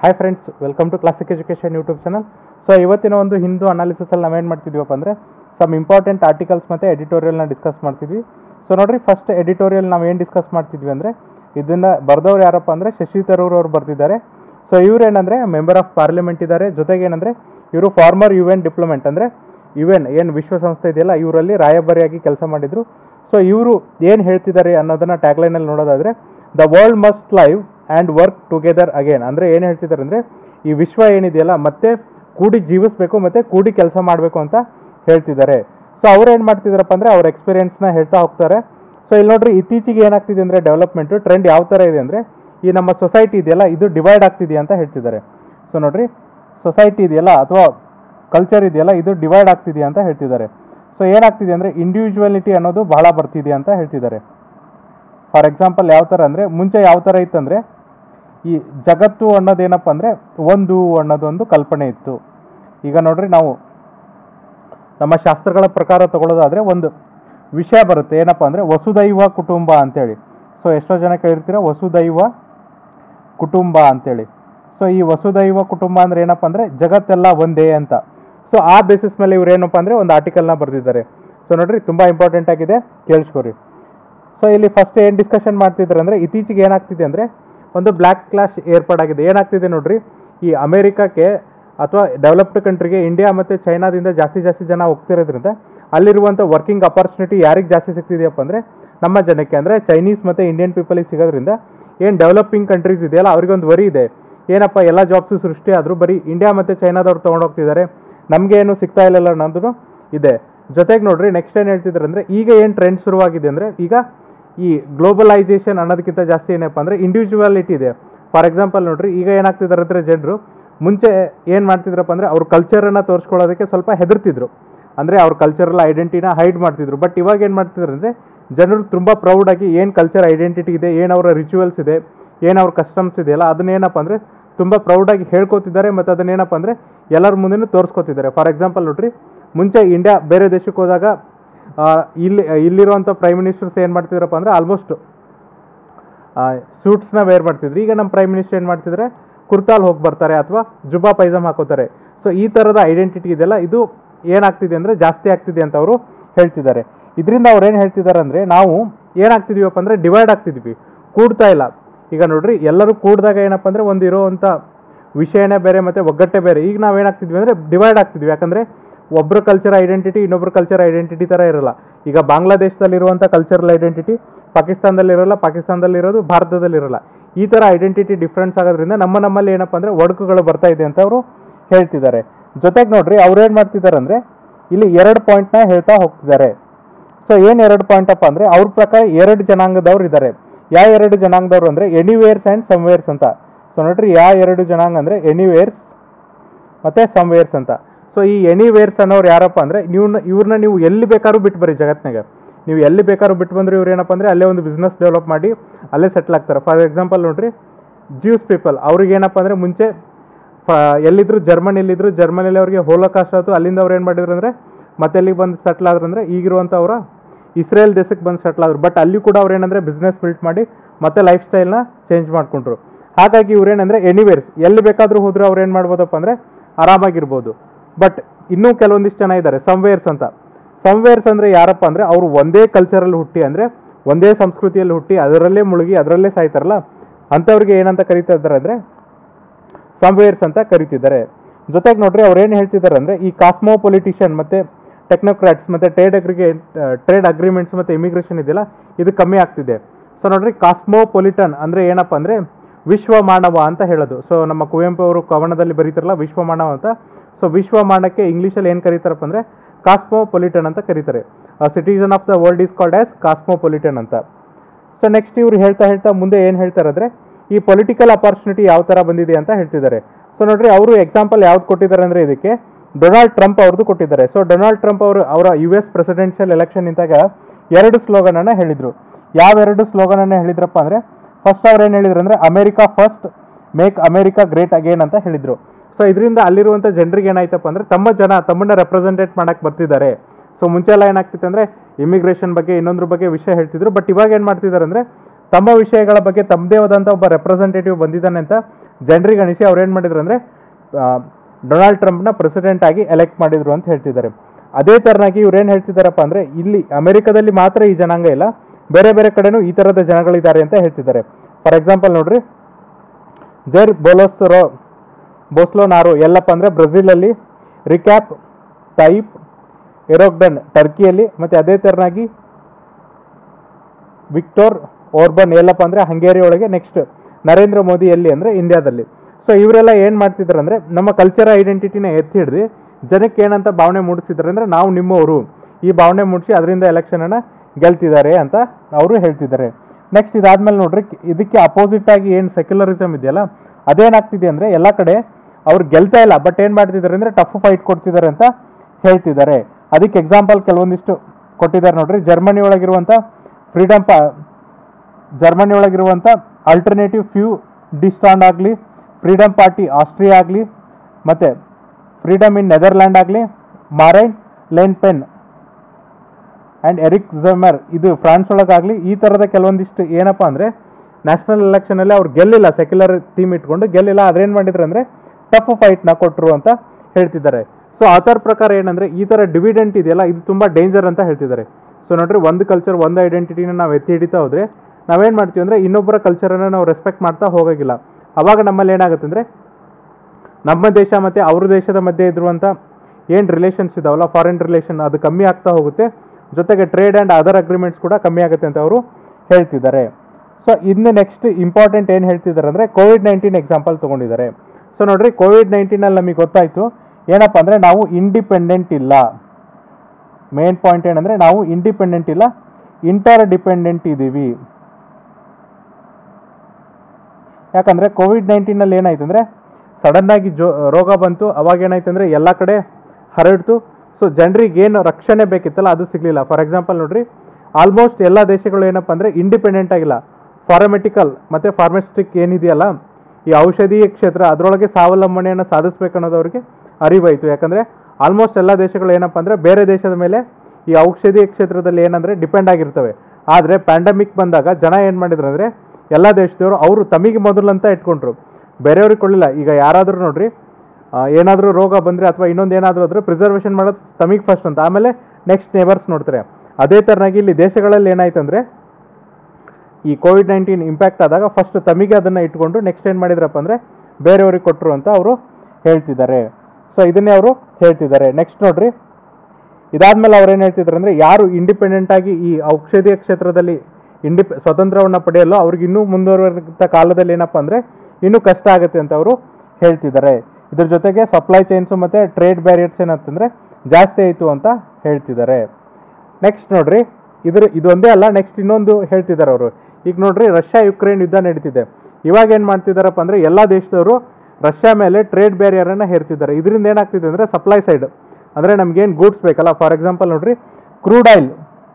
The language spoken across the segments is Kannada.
Hi friends welcome to classic education YouTube channel so ಇವತ್ತಿನ ಒಂದು ಹಿಂದೂ ಅನಾಲಿಸಿಸಲ್ಲಿ ನಾವೇನು ಮಾಡ್ತಿದ್ವಪ್ಪ ಅಂದರೆ ಸಮ್ ಇಂಪಾರ್ಟೆಂಟ್ ಆರ್ಟಿಕಲ್ಸ್ ಮತ್ತು ಎಡಿಟೋರಿಯಲ್ನ ಡಿಸ್ಕಸ್ ಮಾಡ್ತಿದ್ವಿ ಸೊ ನೋಡ್ರಿ ಫಸ್ಟ್ ಎಡಿಟೋರಿಯಲ್ ನಾವು ಏನು ಡಿಸ್ಕಸ್ ಮಾಡ್ತಿದ್ವಿ ಅಂದರೆ ಇದನ್ನು ಬರೆದವ್ರು ಯಾರಪ್ಪ ಅಂದರೆ ಶಶಿ ತರೂರ್ ಅವರು ಬರ್ತಿದ್ದಾರೆ ಸೊ ಇವ್ರು ಏನಂದರೆ ಮೆಂಬರ್ ಆಫ್ ಪಾರ್ಲಿಮೆಂಟ್ ಇದ್ದಾರೆ ಜೊತೆಗೆ ಏನಂದರೆ ಇವರು ಫಾರ್ಮರ್ ಯು ಎನ್ ಡಿಪ್ಲೊಮೆಂಟ್ ಅಂದರೆ ಯು ಎನ್ ಏನು ವಿಶ್ವಸಂಸ್ಥೆ ಇದೆಯಲ್ಲ ಇವರಲ್ಲಿ ರಾಯಭಾರಿಯಾಗಿ ಕೆಲಸ ಮಾಡಿದರು ಸೊ ಇವರು ಏನು ಹೇಳ್ತಿದ್ದಾರೆ ಅನ್ನೋದನ್ನು ಟ್ಯಾಗ್ಲೈನಲ್ಲಿ ನೋಡೋದಾದರೆ the world must live and work together again ಅಂದರೆ ಏನು ಹೇಳ್ತಿದ್ದಾರೆ ಅಂದರೆ ಈ ವಿಶ್ವ ಏನಿದೆಯಲ್ಲ ಮತ್ತೆ ಕೂಡಿ ಜೀವಿಸಬೇಕು ಮತ್ತು ಕೂಡಿ ಕೆಲಸ ಮಾಡಬೇಕು ಅಂತ ಹೇಳ್ತಿದ್ದಾರೆ ಸೊ ಅವ್ರು ಏನು ಮಾಡ್ತಿದ್ದಾರಪ್ಪ ಅಂದರೆ ಅವ್ರ ಎಕ್ಸ್ಪೀರಿಯನ್ಸ್ನ ಹೇಳ್ತಾ ಹೋಗ್ತಾರೆ ಸೊ ಇಲ್ಲಿ ನೋಡ್ರಿ ಇತ್ತೀಚೆಗೆ ಏನಾಗ್ತಿದೆ ಅಂದರೆ ಡೆವಲಪ್ಮೆಂಟು ಟ್ರೆಂಡ್ ಯಾವ ಥರ ಇದೆ ಅಂದರೆ ಈ ನಮ್ಮ ಸೊಸೈಟಿ ಇದೆಯಲ್ಲ ಇದು ಡಿವೈಡ್ ಆಗ್ತಿದೆಯಾ ಅಂತ ಹೇಳ್ತಿದ್ದಾರೆ ಸೊ ನೋಡ್ರಿ ಸೊಸೈಟಿ ಇದೆಯಲ್ಲ ಅಥವಾ ಕಲ್ಚರ್ ಇದೆಯಲ್ಲ ಇದು ಡಿವೈಡ್ ಆಗ್ತಿದೆಯಾ ಅಂತ ಹೇಳ್ತಿದ್ದಾರೆ ಸೊ ಏನಾಗ್ತಿದೆ ಅಂದರೆ ಇಂಡಿವಿಜುವಲಿಟಿ ಅನ್ನೋದು ಬಹಳ ಬರ್ತಿದೆ ಅಂತ ಹೇಳ್ತಿದ್ದಾರೆ ಫಾರ್ ಎಕ್ಸಾಂಪಲ್ ಯಾವ ಥರ ಅಂದರೆ ಮುಂಚೆ ಯಾವ ಥರ ಇತ್ತಂದರೆ ಈ ಜಗತ್ತು ಅನ್ನೋದೇನಪ್ಪ ಅಂದರೆ ಒಂದು ಅನ್ನೋದೊಂದು ಕಲ್ಪನೆ ಇತ್ತು ಈಗ ನೋಡ್ರಿ ನಾವು ನಮ್ಮ ಶಾಸ್ತ್ರಗಳ ಪ್ರಕಾರ ತಗೊಳ್ಳೋದಾದರೆ ಒಂದು ವಿಷಯ ಬರುತ್ತೆ ಏನಪ್ಪ ಅಂದರೆ ವಸುದೈವ ಕುಟುಂಬ ಅಂತೇಳಿ ಸೊ ಎಷ್ಟೋ ಜನ ಕೇಳಿರ್ತೀರ ವಸುದೈವ ಕುಟುಂಬ ಅಂತೇಳಿ ಸೊ ಈ ವಸುದೈವ ಕುಟುಂಬ ಅಂದ್ರೆ ಏನಪ್ಪ ಅಂದರೆ ಜಗತ್ತೆಲ್ಲ ಒಂದೇ ಅಂತ ಸೊ ಆ ಬೇಸಿಸ್ ಮೇಲೆ ಇವ್ರು ಏನಪ್ಪ ಅಂದರೆ ಒಂದು ಆರ್ಟಿಕಲ್ನ ಬರೆದಿದ್ದಾರೆ ಸೊ ನೋಡ್ರಿ ತುಂಬ ಇಂಪಾರ್ಟೆಂಟ್ ಆಗಿದೆ ಕೇಳಿಸ್ಕೊರಿ ಸೊ ಇಲ್ಲಿ ಫಸ್ಟ್ ಏನು ಡಿಸ್ಕಷನ್ ಮಾಡ್ತಿದ್ದಾರೆ ಅಂದರೆ ಇತ್ತೀಚೆಗೆ ಏನಾಗ್ತಿದೆ ಅಂದರೆ ಒಂದು ಬ್ಲ್ಯಾಕ್ ಕ್ಲಾಶ್ ಏರ್ಪಾಡಾಗಿದೆ ಏನಾಗ್ತಿದೆ ನೋಡ್ರಿ ಈ ಅಮೇರಿಕಕ್ಕೆ ಅಥವಾ ಡೆವಲಪ್ಡ್ ಕಂಟ್ರಿಗೆ ಇಂಡಿಯಾ ಮತ್ತು ಚೈನಾದಿಂದ ಜಾಸ್ತಿ ಜಾಸ್ತಿ ಜನ ಹೋಗ್ತಿರೋದ್ರಿಂದ ಅಲ್ಲಿರುವಂಥ ವರ್ಕಿಂಗ್ ಅಪಾರ್ಚುನಿಟಿ ಯಾರಿಗೆ ಜಾಸ್ತಿ ಸಿಗ್ತಿದೆಯಪ್ಪ ಅಂದರೆ ನಮ್ಮ ಜನಕ್ಕೆ ಅಂದರೆ ಚೈನೀಸ್ ಮತ್ತು ಇಂಡಿಯನ್ ಪೀಪಲಿಗೆ ಸಿಗೋದ್ರಿಂದ ಏನು ಡೆವಲಪಿಂಗ್ ಕಂಟ್ರೀಸ್ ಇದೆಯಲ್ಲ ಅವ್ರಿಗೊಂದು ವರಿ ಇದೆ ಏನಪ್ಪ ಎಲ್ಲ ಜಾಬ್ಸು ಸೃಷ್ಟಿ ಆದರೂ ಬರೀ ಇಂಡಿಯಾ ಮತ್ತು ಚೈನಾದವ್ರು ತೊಗೊಂಡೋಗ್ತಿದ್ದಾರೆ ನಮಗೆ ಏನು ಸಿಗ್ತಾ ಇಲ್ಲಲ್ಲ ಅನ್ನೋದು ಇದೆ ಜೊತೆಗೆ ನೋಡ್ರಿ ನೆಕ್ಸ್ಟ್ ಏನು ಹೇಳ್ತಿದ್ದಾರೆ ಅಂದರೆ ಈಗ ಏನು ಟ್ರೆಂಡ್ ಶುರುವಾಗಿದೆ ಅಂದರೆ ಈಗ ಈ ಗ್ಲೋಬಲೈಸೇಷನ್ ಅನ್ನೋದಕ್ಕಿಂತ ಜಾಸ್ತಿ ಏನಪ್ಪ ಅಂದರೆ ಇಂಡಿವಿಜುವಾಲಿಟಿ ಇದೆ ಫಾರ್ ಎಕ್ಸಾಂಪಲ್ ನೋಡ್ರಿ ಈಗ ಏನಾಗ್ತಿದ್ದಾರೆ ಅಂದರೆ ಜನರು ಮುಂಚೆ ಏನು ಮಾಡ್ತಿದ್ರಪ್ಪ ಅಂದರೆ ಅವ್ರ ಕಲ್ಚರನ್ನು ತೋರಿಸ್ಕೊಳ್ಳೋದಕ್ಕೆ ಸ್ವಲ್ಪ ಹೆದರ್ತಿದ್ರು ಅಂದರೆ ಅವ್ರ ಕಲ್ಚರಲ್ ಐಡೆಂಟಿಟಿನ ಹೈಡ್ ಮಾಡ್ತಿದ್ರು ಬಟ್ ಇವಾಗ ಏನು ಮಾಡ್ತಿದ್ದಾರೆ ಅಂದರೆ ಜನರು ತುಂಬ ಪ್ರೌಡಾಗಿ ಏನು ಕಲ್ಚರ್ ಐಡೆಂಟಿಟಿ ಇದೆ ಏನು ಅವರ ರಿಚುವಲ್ಸ್ ಇದೆ ಏನು ಅವ್ರ ಕಸ್ಟಮ್ಸ್ ಇದೆಯಲ್ಲ ಅದನ್ನೇನಪ್ಪ ಅಂದರೆ ತುಂಬ ಪ್ರೌಡಾಗಿ ಹೇಳ್ಕೊತಿದ್ದಾರೆ ಮತ್ತು ಅದನ್ನೇನಪ್ಪ ಅಂದರೆ ಎಲ್ಲರ ಮುಂದೆನೂ ತೋರಿಸ್ಕೊತಿದ್ದಾರೆ ಫಾರ್ ಎಕ್ಸಾಂಪಲ್ ನೋಡ್ರಿ ಮುಂಚೆ ಇಂಡಿಯಾ ಬೇರೆ ದೇಶಕ್ಕೆ ಹೋದಾಗ ಆ, ಇಲ್ಲಿ ಇಲ್ಲಿರುವಂಥ ಪ್ರೈಮ್ ಮಿನಿಸ್ಟರ್ಸ್ ಏನು ಮಾಡ್ತಿದ್ರಪ್ಪ ಅಂದರೆ ಆಲ್ಮೋಸ್ಟ್ ಸೂಟ್ಸ್ನ ವೇರ್ ಮಾಡ್ತಿದ್ರು ಈಗ ನಮ್ಮ ಪ್ರೈಮ್ ಮಿನಿಸ್ಟರ್ ಏನು ಮಾಡ್ತಿದ್ದಾರೆ ಕುರ್ತಾಲ್ ಹೋಗಿ ಬರ್ತಾರೆ ಅಥವಾ ಜುಬಾ ಪೈಜಾಮ್ ಹಾಕೋತಾರೆ ಸೊ ಈ ಥರದ ಐಡೆಂಟಿಟಿ ಇದೆಯಲ್ಲ ಇದು ಏನಾಗ್ತಿದೆ ಅಂದರೆ ಜಾಸ್ತಿ ಆಗ್ತಿದೆ ಅಂತ ಅವರು ಹೇಳ್ತಿದ್ದಾರೆ ಇದರಿಂದ ಅವ್ರು ಏನು ಹೇಳ್ತಿದ್ದಾರೆ ಅಂದರೆ ನಾವು ಏನಾಗ್ತಿದೀವಪ್ಪ ಅಂದರೆ ಡಿವೈಡ್ ಆಗ್ತಿದ್ವಿ ಕೂಡ್ತಾ ಇಲ್ಲ ಈಗ ನೋಡ್ರಿ ಎಲ್ಲರೂ ಕೂಡಿದಾಗ ಏನಪ್ಪ ಅಂದರೆ ಒಂದು ಇರೋವಂಥ ವಿಷಯನೇ ಬೇರೆ ಮತ್ತು ಒಗ್ಗಟ್ಟೆ ಬೇರೆ ಈಗ ನಾವು ಏನಾಗ್ತಿದ್ವಿ ಅಂದರೆ ಡಿವೈಡ್ ಆಗ್ತಿದ್ವಿ ಯಾಕಂದರೆ ಒಬ್ಬರ ಕಲ್ಚರ್ ಐಡೆಂಟಿಟಿ ಇನ್ನೊಬ್ಬರ ಕಲ್ಚರ್ ಐಡೆಂಟಿಟಿ ಥರ ಇರಲ್ಲ ಈಗ ಬಾಂಗ್ಲಾದೇಶದಲ್ಲಿರುವಂಥ ಕಲ್ಚರಲ್ ಐಡೆಂಟಿಟಿ ಪಾಕಿಸ್ತಾನದಲ್ಲಿರಲ್ಲ ಪಾಕಿಸ್ತಾನದಲ್ಲಿರೋದು ಭಾರತದಲ್ಲಿರಲ್ಲ ಈ ಥರ ಐಡೆಂಟಿಟಿ ಡಿಫ್ರೆನ್ಸ್ ಆಗೋದ್ರಿಂದ ನಮ್ಮ ನಮ್ಮಲ್ಲಿ ಏನಪ್ಪ ಅಂದರೆ ಒಡಕುಗಳು ಬರ್ತಾ ಇದೆ ಅಂತ ಅವರು ಹೇಳ್ತಿದ್ದಾರೆ ಜೊತೆಗೆ ನೋಡ್ರಿ ಅವ್ರು ಏನು ಮಾಡ್ತಿದ್ದಾರೆ ಅಂದರೆ ಇಲ್ಲಿ ಎರಡು ಪಾಯಿಂಟ್ನ ಹೇಳ್ತಾ ಹೋಗ್ತಿದ್ದಾರೆ ಸೊ ಏನು ಎರಡು ಪಾಯಿಂಟ್ ಅಪ್ಪ ಅಂದರೆ ಅವ್ರ ಪ್ರಕಾರ ಎರಡು ಜನಾಂಗದವ್ರು ಇದ್ದಾರೆ ಯಾವ ಎರಡು ಜನಾಂಗದವ್ರು ಅಂದರೆ ಎನಿವೇರ್ಸ್ ಆ್ಯಂಡ್ ಸಮ್ವೇರ್ಸ್ ಅಂತ ಸೊ ನೋಡ್ರಿ ಯಾವ ಎರಡು ಜನಾಂಗ ಅಂದರೆ ಎನಿವೇರ್ಸ್ ಮತ್ತು ಸಮ್ವೇರ್ಸ್ ಅಂತ ಸೊ ಈ ಎನಿವೇರ್ಸ್ ಅನ್ನೋರು ಯಾರಪ್ಪ ಅಂದರೆ ನೀವು ಇವ್ರನ್ನ ನೀವು ಎಲ್ಲಿ ಬೇಕಾದ್ರೂ ಬಿಟ್ಟು ಬರ್ರಿ ಜಗತ್ನಾಗ ನೀವು ಎಲ್ಲಿ ಬೇಕಾದ್ರೂ ಬಿಟ್ಟು ಬಂದ್ರೆ ಇವ್ರು ಏನಪ್ಪ ಅಂದರೆ ಅಲ್ಲೇ ಒಂದು ಬಿಸ್ನೆಸ್ ಡೆವಲಪ್ ಮಾಡಿ ಅಲ್ಲೇ ಸೆಟ್ಲ್ ಆಗ್ತಾರೆ ಫಾರ್ ಎಕ್ಸಾಂಪಲ್ ನೋಡ್ರಿ ಜ್ಯೂಸ್ ಪೀಪಲ್ ಅವ್ರಿಗೆ ಏನಪ್ಪ ಅಂದರೆ ಮುಂಚೆ ಫ- ಎಲ್ಲಿದ್ರು ಜರ್ಮನಿಲಿದ್ರು ಜರ್ಮನಿಲಿ ಅವ್ರಿಗೆ ಹೋಲೋಕಾಸ್ಟ್ ಆಯ್ತು ಅಲ್ಲಿಂದ ಅವ್ರು ಏನು ಮಾಡಿದ್ರು ಅಂದರೆ ಮತ್ತೆ ಎಲ್ಲಿಗೆ ಬಂದು ಸೆಟ್ಲ್ ಆದ್ರು ಅಂದರೆ ಈಗಿರುವಂಥ ಅವರ ಇಸ್ರೇಲ್ ದೇಶಕ್ಕೆ ಬಂದು ಸೆಟ್ಲ್ ಆದ್ರು ಬಟ್ ಅಲ್ಲಿ ಕೂಡ ಅವ್ರು ಏನಂದರೆ ಬಿಸ್ನೆಸ್ ಬಿಲ್ಟ್ ಮಾಡಿ ಮತ್ತೆ ಲೈಫ್ ಸ್ಟೈಲ್ನ ಚೇಂಜ್ ಮಾಡ್ಕೊಂಡ್ರು ಹಾಗಾಗಿ ಇವ್ರೇನಂದರೆ ಎನಿವೇರ್ಸ್ ಎಲ್ಲಿ ಬೇಕಾದರೂ ಹೋದ್ರೆ ಅವ್ರು ಏನು ಮಾಡ್ಬೋದಪ್ಪ ಅಂದರೆ ಆರಾಮಾಗಿರ್ಬೋದು ಬಟ್ ಇನ್ನೂ ಕೆಲವೊಂದಿಷ್ಟು ಜನ ಇದ್ದಾರೆ ಸಮ್ವೇರ್ಸ್ ಅಂತ ಸಮ್ವೇರ್ಸ್ ಅಂದರೆ ಯಾರಪ್ಪ ಅಂದರೆ ಅವರು ಒಂದೇ ಕಲ್ಚರಲ್ಲಿ ಹುಟ್ಟಿ ಅಂದರೆ ಒಂದೇ ಸಂಸ್ಕೃತಿಯಲ್ಲಿ ಹುಟ್ಟಿ ಅದರಲ್ಲೇ ಮುಳುಗಿ ಅದರಲ್ಲೇ ಸಾಯ್ತಾರಲ್ಲ ಅಂಥವ್ರಿಗೆ ಏನಂತ ಕರೀತಾ ಇದ್ದಾರೆ ಅಂದರೆ ಸಮ್ವೇರ್ಸ್ ಅಂತ ಕರಿತಿದ್ದಾರೆ ಜೊತೆಗೆ ನೋಡ್ರಿ ಅವ್ರು ಏನು ಹೇಳ್ತಿದ್ದಾರೆ ಅಂದರೆ ಈ ಕಾಸ್ಮೋ ಪೊಲಿಟಿಷಿಯನ್ ಮತ್ತು ಟೆಕ್ನೋಕ್ರಾಟ್ಸ್ ಮತ್ತು ಟ್ರೇಡ್ ಅಗ್ರಿಗೇ ಟ್ರೇಡ್ ಅಗ್ರಿಮೆಂಟ್ಸ್ ಮತ್ತು ಇಮಿಗ್ರೇಷನ್ ಇದೆಯಲ್ಲ ಇದು ಕಮ್ಮಿ ಆಗ್ತಿದೆ ಸೊ ನೋಡ್ರಿ ಕಾಸ್ಮೋಪೊಲಿಟನ್ ಅಂದರೆ ಏನಪ್ಪ ಅಂದರೆ ವಿಶ್ವ ಮಾನವ ಅಂತ ಹೇಳೋದು ಸೊ ನಮ್ಮ ಕುವೆಂಪು ಅವರು ಕವನದಲ್ಲಿ ಬರೀತಾರಲ್ಲ ವಿಶ್ವ ಮಾನವ ಅಂತ ಸೊ ವಿಶ್ವ ಮಾನಕ್ಕೆ ಇಂಗ್ಲೀಷಲ್ಲಿ ಏನು ಕರೀತಾರಪ್ಪ ಅಂದರೆ ಕಾಸ್ಮೋಪೊಲಿಟನ್ ಅಂತ ಕರೀತಾರೆ citizen of the world is called as cosmopolitan ಅಂತ ಸೊ ನೆಕ್ಸ್ಟ್ ಇವ್ರು ಹೇಳ್ತಾ ಹೇಳ್ತಾ ಮುಂದೆ ಏನು ಹೇಳ್ತಾರೆ ಅಂದರೆ ಈ ಪೊಲಿಟಿಕಲ್ ಅಪಾರ್ಚುನಿಟಿ ಯಾವ ಥರ ಬಂದಿದೆ ಅಂತ ಹೇಳ್ತಿದ್ದಾರೆ ಸೊ ನೋಡ್ರಿ ಅವರು ಎಕ್ಸಾಂಪಲ್ ಯಾವ್ದು ಕೊಟ್ಟಿದ್ದಾರೆ ಅಂದರೆ ಇದಕ್ಕೆ ಡೊನಾಲ್ಡ್ ಟ್ರಂಪ್ ಅವ್ರದ್ದು ಕೊಟ್ಟಿದ್ದಾರೆ ಸೊ ಡೊನಾಲ್ಡ್ ಟ್ರಂಪ್ ಅವರು ಅವರ ಯು ಎಸ್ ಪ್ರೆಸಿಡೆನ್ಷಿಯಲ್ ಎಲೆಕ್ಷನ್ ನಿಂತಾಗ ಎರಡು ಸ್ಲೋಗನನ್ನು ಹೇಳಿದರು ಯಾವೆರಡು ಸ್ಲೋಗನನ್ನು ಹೇಳಿದ್ರಪ್ಪ ಅಂದರೆ ಫಸ್ಟ್ ಅವ್ರು ಏನು ಹೇಳಿದ್ರು ಅಂದರೆ America first make America great again ಅಂತ ಹೇಳಿದರು ಸೊ ಇದರಿಂದ ಅಲ್ಲಿರುವಂಥ ಜನರಿಗೆ ಏನಾಯ್ತಪ್ಪ ಅಂದರೆ ತಮ್ಮ ಜನ ತಮ್ಮನ್ನ ರೆಪ್ರೆಸೆಂಟೇಟ್ ಮಾಡಕ್ಕೆ ಬರ್ತಿದ್ದಾರೆ ಸೊ ಮುಂಚೆ ಎಲ್ಲ ಏನಾಗ್ತಿತ್ತು ಅಂದರೆ ಇಮಿಗ್ರೇಷನ್ ಬಗ್ಗೆ ಇನ್ನೊಂದ್ರ ಬಗ್ಗೆ ವಿಷಯ ಹೇಳ್ತಿದ್ರು ಬಟ್ ಇವಾಗ ಏನು ಮಾಡ್ತಿದ್ದಾರೆ ಅಂದರೆ ತಮ್ಮ ವಿಷಯಗಳ ಬಗ್ಗೆ ತಮ್ಮದೇ ಆದಂಥ ಒಬ್ಬ ರೆಪ್ರೆಸೆಂಟೇಟಿವ್ ಬಂದಿದ್ದಾನೆ ಅಂತ ಜನರಿಗೆ ಅನಿಸಿ ಅವ್ರು ಏನು ಮಾಡಿದ್ರು ಅಂದರೆ ಡೊನಾಲ್ಡ್ ಟ್ರಂಪ್ನ ಪ್ರೆಸಿಡೆಂಟ್ ಆಗಿ ಎಲೆಕ್ಟ್ ಮಾಡಿದ್ರು ಅಂತ ಹೇಳ್ತಿದ್ದಾರೆ ಅದೇ ಥರನಾಗಿ ಇವ್ರು ಏನು ಹೇಳ್ತಿದ್ದಾರಪ್ಪ ಅಂದರೆ ಇಲ್ಲಿ ಅಮೆರಿಕದಲ್ಲಿ ಮಾತ್ರ ಈ ಜನಾಂಗ ಇಲ್ಲ ಬೇರೆ ಬೇರೆ ಕಡೆನೂ ಈ ಥರದ ಜನಗಳಿದ್ದಾರೆ ಅಂತ ಹೇಳ್ತಿದ್ದಾರೆ ಫಾರ್ ಎಕ್ಸಾಂಪಲ್ ನೋಡ್ರಿ ಜೈರ್ ಬೋಲೋಸ್ರೋ ಬೋಸ್ಲೋನಾರು ಎಲ್ಲಪ್ಪ ಅಂದರೆ ಬ್ರೆಜಿಲಲ್ಲಿ ರಿಕ್ಯಾಪ್ ಟೈಪ್ ಎರೋಗ್ಡನ್ ಟರ್ಕಿಯಲ್ಲಿ ಮತ್ತು ಅದೇ ಥರನಾಗಿ ವಿಕ್ಟೋರ್ ಓರ್ಬನ್ ಎಲ್ಲಪ್ಪ ಅಂದರೆ ಹಂಗೇರಿ ಒಳಗೆ ನೆಕ್ಸ್ಟ್ ನರೇಂದ್ರ ಮೋದಿ ಎಲ್ಲಿ ಅಂದರೆ ಇಂಡಿಯಾದಲ್ಲಿ ಸೊ ಇವರೆಲ್ಲ ಏನು ಮಾಡ್ತಿದ್ದಾರೆ ಅಂದರೆ ನಮ್ಮ ಕಲ್ಚರ್ ಐಡೆಂಟಿಟಿನ ಎತ್ತಿ ಹಿಡ್ದು ಜನಕ್ಕೆ ಏನಂತ ಭಾವನೆ ಮೂಡಿಸಿದ್ದಾರೆ ಅಂದರೆ ನಾವು ನಿಮ್ಮವರು ಈ ಭಾವನೆ ಮೂಡಿಸಿ ಅದರಿಂದ ಎಲೆಕ್ಷನನ್ನು ಗೆಲ್ತಿದ್ದಾರೆ ಅಂತ ಅವರು ಹೇಳ್ತಿದ್ದಾರೆ ನೆಕ್ಸ್ಟ್ ಇದಾದ್ಮೇಲೆ ನೋಡ್ರಿ ಇದಕ್ಕೆ ಅಪೋಸಿಟ್ ಆಗಿ ಏನು ಸೆಕ್ಯುಲರಿಸಮ್ ಇದೆಯಲ್ಲ ಅದೇನಾಗ್ತಿದೆ ಅಂದರೆ ಎಲ್ಲ ಕಡೆ ಅವ್ರು ಗೆಲ್ತಾ ಇಲ್ಲ ಬಟ್ ಏನು ಮಾಡ್ತಿದ್ದಾರೆ ಅಂದರೆ ಟಫ್ ಫೈಟ್ ಕೊಡ್ತಿದ್ದಾರೆ ಅಂತ ಹೇಳ್ತಿದ್ದಾರೆ ಅದಕ್ಕೆ ಎಕ್ಸಾಂಪಲ್ ಕೆಲವೊಂದಿಷ್ಟು ಕೊಟ್ಟಿದ್ದಾರೆ ನೋಡ್ರಿ ಜರ್ಮನಿ ಒಳಗಿರುವಂಥ ಫ್ರೀಡಮ್ ಪಾ ಜರ್ಮನಿ ಒಳಗಿರುವಂಥ ಆಲ್ಟರ್ನೇಟಿವ್ ಫ್ಯೂ ಡಿಸ್ಟಾಂಡ್ ಆಗಲಿ ಫ್ರೀಡಮ್ ಪಾರ್ಟಿ ಆಸ್ಟ್ರಿಯಾ ಆಗಲಿ ಮತ್ತು ಫ್ರೀಡಮ್ ಇನ್ ನೆದರ್ಲ್ಯಾಂಡ್ ಆಗಲಿ Marine Le Pen and Eric Zemmour ಇದು ಫ್ರಾನ್ಸ್ ಒಳಗಾಗಲಿ ಈ ಥರದ ಕೆಲವೊಂದಿಷ್ಟು ಏನಪ್ಪ ಅಂದರೆ ನ್ಯಾಷನಲ್ ಎಲೆಕ್ಷನಲ್ಲಿ ಅವ್ರು ಗೆಲ್ಲಿಲ್ಲ ಸೆಕ್ಯುಲರ್ ಥೀಮ್ ಇಟ್ಕೊಂಡು ಗೆಲ್ಲಿಲ್ಲ ಅದ್ರೇನು ಮಾಡಿದ್ರು ಅಂದರೆ ಟಫ್ ಫೈಟ್ನ ಕೊಟ್ಟರು ಅಂತ ಹೇಳ್ತಿದ್ದಾರೆ ಸೊ ಅದರ ಪ್ರಕಾರ ಏನಂದರೆ ಈ ಥರ ಡಿವಿಡೆಂಟ್ ಇದೆಯಲ್ಲ ಇದು ತುಂಬ ಡೇಂಜರ್ ಅಂತ ಹೇಳ್ತಿದ್ದಾರೆ ಸೊ ನೋಡ್ರಿ ಒಂದು ಕಲ್ಚರ್ ಒಂದು ಐಡೆಂಟಿಟಿನ ನಾವು ಎತ್ತಿ ಹಿಡಿತಾ ಹೋದರೆ ನಾವೇನು ಮಾಡ್ತೀವಿ ಅಂದರೆ ಇನ್ನೊಬ್ಬರ ಕಲ್ಚರನ್ನು ನಾವು ರೆಸ್ಪೆಕ್ಟ್ ಮಾಡ್ತಾ ಹೋಗೋಗಿಲ್ಲ ಅವಾಗ ನಮ್ಮಲ್ಲಿ ಏನಾಗುತ್ತೆ ಅಂದರೆ ನಮ್ಮ ದೇಶ ಮತ್ತು ಅವ್ರ ದೇಶದ ಮಧ್ಯೆ ಇರುವಂಥ ಏನು ರಿಲೇಷನ್ಸ್ ಇದಾವಲ್ಲ ಫಾರಿನ್ ರಿಲೇಷನ್ ಅದು ಕಮ್ಮಿ ಆಗ್ತಾ ಹೋಗುತ್ತೆ ಜೊತೆಗೆ ಟ್ರೇಡ್ ಆ್ಯಂಡ್ ಅದರ್ ಅಗ್ರಿಮೆಂಟ್ಸ್ ಕೂಡ ಕಮ್ಮಿ ಆಗುತ್ತೆ ಅಂತ ಅವರು ಹೇಳ್ತಿದ್ದಾರೆ ಸೊ ಇನ್ನು ನೆಕ್ಸ್ಟ್ ಇಂಪಾರ್ಟೆಂಟ್ ಏನು ಹೇಳ್ತಿದ್ದಾರೆ ಅಂದರೆ ಕೋವಿಡ್ ನೈನ್ಟೀನ್ ಎಕ್ಸಾಂಪಲ್ ತೊಗೊಂಡಿದ್ದಾರೆ ಸೊ ನೋಡ್ರಿ ಕೋವಿಡ್ ನೈನ್ಟೀನಲ್ಲಿ ನಮಗೆ ಗೊತ್ತಾಯಿತು ಏನಪ್ಪ ಅಂದರೆ ನಾವು ಇಂಡಿಪೆಂಡೆಂಟ್ ಇಲ್ಲ ಮೇನ್ ಪಾಯಿಂಟ್ ಏನಂದರೆ ನಾವು ಇಂಡಿಪೆಂಡೆಂಟ್ ಇಲ್ಲ ಇಂಟರ್ ಡಿಪೆಂಡೆಂಟ್ ಇದ್ದೀವಿ ಯಾಕಂದರೆ ಕೋವಿಡ್ ನೈನ್ಟೀನಲ್ಲಿ ಏನಾಯ್ತು ಅಂದರೆ ಸಡನ್ನಾಗಿ ಜೋ ರೋಗ ಬಂತು ಅವಾಗ ಏನಾಯ್ತು ಅಂದರೆ ಎಲ್ಲ ಕಡೆ ಹರಡ್ತು ಸೊ ಜನರಿಗೆ ಏನು ರಕ್ಷಣೆ ಬೇಕಿತ್ತಲ್ಲ ಅದು ಸಿಗಲಿಲ್ಲ ಫಾರ್ ಎಕ್ಸಾಂಪಲ್ ನೋಡ್ರಿ ಆಲ್ಮೋಸ್ಟ್ ಎಲ್ಲ ದೇಶಗಳು ಏನಪ್ಪ ಅಂದರೆ ಇಂಡಿಪೆಂಡೆಂಟ್ ಆಗಿಲ್ಲ ಫಾರ್ಮೆಟಿಕಲ್ ಮತ್ತು ಫಾರ್ಮೆಸ್ಟಿಕ್ ಏನಿದೆಯಲ್ಲ ಈ ಔಷಧೀಯ ಕ್ಷೇತ್ರ ಅದರೊಳಗೆ ಸ್ವಾವಲಂಬನೆಯನ್ನು ಸಾಧಿಸ್ಬೇಕು ಅನ್ನೋದವ್ರಿಗೆ ಅರಿವಾಯಿತು ಯಾಕಂದರೆ ಆಲ್ಮೋಸ್ಟ್ ಎಲ್ಲ ದೇಶಗಳು ಏನಪ್ಪ ಅಂದರೆ ಬೇರೆ ದೇಶದ ಮೇಲೆ ಈ ಔಷಧೀಯ ಕ್ಷೇತ್ರದಲ್ಲಿ ಏನಂದರೆ ಡಿಪೆಂಡ್ ಆಗಿರ್ತವೆ ಆದರೆ ಪ್ಯಾಂಡಮಿಕ್ ಬಂದಾಗ ಜನ ಏನು ಮಾಡಿದ್ರು ಅಂದರೆ ಎಲ್ಲ ದೇಶದವರು ಅವರು ತಮಗೆ ಮೊದಲು ಅಂತ ಇಟ್ಕೊಂಡ್ರು ಬೇರೆಯವ್ರಿಗೆ ಕೊಡಲಿಲ್ಲ ಈಗ ಯಾರಾದರೂ ನೋಡ್ರಿ ಏನಾದರೂ ರೋಗ ಬಂದರೆ ಅಥವಾ ಇನ್ನೊಂದು ಏನಾದರೂ ಆದರೆ ಪ್ರಿಸರ್ವೇಷನ್ ಮಾಡೋದು ತಮಗೆ ಫಸ್ಟ್ ಅಂತ ಆಮೇಲೆ ನೆಕ್ಸ್ಟ್ ನೇಬರ್ಸ್ ನೋಡ್ತಾರೆ ಅದೇ ಥರನಾಗಿ ಇಲ್ಲಿ ದೇಶಗಳಲ್ಲಿ ಏನಾಯ್ತು ಅಂದರೆ ಈ ಕೋವಿಡ್ ನೈನ್ಟೀನ್ ಇಂಪ್ಯಾಕ್ಟ್ ಆದಾಗ ಫಸ್ಟ್ ತಮಗೆ ಅದನ್ನು ಇಟ್ಕೊಂಡು ನೆಕ್ಸ್ಟ್ ಏನು ಮಾಡಿದ್ರಪ್ಪ ಅಂದರೆ ಬೇರೆಯವ್ರಿಗೆ ಕೊಟ್ಟರು ಅಂತ ಅವರು ಹೇಳ್ತಿದ್ದಾರೆ ಸೊ ಇದನ್ನೇ ಅವರು ಹೇಳ್ತಿದ್ದಾರೆ ನೆಕ್ಸ್ಟ್ ನೋಡ್ರಿ ಇದಾದ್ಮೇಲೆ ಅವ್ರು ಏನು ಹೇಳ್ತಿದ್ರು ಅಂದರೆ ಯಾರು ಇಂಡಿಪೆಂಡೆಂಟ್ ಆಗಿ ಈ ಔಷಧೀಯ ಕ್ಷೇತ್ರದಲ್ಲಿ ಇಂಡಿಪ್ ಸ್ವತಂತ್ರವನ್ನು ಪಡೆಯಲು ಅವ್ರಿಗೆ ಇನ್ನೂ ಮುಂದುವರೆದ ಕಾಲದಲ್ಲಿ ಏನಪ್ಪ ಅಂದರೆ ಇನ್ನೂ ಕಷ್ಟ ಆಗುತ್ತೆ ಅಂತ ಅವರು ಹೇಳ್ತಿದ್ದಾರೆ ಇದ್ರ ಜೊತೆಗೆ ಸಪ್ಲೈ ಚೈನ್ಸು ಮತ್ತು ಟ್ರೇಡ್ ಬ್ಯಾರಿಯರ್ಸ್ ಏನಂತಂದರೆ ಜಾಸ್ತಿ ಆಯಿತು ಅಂತ ಹೇಳ್ತಿದ್ದಾರೆ ನೆಕ್ಸ್ಟ್ ನೋಡ್ರಿ ಇದ್ರ ಇದೊಂದೇ ಅಲ್ಲ ನೆಕ್ಸ್ಟ್ ಇನ್ನೊಂದು ಹೇಳ್ತಿದ್ದಾರೆ ಅವರು ಈಗ ನೋಡ್ರಿ ರಷ್ಯಾ ಯುಕ್ರೇನ್ ಯುದ್ಧ ನಡೀತಿದೆ ಇವಾಗ ಏನು ಮಾಡ್ತಿದ್ದಾರಪ್ಪ ಅಂದರೆ ಎಲ್ಲ ದೇಶದವರು ರಷ್ಯಾ ಮೇಲೆ ಟ್ರೇಡ್ ಬ್ಯಾರಿಯರನ್ನು ಹೇರ್ತಿದ್ದಾರೆ ಇದರಿಂದ ಏನಾಗ್ತಿದೆ ಅಂದರೆ ಸಪ್ಲೈ ಸೈಡ್ ಅಂದರೆ ನಮ್ಗೇನು ಗೂಡ್ಸ್ ಬೇಕಲ್ಲ ಫಾರ್ ಎಕ್ಸಾಂಪಲ್ ನೋಡ್ರಿ ಕ್ರೂಡ್ ಆಯಿಲ್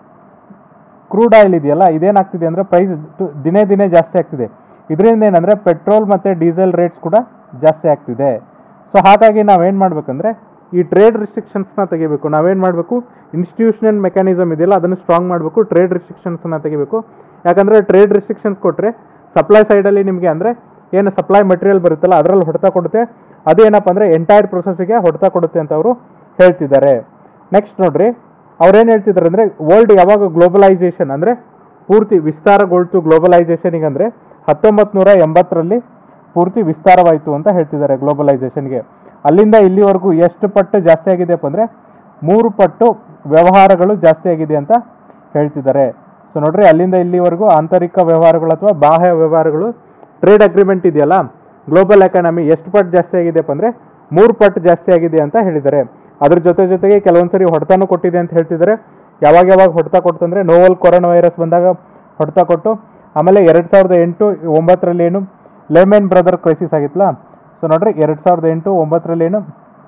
ಕ್ರೂಡ್ ಆಯಿಲ್ ಇದೆಯಲ್ಲ ಇದೇನಾಗ್ತಿದೆ ಅಂದರೆ ಪ್ರೈಸ್ ದಿನೇ ದಿನೇ ಜಾಸ್ತಿ ಆಗ್ತಿದೆ ಇದರಿಂದ ಏನಂದರೆ ಪೆಟ್ರೋಲ್ ಮತ್ತು ಡೀಸೆಲ್ ರೇಟ್ಸ್ ಕೂಡ ಜಾಸ್ತಿ ಆಗ್ತಿದೆ ಸೊ ಹಾಗಾಗಿ ನಾವೇನು ಮಾಡಬೇಕಂದ್ರೆ ಈ ಟ್ರೇಡ್ ರಿಸ್ಟ್ರಿಕ್ಷನ್ಸ್ನ ತೆಗಿಬೇಕು ನಾವೇನು ಮಾಡಬೇಕು ಇನ್ಸ್ಟಿಟ್ಯೂಷನಲ್ ಮೆಕ್ಯಾನಿಸಮ್ ಇದೆಯಲ್ಲ ಅದನ್ನು ಸ್ಟ್ರಾಂಗ್ ಮಾಡಬೇಕು ಟ್ರೇಡ್ ರಿಸ್ಟ್ರಿಕ್ಷನ್ಸ್ನ ತೆಗಿಬೇಕು ಯಾಕಂದರೆ ಟ್ರೇಡ್ ರಿಸ್ಟ್ರಿಕ್ಷನ್ಸ್ ಕೊಟ್ಟರೆ ಸಪ್ಲೈ ಸೈಡಲ್ಲಿ ನಿಮಗೆ ಅಂದರೆ ಏನು ಸಪ್ಲೈ ಮೆಟೀರಿಯಲ್ ಬರುತ್ತಲ್ಲ ಅದರಲ್ಲಿ ಹೊಡೆತ ಕೊಡುತ್ತೆ ಅದೇನಪ್ಪ ಅಂದರೆ ಎಂಟೈರ್ ಪ್ರೊಸೆಸ್ಗೆ ಹೊಡೆತ ಕೊಡುತ್ತೆ ಅಂತ ಅವರು ಹೇಳ್ತಿದ್ದಾರೆ ನೆಕ್ಸ್ಟ್ ನೋಡ್ರಿ ಅವ್ರೇನು ಹೇಳ್ತಿದ್ದಾರೆ ಅಂದರೆ ವರ್ಲ್ಡ್ ಯಾವಾಗ ಗ್ಲೋಬಲೈಸೇಷನ್ ಅಂದರೆ ಪೂರ್ತಿ ವಿಸ್ತಾರಗೊಳ್ತು ಗ್ಲೋಬಲೈಸೇಷನಿಗೆ ಅಂದರೆ ಹತ್ತೊಂಬತ್ತು ನೂರ ಎಂಬತ್ತರಲ್ಲಿ ಪೂರ್ತಿ ವಿಸ್ತಾರವಾಯಿತು ಅಂತ ಹೇಳ್ತಿದ್ದಾರೆ ಗ್ಲೋಬಲೈಸೇಷನ್ಗೆ ಅಲ್ಲಿಂದ ಇಲ್ಲಿವರೆಗೂ ಎಷ್ಟು ಪಟ್ಟು ಜಾಸ್ತಿ ಆಗಿದೆಯಪ್ಪ ಅಂದರೆ ಮೂರು ಪಟ್ಟು ವ್ಯವಹಾರಗಳು ಜಾಸ್ತಿ ಆಗಿದೆ ಅಂತ ಹೇಳ್ತಿದ್ದಾರೆ ಸೊ ನೋಡ್ರಿ ಅಲ್ಲಿಂದ ಇಲ್ಲಿವರೆಗೂ ಆಂತರಿಕ ವ್ಯವಹಾರಗಳು ಅಥವಾ ಬಾಹ್ಯ ವ್ಯವಹಾರಗಳು ಟ್ರೇಡ್ ಅಗ್ರಿಮೆಂಟ್ ಇದೆಯಲ್ಲ ಗ್ಲೋಬಲ್ ಎಕಾನಮಿ ಎಷ್ಟು ಪಟ್ಟು ಜಾಸ್ತಿ ಆಗಿದೆಯಪ್ಪ ಅಂದರೆ ಮೂರು ಪಟ್ಟು ಜಾಸ್ತಿ ಆಗಿದೆ ಅಂತ ಹೇಳಿದ್ದಾರೆ ಅದ್ರ ಜೊತೆ ಜೊತೆಗೆ ಕೆಲವೊಂದ್ಸರಿ ಹೊಡೆತನೂ ಕೊಟ್ಟಿದೆ ಅಂತ ಹೇಳ್ತಿದ್ದಾರೆ ಯಾವಾಗ ಯಾವಾಗ ಹೊಡೆತ ಕೊಡ್ತು ಅಂದರೆ ನೋವಲ್ ಕೊರೋನಾ ವೈರಸ್ ಬಂದಾಗ ಹೊಡೆತ ಕೊಟ್ಟು ಆಮೇಲೆ ಎರಡು ಸಾವಿರದ ಎಂಟು ಒಂಬತ್ತರಲ್ಲಿ ಏನು ಲೆಮೆನ್ ಬ್ರದರ್ ಕ್ರೈಸಿಸ್ ಆಗಿತ್ತಲ್ಲ ಸೊ ನೋಡ್ರಿ ಎರಡು ಸಾವಿರದ ಎಂಟು ಒಂಬತ್ತರಲ್ಲಿ ಏನು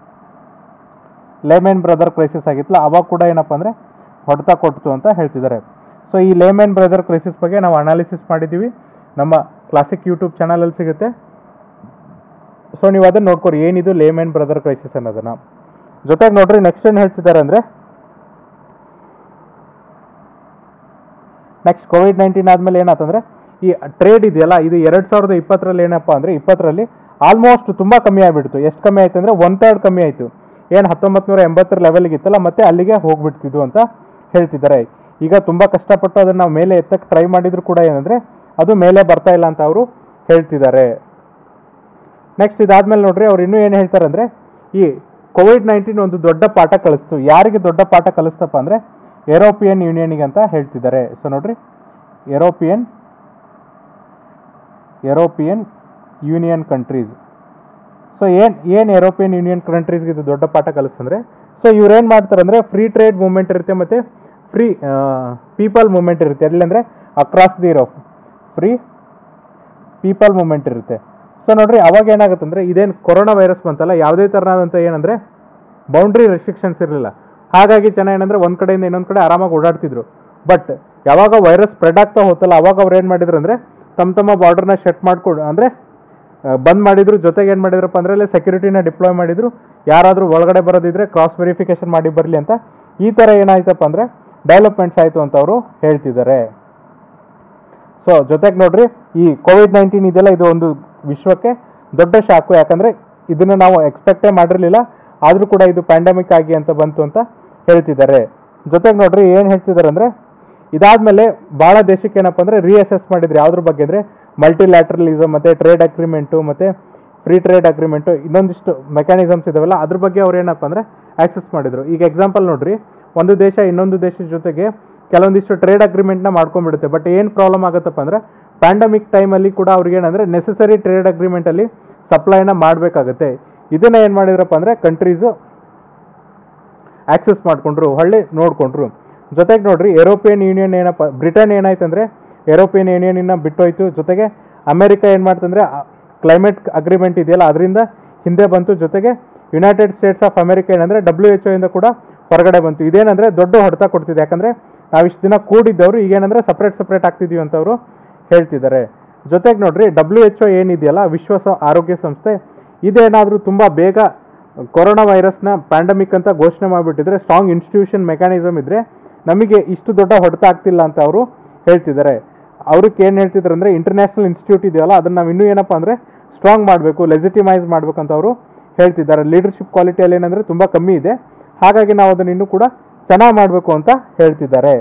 ಲೇಮೆನ್ ಬ್ರದರ್ ಕ್ರೈಸಿಸ್ ಆಗಿತ್ತಲ್ಲ ಅವಾಗ ಕೂಡ ಏನಪ್ಪ ಅಂದರೆ ಹೊಡೆತ ಕೊಡ್ತು ಅಂತ ಹೇಳ್ತಿದ್ದಾರೆ ಸೊ ಈ ಲೇಮೆನ್ ಬ್ರದರ್ ಕ್ರೈಸಿಸ್ ಬಗ್ಗೆ ನಾವು ಅನಾಲಿಸಿಸ್ ಮಾಡಿದ್ದೀವಿ ನಮ್ಮ ಕ್ಲಾಸಿಕ್ ಯೂಟ್ಯೂಬ್ ಚಾನಲಲ್ಲಿ ಸಿಗುತ್ತೆ ಸೊ ನೀವು ಅದನ್ನು ನೋಡ್ಕೊರಿ ಏನಿದು ಲೇಮೆನ್ ಬ್ರದರ್ ಕ್ರೈಸಿಸ್ ಅನ್ನೋದನ್ನು ಜೊತೆಗೆ ನೋಡ್ರಿ ನೆಕ್ಸ್ಟ್ ಏನು ಹೇಳ್ತಿದ್ದಾರೆ ಅಂದರೆ ನೆಕ್ಸ್ಟ್ ಕೋವಿಡ್ ನೈನ್ಟೀನ್ ಆದಮೇಲೆ ಏನಾಯ್ತಂದ್ರೆ ಈ ಟ್ರೇಡ್ ಇದೆಯಲ್ಲ ಇದು ಎರಡು ಸಾವಿರದ ಇಪ್ಪತ್ತರಲ್ಲಿ ಏನಪ್ಪ ಅಂದರೆ ಇಪ್ಪತ್ತರಲ್ಲಿ ಆಲ್ಮೋಸ್ಟ್ ತುಂಬ ಕಮ್ಮಿ ಆಗಿಬಿಡ್ತು ಎಷ್ಟು ಕಮ್ಮಿ ಆಯ್ತು ಅಂದರೆ ಒನ್ ಥರ್ಡ್ ಕಮ್ಮಿ ಆಯಿತು ಏನು ಹತ್ತೊಂಬತ್ತು ನೂರ ಎಂಬತ್ತರ ಲೆವೆಲ್ಗೆ ಇತ್ತಲ್ಲ ಮತ್ತೆ ಅಲ್ಲಿಗೆ ಹೋಗ್ಬಿಡ್ತಿದ್ವು ಅಂತ ಹೇಳ್ತಿದ್ದಾರೆ ಈಗ ತುಂಬ ಕಷ್ಟಪಟ್ಟು ಅದನ್ನು ನಾವು ಮೇಲೆ ಎತ್ತಕ್ಕೆ ಟ್ರೈ ಮಾಡಿದ್ರು ಕೂಡ ಏನಂದರೆ ಅದು ಮೇಲೆ ಬರ್ತಾ ಇಲ್ಲ ಅಂತ ಅವರು ಹೇಳ್ತಿದ್ದಾರೆ ನೆಕ್ಸ್ಟ್ ಇದಾದ್ಮೇಲೆ ನೋಡ್ರಿ ಅವ್ರು ಇನ್ನೂ ಏನು ಹೇಳ್ತಾರೆ ಅಂದರೆ ಈ ಕೋವಿಡ್ ನೈನ್ಟೀನ್ ಒಂದು ದೊಡ್ಡ ಪಾಠ ಕಲಿಸ್ತು ಯಾರಿಗೆ ದೊಡ್ಡ ಪಾಠ ಕಲಿಸ್ತಪ್ಪ ಅಂದರೆ ಯುರೋಪಿಯನ್ ಯೂನಿಯನ್ಗೆ ಅಂತ ಹೇಳ್ತಿದ್ದಾರೆ ಸೊ ನೋಡ್ರಿ European European union countries so ಏನು ಏನು ಯುರೋಪಿಯನ್ ಯೂನಿಯನ್ ಕಂಟ್ರೀಸ್ಗೆ ಇದು ದೊಡ್ಡ ಪಾಠ ಕಲಿಸ್ತಂದ್ರೆ ಸೊ ಇವ್ರು ಏನು ಮಾಡ್ತಾರೆ ಅಂದರೆ ಫ್ರೀ ಟ್ರೇಡ್ ಮೂವ್ಮೆಂಟ್ ಇರುತ್ತೆ ಮತ್ತು ಫ್ರೀ ಪೀಪಲ್ ಮೂವ್ಮೆಂಟ್ ಇರುತ್ತೆ ಎಲ್ಲಂದರೆ across the Europe free people movement ಇರುತ್ತೆ ಸೊ ನೋಡ್ರಿ ಅವಾಗ ಏನಾಗುತ್ತೆ ಅಂದರೆ ಇದೇನು ಕೊರೋನಾ ವೈರಸ್ ಬಂತಲ್ಲ ಯಾವುದೇ ಥರನಾದಂಥ ಏನಂದರೆ ಬೌಂಡ್ರಿ ರೆಸ್ಟ್ರಿಕ್ಷನ್ಸ್ ಇರಲಿಲ್ಲ ಹಾಗಾಗಿ ಜನ ಏನಂದರೆ ಒಂದು ಕಡೆಯಿಂದ ಇನ್ನೊಂದು ಕಡೆ ಆರಾಮಾಗಿ ಓಡಾಡ್ತಿದ್ರು ಬಟ್ ಯಾವಾಗ ವೈರಸ್ ಸ್ಪ್ರೆಡ್ ಆಗ್ತಾ ಹೋತಲ್ಲ ಅವಾಗ ಅವ್ರು ಏನು ಮಾಡಿದ್ರು ಅಂದರೆ ತಮ್ಮ ತಮ್ಮ ಬಾರ್ಡರ್ನ ಶೆಟ್ ಮಾಡ್ಕೊಂಡು ಅಂದರೆ ಬಂದ್ ಮಾಡಿದ್ರು ಜೊತೆಗೆ ಏನು ಮಾಡಿದ್ರಪ್ಪ ಅಂದರೆ ಅಲ್ಲಿ ಸೆಕ್ಯೂರಿಟಿನ ಡಿಪ್ಲಾಯ್ ಮಾಡಿದ್ರು ಯಾರಾದರೂ ಒಳಗಡೆ ಬರೋದಿದ್ರೆ ಕ್ರಾಸ್ ವೆರಿಫಿಕೇಶನ್ ಮಾಡಿ ಬರಲಿ ಅಂತ ಈ ಥರ ಏನಾಯ್ತಪ್ಪ ಅಂದರೆ ಡೆವಲಪ್ಮೆಂಟ್ಸ್ ಆಯಿತು ಅಂತ ಅವರು ಹೇಳ್ತಿದ್ದಾರೆ ಸೊ ಜೊತೆಗೆ ನೋಡ್ರಿ ಈ ಕೋವಿಡ್ ನೈನ್ಟೀನ್ ಇದೆಲ್ಲ ಇದು ಒಂದು ವಿಶ್ವಕ್ಕೆ ದೊಡ್ಡ ಶಾಕು ಯಾಕಂದ್ರೆ ಇದನ್ನ ನಾವು ಎಕ್ಸ್ಪೆಕ್ಟೇ ಮಾಡಿರಲಿಲ್ಲ ಆದರೂ ಕೂಡ ಇದು ಪ್ಯಾಂಡಮಿಕ್ ಆಗಿ ಅಂತ ಬಂತು ಅಂತ ಹೇಳ್ತಿದ್ದಾರೆ ಜೊತೆಗೆ ನೋಡ್ರಿ ಏನು ಹೇಳ್ತಿದ್ದಾರೆ ಅಂದರೆ ಇದಾದ್ಮೇಲೆ ಭಾಳ ದೇಶಕ್ಕೆ ಏನಪ್ಪ ಅಂದರೆ ರೀಅಸೆಸ್ ಮಾಡಿದ್ರು ಯಾವ್ದ್ರ ಬಗ್ಗೆ ಅಂದರೆ ಮಲ್ಟಿಲ್ಯಾಟ್ರಲಿಸಮ್ ಮತ್ತು ಟ್ರೇಡ್ ಅಗ್ರಿಮೆಂಟು ಮತ್ತು ಫ್ರೀ ಟ್ರೇಡ್ ಅಗ್ರಿಮೆಂಟು ಇನ್ನೊಂದಿಷ್ಟು ಮೆಕ್ಯಾನಿಸಮ್ಸ್ ಇದಾವಲ್ಲ ಅದ್ರ ಬಗ್ಗೆ ಅವ್ರು ಏನಪ್ಪ ಅಂದರೆ ಆಕ್ಸೆಸ್ ಮಾಡಿದ್ರು ಈಗ ಎಕ್ಸಾಂಪಲ್ ನೋಡ್ರಿ ಒಂದು ದೇಶ ಇನ್ನೊಂದು ದೇಶದ ಜೊತೆಗೆ ಕೆಲವೊಂದಿಷ್ಟು ಟ್ರೇಡ್ ಅಗ್ರಿಮೆಂಟ್ನ ಮಾಡ್ಕೊಂಡ್ಬಿಡುತ್ತೆ ಬಟ್ ಏನು ಪ್ರಾಬ್ಲಮ್ ಆಗುತ್ತಪ್ಪ ಅಂದರೆ ಪ್ಯಾಂಡಮಿಕ್ ಟೈಮಲ್ಲಿ ಕೂಡ ಅವ್ರಿಗೆ ಏನಂದರೆ ನೆಸೆಸರಿ ಟ್ರೇಡ್ ಅಗ್ರಿಮೆಂಟಲ್ಲಿ ಸಪ್ಲೈನ ಮಾಡಬೇಕಾಗತ್ತೆ ಇದನ್ನ ಏನು ಮಾಡಿದ್ರಪ್ಪ ಅಂದರೆ ಕಂಟ್ರೀಸು ಆಕ್ಸೆಸ್ ಮಾಡಿಕೊಂಡ್ರು ಹೊಳ್ಳಿ ನೋಡಿಕೊಂಡ್ರು ಜೊತೆಗೆ ನೋಡ್ರಿ ಯುರೋಪಿಯನ್ ಯೂನಿಯನ್ ಏನಪ್ಪ ಬ್ರಿಟನ್ ಏನಾಯ್ತಂದ್ರೆ ಯುರೋಪಿಯನ್ ಯೂನಿಯನ್ನ ಬಿಟ್ಟೋಯ್ತು ಜೊತೆಗೆ ಅಮೆರಿಕ ಏನು ಮಾಡ್ತಂದ್ರೆ ಕ್ಲೈಮೇಟ್ ಅಗ್ರಿಮೆಂಟ್ ಇದೆಯಲ್ಲ ಅದರಿಂದ ಹಿಂದೆ ಬಂತು ಜೊತೆಗೆ ಯುನೈಟೆಡ್ ಸ್ಟೇಟ್ಸ್ ಆಫ್ ಅಮೆರಿಕ ಏನಂದ್ರೆ ಡಬ್ಲ್ಯೂ ಎಚ್ ಇಂದ ಕೂಡ ಹೊರಗಡೆ ಬಂತು ಇದೇನಂದ್ರೆ ದೊಡ್ಡ ಹೊಡೆತ ಕೊಡ್ತಿದೆ ಯಾಕಂದ್ರೆ ನಾವು ಇಷ್ಟು ದಿನ ಕೂಡಿದ್ದವರು ಈಗೇನಂದ್ರೆ ಸಪ್ರೇಟ್ ಸಪ್ರೇಟ್ ಆಗ್ತಿದೀವಿ ಅಂತ ಅವರು ಹೇಳ್ತಿದ್ದಾರೆ ಜೊತೆಗೆ ನೋಡ್ರಿ ಡಬ್ಲ್ಯೂ ಎಚ್ ಒ ಏನಿದೆಯಲ್ಲ ವಿಶ್ವ ಸ- ಆರೋಗ್ಯ ಸಂಸ್ಥೆ ಇದೇನಾದರೂ ತುಂಬ ಬೇಗ ಕೊರೋನಾ ವೈರಸ್ನ ಪ್ಯಾಂಡಮಿಕ್ ಅಂತ ಘೋಷಣೆ ಮಾಡಿಬಿಟ್ಟಿದ್ರೆ ಸ್ಟ್ರಾಂಗ್ ಇನ್ಸ್ಟಿಟ್ಯೂಷನ್ ಮೆಕ್ಯಾನಿಸಮ್ ಇದ್ರೆ ನಮಗೆ ಇಷ್ಟು ದೊಡ್ಡ ಹೊಡೆತ ಆಗ್ತಿಲ್ಲ ಅಂತ ಅವರು ಹೇಳ್ತಿದ್ದಾರೆ ಅವ್ರಿಗೆ ಏನು ಹೇಳ್ತಿದ್ದಾರೆ ಅಂದರೆ ಇಂಟರ್ನ್ಯಾಷನಲ್ ಇನ್ಸ್ಟಿಟ್ಯೂಟ್ ಇದೆಯಲ್ಲ ಅದನ್ನು ನಾವು ಇನ್ನೂ ಏನಪ್ಪ ಅಂದರೆ ಸ್ಟ್ರಾಂಗ್ ಮಾಡಬೇಕು ಲೆಜಿಟಿಮೈಸ್ ಮಾಡಬೇಕು ಅಂತ ಅವರು ಹೇಳ್ತಿದ್ದಾರೆ ಲೀಡರ್ಶಿಪ್ ಕ್ವಾಲಿಟಿಯಲ್ಲಿ ಏನಂದರೆ ತುಂಬ ಕಮ್ಮಿ ಇದೆ ಹಾಗಾಗಿ ನಾವು ಅದನ್ನು ಇನ್ನೂ ಕೂಡ ಚೆನ್ನಾಗಿ ಮಾಡಬೇಕು ಅಂತ ಹೇಳ್ತಿದ್ದಾರೆ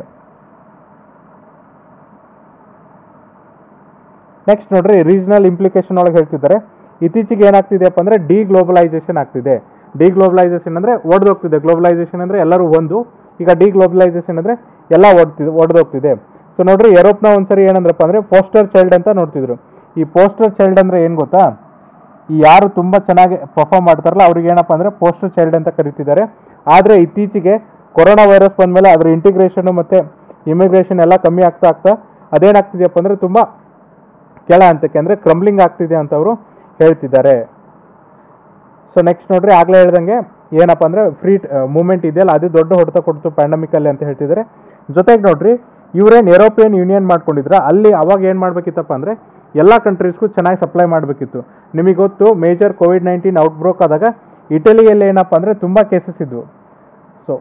ನೆಕ್ಸ್ಟ್ ನೋಡ್ರಿ ರೀಜನಲ್ ಇಂಪ್ಲಿಕೇಶನ್ ಒಳಗೆ ಹೇಳ್ತಿದ್ದಾರೆ ಇತ್ತೀಚೆಗೆ ಏನಾಗ್ತಿದೆಯಪ್ಪ ಅಂದರೆ ಡಿ ಗ್ಲೋಬಲೈಸೇಷನ್ ಆಗ್ತಿದೆ ಡಿ ಗ್ಲೋಬಲೈಸೇಷನ್ ಅಂದರೆ ಒಡೆದೋಗ್ತಿದೆ ಗ್ಲೋಬಲೈಸೇಷನ್ ಅಂದರೆ ಎಲ್ಲರೂ ಒಂದು ಈಗ ಡಿ ಗ್ಲೋಬಲೈಸೇಷನ್ ಅಂದರೆ ಎಲ್ಲ ಒಡ್ತಿದೆ ಒಡೆದೋಗ್ತಿದೆ ಸೊ ನೋಡ್ರಿ ಯುರೋಪ್ನ ಒಂದ್ಸರಿ ಏನಂದ್ರಪ್ಪ ಅಂದರೆ ಪೋಸ್ಟರ್ ಚೈಲ್ಡ್ ಅಂತ ನೋಡ್ತಿದ್ರು ಈ ಪೋಸ್ಟರ್ ಚೈಲ್ಡ್ ಅಂದರೆ ಏನು ಗೊತ್ತಾ ಈ ಯಾರು ತುಂಬ ಚೆನ್ನಾಗಿ ಪರ್ಫಾರ್ಮ್ ಮಾಡ್ತಾರಲ್ಲ ಅವ್ರಿಗೆ ಏನಪ್ಪ ಅಂದರೆ ಪೋಸ್ಟರ್ ಚೈಲ್ಡ್ ಅಂತ ಕರಿತಿದ್ದಾರೆ ಆದರೆ ಇತ್ತೀಚೆಗೆ ಕೊರೋನಾ ವೈರಸ್ ಬಂದಮೇಲೆ ಅದರ ಇಂಟಿಗ್ರೇಷನು ಮತ್ತು ಇಮಿಗ್ರೇಷನ್ ಎಲ್ಲ ಕಮ್ಮಿ ಆಗ್ತಾ ಆಗ್ತಾ ಅದೇನಾಗ್ತಿದೆಯಪ್ಪ ಅಂದರೆ ತುಂಬ ಕೆಳ ಹಂತಕ್ಕೆ ಅಂದರೆ ಕ್ರಂಬ್ಲಿಂಗ್ ಆಗ್ತಿದೆ ಅಂತ ಅವರು ಹೇಳ್ತಿದ್ದಾರೆ ಸೊ ನೆಕ್ಸ್ಟ್ ನೋಡ್ರಿ ಆಗಲೇ ಹೇಳ್ದಂಗೆ ಏನಪ್ಪ ಅಂದರೆ ಫ್ರೀ ಮೂವ್ಮೆಂಟ್ ಇದೆಯಲ್ಲ ಅದು ದೊಡ್ಡ ಹೊಡೆತ ಕೊಡ್ತು ಪ್ಯಾಂಡಮಿಕಲ್ಲಿ ಅಂತ ಹೇಳ್ತಿದ್ದಾರೆ ಜೊತೆಗೆ ನೋಡ್ರಿ ಇವ್ರೇನು ಯುರೋಪಿಯನ್ ಯೂನಿಯನ್ ಮಾಡ್ಕೊಂಡಿದ್ರ ಅಲ್ಲಿ ಅವಾಗ ಏನು ಮಾಡಬೇಕಿತ್ತಪ್ಪ ಅಂದರೆ ಎಲ್ಲ ಕಂಟ್ರೀಸ್ಗೂ ಚೆನ್ನಾಗಿ ಸಪ್ಲೈ ಮಾಡಬೇಕಿತ್ತು ನಿಮಗೆ ಗೊತ್ತು ಮೇಜರ್ ಕೋವಿಡ್ ನೈನ್ಟೀನ್ ಔಟ್ಬ್ರೋಕ್ ಆದಾಗ ಇಟಲಿಯಲ್ಲಿ ಏನಪ್ಪ ಅಂದರೆ ತುಂಬ ಕೇಸಸ್ ಇದ್ವು ಸೊ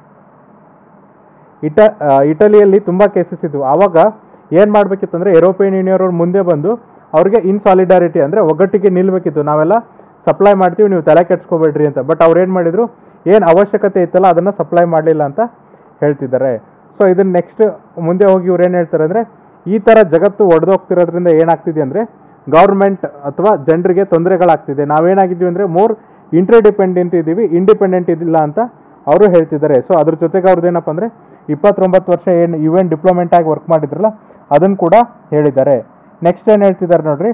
ಇಟ ಆ, ಇಟಲಿಯಲ್ಲಿ ತುಂಬ ಕೇಸಸ್ ಇದ್ವು ಆವಾಗ ಏನು ಮಾಡಬೇಕಿತ್ತು ಅಂದರೆ ಯುರೋಪಿಯನ್ ಯೂನಿಯನ್ ಅವ್ರು ಮುಂದೆ ಬಂದು ಅವ್ರಿಗೆ ಇನ್ ಸಾಲಿಡಾರಿಟಿ ಅಂದರೆ ಒಗ್ಗಟ್ಟಿಗೆ ನಿಲ್ಬೇಕಿತ್ತು ನಾವೆಲ್ಲ ಸಪ್ಲೈ ಮಾಡ್ತೀವಿ ನೀವು ತಲೆ ಕೆಡ್ಸ್ಕೊಬೇಡ್ರಿ ಅಂತ ಬಟ್ ಅವ್ರು ಏನು ಮಾಡಿದ್ರು ಏನು ಅವಶ್ಯಕತೆ ಇತ್ತಲ್ಲ ಅದನ್ನು ಸಪ್ಲೈ ಮಾಡಲಿಲ್ಲ ಅಂತ ಹೇಳ್ತಿದ್ದಾರೆ ಸೊ ಇದನ್ನ ನೆಕ್ಸ್ಟ್ ಮುಂದೆ ಹೋಗಿ ಇವ್ರು ಏನು ಹೇಳ್ತಾರೆ ಅಂದರೆ ಈ ಥರ ಜಗತ್ತು ಒಡೆದೋಗ್ತಿರೋದ್ರಿಂದ ಏನಾಗ್ತಿದೆ ಅಂದರೆ ಗೌರ್ಮೆಂಟ್ ಅಥವಾ ಜನರಿಗೆ ತೊಂದರೆಗಳಾಗ್ತಿದೆ ನಾವೇನಾಗಿದ್ದೀವಿ ಅಂದರೆ ಮೋರ್ ಇಂಟರ್ಡಿಪೆಂಡೆಂಟ್ ಇದ್ದೀವಿ ಇಂಡಿಪೆಂಡೆಂಟ್ ಇದಿಲ್ಲ ಅಂತ ಅವರು ಹೇಳ್ತಿದ್ದಾರೆ ಸೊ ಅದ್ರ ಜೊತೆಗೆ ಅವ್ರದ್ದು ಏನಪ್ಪ ಅಂದರೆ ಇಪ್ಪತ್ತೊಂಬತ್ತು ವರ್ಷ ಏನು ಯು ಎನ್ ಡಿಪ್ಲೊಮೆಂಟ್ ಆಗಿ ವರ್ಕ್ ಮಾಡಿದ್ರಲ್ಲ ಅದನ್ನು ಕೂಡ ಹೇಳಿದ್ದಾರೆ ನೆಕ್ಸ್ಟ್ ಏನು ಹೇಳ್ತಿದ್ದಾರೆ ನೋಡ್ರಿ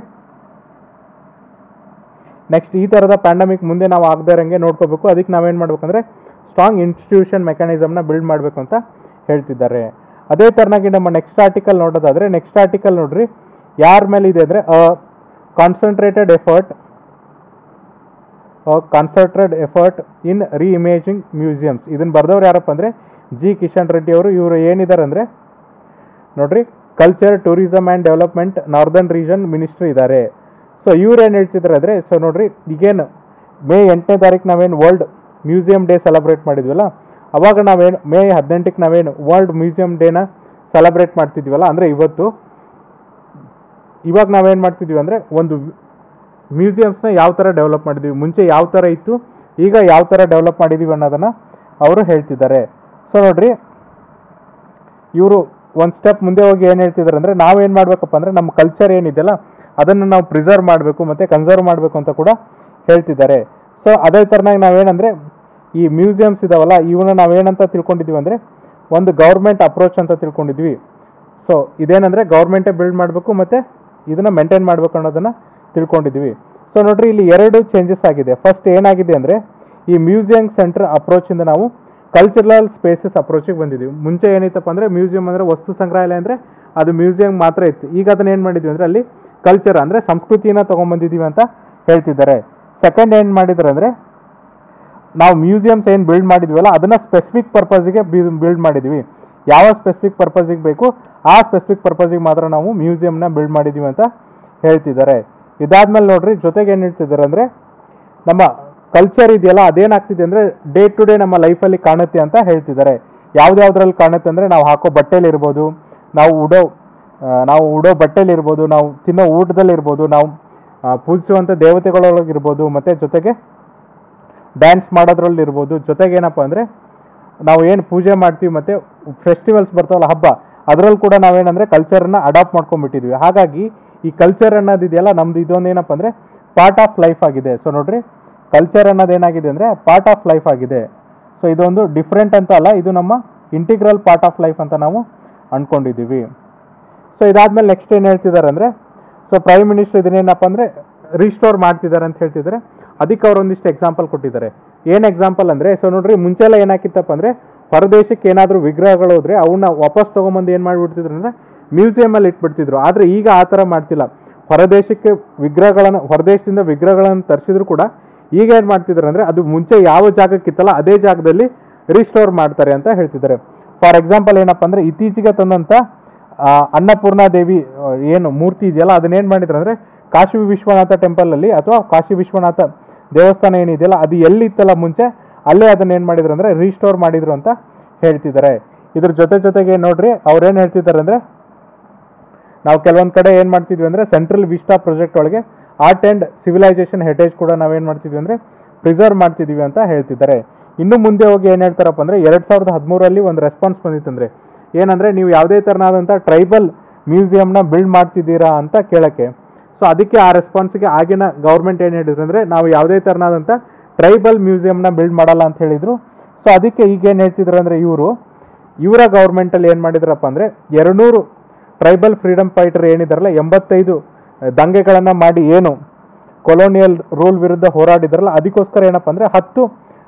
ನೆಕ್ಸ್ಟ್ ಈ ಥರದ ಪ್ಯಾಂಡಮಿಕ್ ಮುಂದೆ ನಾವು ಆಗದೇ ಇರಂಗೆ ನೋಡ್ಕೋಬೇಕು ಅದಕ್ಕೆ ನಾವೇನು ಮಾಡ್ಬೇಕಂದ್ರೆ ಸ್ಟ್ರಾಂಗ್ ಇನ್ಸ್ಟಿಟ್ಯೂಷನ್ ಮೆಕ್ಯಾನಿಸಮ್ನ ಬಿಲ್ಡ್ ಮಾಡಬೇಕು ಅಂತ ಹೇಳ್ತಿದ್ದಾರೆ ಅದೇ ಥರನಾಗಿ ನಮ್ಮ ನೆಕ್ಸ್ಟ್ ಆರ್ಟಿಕಲ್ ನೋಡೋದಾದ್ರೆ ನೆಕ್ಸ್ಟ್ ಆರ್ಟಿಕಲ್ ನೋಡ್ರಿ ಯಾರ ಮೇಲೆ ಇದೆ ಅಂದರೆ concentrated effort concentrate effort in reimagining museums ಇದನ್ನು ಬರೆದವ್ರು ಯಾರಪ್ಪ ಅಂದರೆ ಜಿ ಕಿಶನ್ ರೆಡ್ಡಿ ಅವರು ಇವರು ಏನಿದ್ದಾರೆ ಅಂದರೆ ನೋಡ್ರಿ culture tourism and development northern region ministry ಇದ್ದಾರೆ ಸೊ ಇವ್ರು ಏನು ಹೇಳ್ತಿದ್ದಾರೆ ಅಂದರೆ ಸೊ ನೋಡ್ರಿ ಈಗೇನು ಮೇ ಎಂಟನೇ ತಾರೀಕು ನಾವೇನು ವರ್ಲ್ಡ್ ಮ್ಯೂಸಿಯಂ ಡೇ ಸೆಲೆಬ್ರೇಟ್ ಮಾಡಿದ್ವಲ್ಲ ಅವಾಗ ನಾವೇನು ಮೇ ಹದಿನೆಂಟಕ್ಕೆ ನಾವೇನು ವರ್ಲ್ಡ್ ಮ್ಯೂಸಿಯಂ ಡೇನ ಸೆಲೆಬ್ರೇಟ್ ಮಾಡ್ತಿದ್ವಲ್ಲ ಅಂದರೆ ಇವತ್ತು ಇವಾಗ ನಾವೇನು ಮಾಡ್ತಿದ್ವಿ ಅಂದರೆ ಒಂದು ಮ್ಯೂಸಿಯಮ್ಸ್ನ ಯಾವ ಥರ ಡೆವಲಪ್ ಮಾಡಿದ್ವಿ ಮುಂಚೆ ಯಾವ ಥರ ಇತ್ತು ಈಗ ಯಾವ ಥರ ಡೆವಲಪ್ ಮಾಡಿದ್ದೀವಿ ಅನ್ನೋದನ್ನು ಅವರು ಹೇಳ್ತಿದ್ದಾರೆ ಸೊ ನೋಡ್ರಿ ಇವರು ಒಂದು ಸ್ಟೆಪ್ ಮುಂದೆ ಹೋಗಿ ಏನು ಹೇಳ್ತಿದ್ದಾರೆ ಅಂದರೆ ನಾವೇನು ಮಾಡಬೇಕಪ್ಪ ಅಂದರೆ ನಮ್ಮ ಕಲ್ಚರ್ ಏನಿದೆಯಲ್ಲ ಅದನ್ನು ನಾವು ಪ್ರಿಸರ್ವ್ ಮಾಡಬೇಕು ಮತ್ತು ಕನ್ಸರ್ವ್ ಮಾಡಬೇಕು ಅಂತ ಕೂಡ ಹೇಳ್ತಿದ್ದಾರೆ ಸೊ ಅದೇ ಥರನಾಗಿ ನಾವೇನಂದರೆ ಈ ಮ್ಯೂಸಿಯಮ್ಸ್ ಇದಾವಲ್ಲ ಇವನ್ನ ನಾವೇನಂತ ತಿಳ್ಕೊಂಡಿದ್ದೀವಿ ಅಂದರೆ ಒಂದು ಗೌರ್ಮೆಂಟ್ ಅಪ್ರೋಚ್ ಅಂತ ತಿಳ್ಕೊಂಡಿದ್ವಿ ಸೊ ಇದೇನಂದರೆ ಗೌರ್ಮೆಂಟೇ ಬಿಲ್ಡ್ ಮಾಡಬೇಕು ಮತ್ತು ಇದನ್ನು ಮೇಂಟೈನ್ ಮಾಡಬೇಕು ಅನ್ನೋದನ್ನು ತಿಳ್ಕೊಂಡಿದ್ವಿ ಸೊ ನೋಡ್ರಿ ಇಲ್ಲಿ ಎರಡು ಚೇಂಜಸ್ ಆಗಿದೆ ಫಸ್ಟ್ ಏನಾಗಿದೆ ಅಂದರೆ ಈ ಮ್ಯೂಸಿಯಂ ಸೆಂಟರ್ ಅಪ್ರೋಚಿಂದ ನಾವು ಕಲ್ಚರಲ್ ಸ್ಪೇಸಸ್ ಅಪ್ರೋಚಿಗೆ ಬಂದಿದ್ದೀವಿ ಮುಂಚೆ ಏನಿತ್ತಪ್ಪ ಅಂದರೆ ಮ್ಯೂಸಿಯಂ ಅಂದರೆ ವಸ್ತು ಸಂಗ್ರಹಾಲಯ ಅಂದರೆ ಅದು ಮ್ಯೂಸಿಯಂ ಮಾತ್ರ ಇತ್ತು ಈಗ ಅದನ್ನ ಏನು ಮಾಡಿದ್ವಿ ಅಂದರೆ ಅಲ್ಲಿ ಕಲ್ಚರ್ ಅಂದರೆ ಸಂಸ್ಕೃತಿನ ತೊಗೊಂಬಂದಿದ್ದೀವಿ ಅಂತ ಹೇಳ್ತಿದ್ದಾರೆ ಸೆಕೆಂಡ್ ಏನು ಮಾಡಿದ್ರು ಅಂದರೆ ನಾವು ಮ್ಯೂಸಿಯಮ್ಸ್ ಏನು ಬಿಲ್ಡ್ ಮಾಡಿದ್ವಲ್ಲ ಅದನ್ನ ಸ್ಪೆಸಿಫಿಕ್ ಪರ್ಪಸ್ಗೆ ಬಿಲ್ಡ್ ಮಾಡಿದ್ವಿ ಯಾವ ಸ್ಪೆಸಿಫಿಕ್ ಪರ್ಪಸ್ಗೆ ಬೇಕು ಆ ಸ್ಪೆಸಿಫಿಕ್ ಪರ್ಪಸ್ಗೆ ಮಾತ್ರ ನಾವು ಮ್ಯೂಸಿಯಂನ ಬಿಲ್ಡ್ ಮಾಡಿದ್ದೀವಿ ಅಂತ ಹೇಳ್ತಿದ್ದಾರೆ ಇದಾದ್ಮೇಲೆ ನೋಡ್ರಿ ಜೊತೆಗೆ ಏನು ಹೇಳ್ತಿದ್ದಾರೆ ಅಂದರೆ ನಮ್ಮ ಕಲ್ಚರ್ ಇದೆಯಲ್ಲ ಅದೇನಾಗ್ತಿದೆ ಅಂದರೆ ಡೇ ಟು ಡೇ ನಮ್ಮ ಲೈಫಲ್ಲಿ ಕಾಣುತ್ತೆ ಅಂತ ಹೇಳ್ತಿದ್ದಾರೆ ಯಾವ್ದ್ಯಾವ್ದ್ರಲ್ಲಿ ಕಾಣುತ್ತೆ ಅಂದರೆ ನಾವು ಹಾಕೋ ಬಟ್ಟೆಲಿರ್ಬೋದು ನಾವು ಉಡೋ ಆ, ನಾವು ಉಡೋ ಬಟ್ಟೆಲಿರ್ಬೋದು ನಾವು ತಿನ್ನೋ ಊಟದಲ್ಲಿರ್ಬೋದು ನಾವು ಆ, ಪೂಜಿಸುವಂಥ ದೇವತೆಗಳೊಳಗಿರ್ಬೋದು ಮತ್ತು ಜೊತೆಗೆ ಡ್ಯಾನ್ಸ್ ಮಾಡೋದ್ರಲ್ಲಿ ಇರ್ಬೋದು ಜೊತೆಗೆ ಏನಪ್ಪ ಅಂದರೆ ನಾವು ಏನು ಪೂಜೆ ಮಾಡ್ತೀವಿ ಮತ್ತು ಫೆಸ್ಟಿವಲ್ಸ್ ಬರ್ತಾವಲ್ಲ ಹಬ್ಬ ಅದರಲ್ಲಿ ಕೂಡ ನಾವೇನಂದರೆ ಕಲ್ಚರನ್ನು ಅಡಾಪ್ಟ್ ಮಾಡ್ಕೊಂಡ್ಬಿಟ್ಟಿದ್ವಿ ಹಾಗಾಗಿ ಈ ಕಲ್ಚರ್ ಅನ್ನೋದಿದೆಯಲ್ಲ ನಮ್ದು ಇದೊಂದು ಏನಪ್ಪ ಅಂದರೆ ಪಾರ್ಟ್ ಆಫ್ ಲೈಫ್ ಆಗಿದೆ ಸೊ ನೋಡ್ರಿ ಕಲ್ಚರ್ ಅನ್ನೋದು ಏನಾಗಿದೆ ಅಂದರೆ ಪಾರ್ಟ್ ಆಫ್ ಲೈಫ್ ಆಗಿದೆ ಸೊ ಇದೊಂದು ಡಿಫ್ರೆಂಟ್ ಅಂತ ಅಲ್ಲ ಇದು ನಮ್ಮ ಇಂಟಿಗ್ರಲ್ ಪಾರ್ಟ್ ಆಫ್ ಲೈಫ್ ಅಂತ ನಾವು ಅಂದ್ಕೊಂಡಿದ್ದೀವಿ ಸೊ ಇದಾದ್ಮೇಲೆ ನೆಕ್ಸ್ಟ್ ಏನು ಹೇಳ್ತಿದ್ದಾರೆ ಅಂದರೆ ಸೊ ಪ್ರೈಮ್ ಮಿನಿಸ್ಟರ್ ಇದನ್ನೇನಪ್ಪ ಅಂದರೆ ರಿಸ್ಟೋರ್ ಮಾಡ್ತಿದ್ದಾರೆ ಅಂತ ಹೇಳ್ತಿದ್ದಾರೆ ಅದಕ್ಕೆ ಅವ್ರು ಒಂದಿಷ್ಟು ಎಕ್ಸಾಂಪಲ್ ಕೊಟ್ಟಿದ್ದಾರೆ ಏನು ಎಕ್ಸಾಂಪಲ್ ಅಂದರೆ ಸೊ ನೋಡ್ರಿ ಮುಂಚೆ ಎಲ್ಲ ಏನಾಕಿತ್ತಪ್ಪ ಅಂದರೆ ಹೊರದೇಶಕ್ಕೆ ಏನಾದರೂ ವಿಗ್ರಹಗಳು ಹೋದ್ರೆ ಅವನ್ನ ವಾಪಸ್ ತೊಗೊಂಬಂದು ಏನು ಮಾಡಿಬಿಡ್ತಿದ್ರು ಅಂದರೆ ಮ್ಯೂಸಿಯಮಲ್ಲಿ ಇಟ್ಬಿಡ್ತಿದ್ರು ಆದರೆ ಈಗ ಆ ಥರ ಮಾಡ್ತಿಲ್ಲ ಹೊರದೇಶಕ್ಕೆ ವಿಗ್ರಹಗಳನ್ನು ಹೊರದೇಶದಿಂದ ವಿಗ್ರಹಗಳನ್ನು ತರಿಸಿದ್ರು ಕೂಡ ಈಗ ಏನು ಮಾಡ್ತಿದ್ದಾರೆ ಅಂದರೆ ಅದು ಮುಂಚೆ ಯಾವ ಜಾಗಕ್ಕಿತ್ತಲ್ಲ ಅದೇ ಜಾಗದಲ್ಲಿ ರಿಸ್ಟೋರ್ ಮಾಡ್ತಾರೆ ಅಂತ ಹೇಳ್ತಿದ್ದಾರೆ ಫಾರ್ ಎಕ್ಸಾಂಪಲ್ ಏನಪ್ಪ ಅಂದರೆ ಇತ್ತೀಚೆಗೆ ತಂದಂಥ ಆ, ಅನ್ನಪೂರ್ಣಾ ದೇವಿ ಆ, ಏನು ಮೂರ್ತಿ ಇದೆಯಲ್ಲ ಅದನ್ನೇನು ಮಾಡಿದ್ರು ಅಂದರೆ ಕಾಶಿ ವಿಶ್ವನಾಥ ಟೆಂಪಲಲ್ಲಿ ಅಥವಾ ಕಾಶಿ ವಿಶ್ವನಾಥ ದೇವಸ್ಥಾನ ಏನಿದೆಯಲ್ಲ ಅದು ಎಲ್ಲಿತ್ತಲ್ಲ ಮುಂಚೆ ಅಲ್ಲೇ ಅದನ್ನ ಏನು ಮಾಡಿದ್ರು ಅಂದರೆ ರೀಸ್ಟೋರ್ ಮಾಡಿದ್ರು ಅಂತ ಹೇಳ್ತಿದ್ದಾರೆ ಇದ್ರ ಜೊತೆ ಜೊತೆಗೆ ನೋಡ್ರಿ ಅವ್ರೇನು ಹೇಳ್ತಿದ್ದಾರೆ ಅಂದರೆ ನಾವು ಕೆಲವೊಂದು ಕಡೆ ಏನು ಮಾಡ್ತಿದ್ವಿ ಅಂದರೆ ಸೆಂಟ್ರಲ್ ವಿಸ್ಟಾ ಪ್ರಾಜೆಕ್ಟ್ ಒಳಗೆ ಆರ್ಟ್ ಆ್ಯಂಡ್ ಸಿವಿಲೈಸೇಷನ್ ಹೆರಿಟೇಜ್ ಕೂಡ ನಾವೇನು ಮಾಡ್ತಿದ್ವಿ ಅಂದರೆ ಪ್ರಿಸರ್ವ್ ಮಾಡ್ತಿದ್ದೀವಿ ಅಂತ ಹೇಳ್ತಿದ್ದಾರೆ ಇನ್ನು ಮುಂದೆ ಹೋಗಿ ಏನು ಹೇಳ್ತಾರಪ್ಪ ಅಂದರೆ ಎರಡು ಸಾವಿರದ ಹದಿಮೂರರಲ್ಲಿ ಒಂದು ರೆಸ್ಪಾನ್ಸ್ ಬಂದಿತ್ತಂದ್ರೆ ಏನಂದರೆ ನೀವು ಯಾವುದೇ ಥರನಾದಂಥ ಟ್ರೈಬಲ್ ಮ್ಯೂಸಿಯಂನ ಬಿಲ್ಡ್ ಮಾಡ್ತಿದ್ದೀರಾ ಅಂತ ಕೇಳೋಕ್ಕೆ ಸೊ ಅದಕ್ಕೆ ಆ ರೆಸ್ಪಾನ್ಸ್ಗೆ ಆಗಿನ ಗೌರ್ಮೆಂಟ್ ಏನು ಹೇಳಿದ್ರು ಅಂದರೆ ನಾವು ಯಾವುದೇ ಥರನಾದಂಥ ಟ್ರೈಬಲ್ ಮ್ಯೂಸಿಯಂನ ಬಿಲ್ಡ್ ಮಾಡಲ್ಲ ಅಂತ ಹೇಳಿದರು ಸೊ ಅದಕ್ಕೆ ಈಗ ಏನು ಹೇಳ್ತಿದ್ರು ಅಂದರೆ ಇವರು ಇವರ ಗೌರ್ಮೆಂಟಲ್ಲಿ ಏನು ಮಾಡಿದ್ರಪ್ಪ ಅಂದರೆ ಎರಡುನೂರು ಟ್ರೈಬಲ್ ಫ್ರೀಡಮ್ ಫೈಟರ್ ಏನಿದಾರಲ್ಲ ಎಂಬತ್ತೈದು ದಂಗೆಗಳನ್ನು ಮಾಡಿ ಏನು ಕೊಲೋನಿಯಲ್ ರೂಲ್ ವಿರುದ್ಧ ಹೋರಾಡಿದ್ರಲ್ಲ ಅದಕ್ಕೋಸ್ಕರ ಏನಪ್ಪ ಅಂದರೆ ಹತ್ತು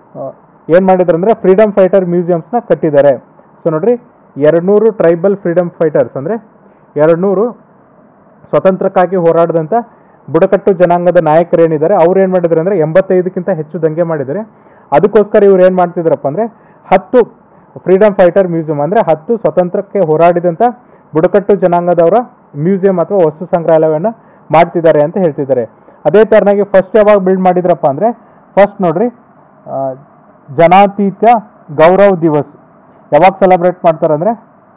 ಏನು ಮಾಡಿದ್ರು ಅಂದರೆ ಫ್ರೀಡಮ್ ಫೈಟರ್ ಮ್ಯೂಸಿಯಮ್ಸ್ನ ಕಟ್ಟಿದ್ದಾರೆ ಸೊ ನೋಡ್ರಿ ಎರಡುನೂರು ಟ್ರೈಬಲ್ ಫ್ರೀಡಮ್ ಫೈಟರ್ಸ್ ಅಂದರೆ ಎರಡುನೂರು ಸ್ವತಂತ್ರಕ್ಕಾಗಿ ಹೋರಾಡಿದಂಥ ಬುಡಕಟ್ಟು ಜನಾಂಗದ ನಾಯಕರು ಏನಿದ್ದಾರೆ ಅವ್ರು ಏನು ಮಾಡಿದ್ರು ಅಂದರೆ ಎಂಬತ್ತೈದಕ್ಕಿಂತ ಹೆಚ್ಚು ದಂಗೆ ಮಾಡಿದ್ದಾರೆ ಅದಕ್ಕೋಸ್ಕರ ಇವ್ರು ಏನು ಮಾಡ್ತಿದ್ರಪ್ಪ ಅಂದರೆ ಹತ್ತು ಫ್ರೀಡಮ್ ಫೈಟರ್ ಮ್ಯೂಸಿಯಂ ಅಂದರೆ ಹತ್ತು ಸ್ವತಂತ್ರಕ್ಕೆ ಹೋರಾಡಿದಂಥ ಬುಡಕಟ್ಟು ಜನಾಂಗದವರ ಮ್ಯೂಸಿಯಂ ಅಥವಾ ವಸ್ತು ಸಂಗ್ರಹಾಲಯವನ್ನು ಮಾಡ್ತಿದ್ದಾರೆ ಅಂತ ಹೇಳ್ತಿದ್ದಾರೆ ಅದೇ ಥರನಾಗಿ ಫಸ್ಟ್ ಯಾವಾಗ ಬಿಲ್ಡ್ ಮಾಡಿದ್ರಪ್ಪ ಅಂದರೆ ಫಸ್ಟ್ ನೋಡ್ರಿ ಆ, ಜನಾತೀತ ಗೌರವ್ ದಿವಸ್ ಯಾವಾಗ ಸೆಲೆಬ್ರೇಟ್ ಮಾಡ್ತಾರೆ ಅಂದರೆ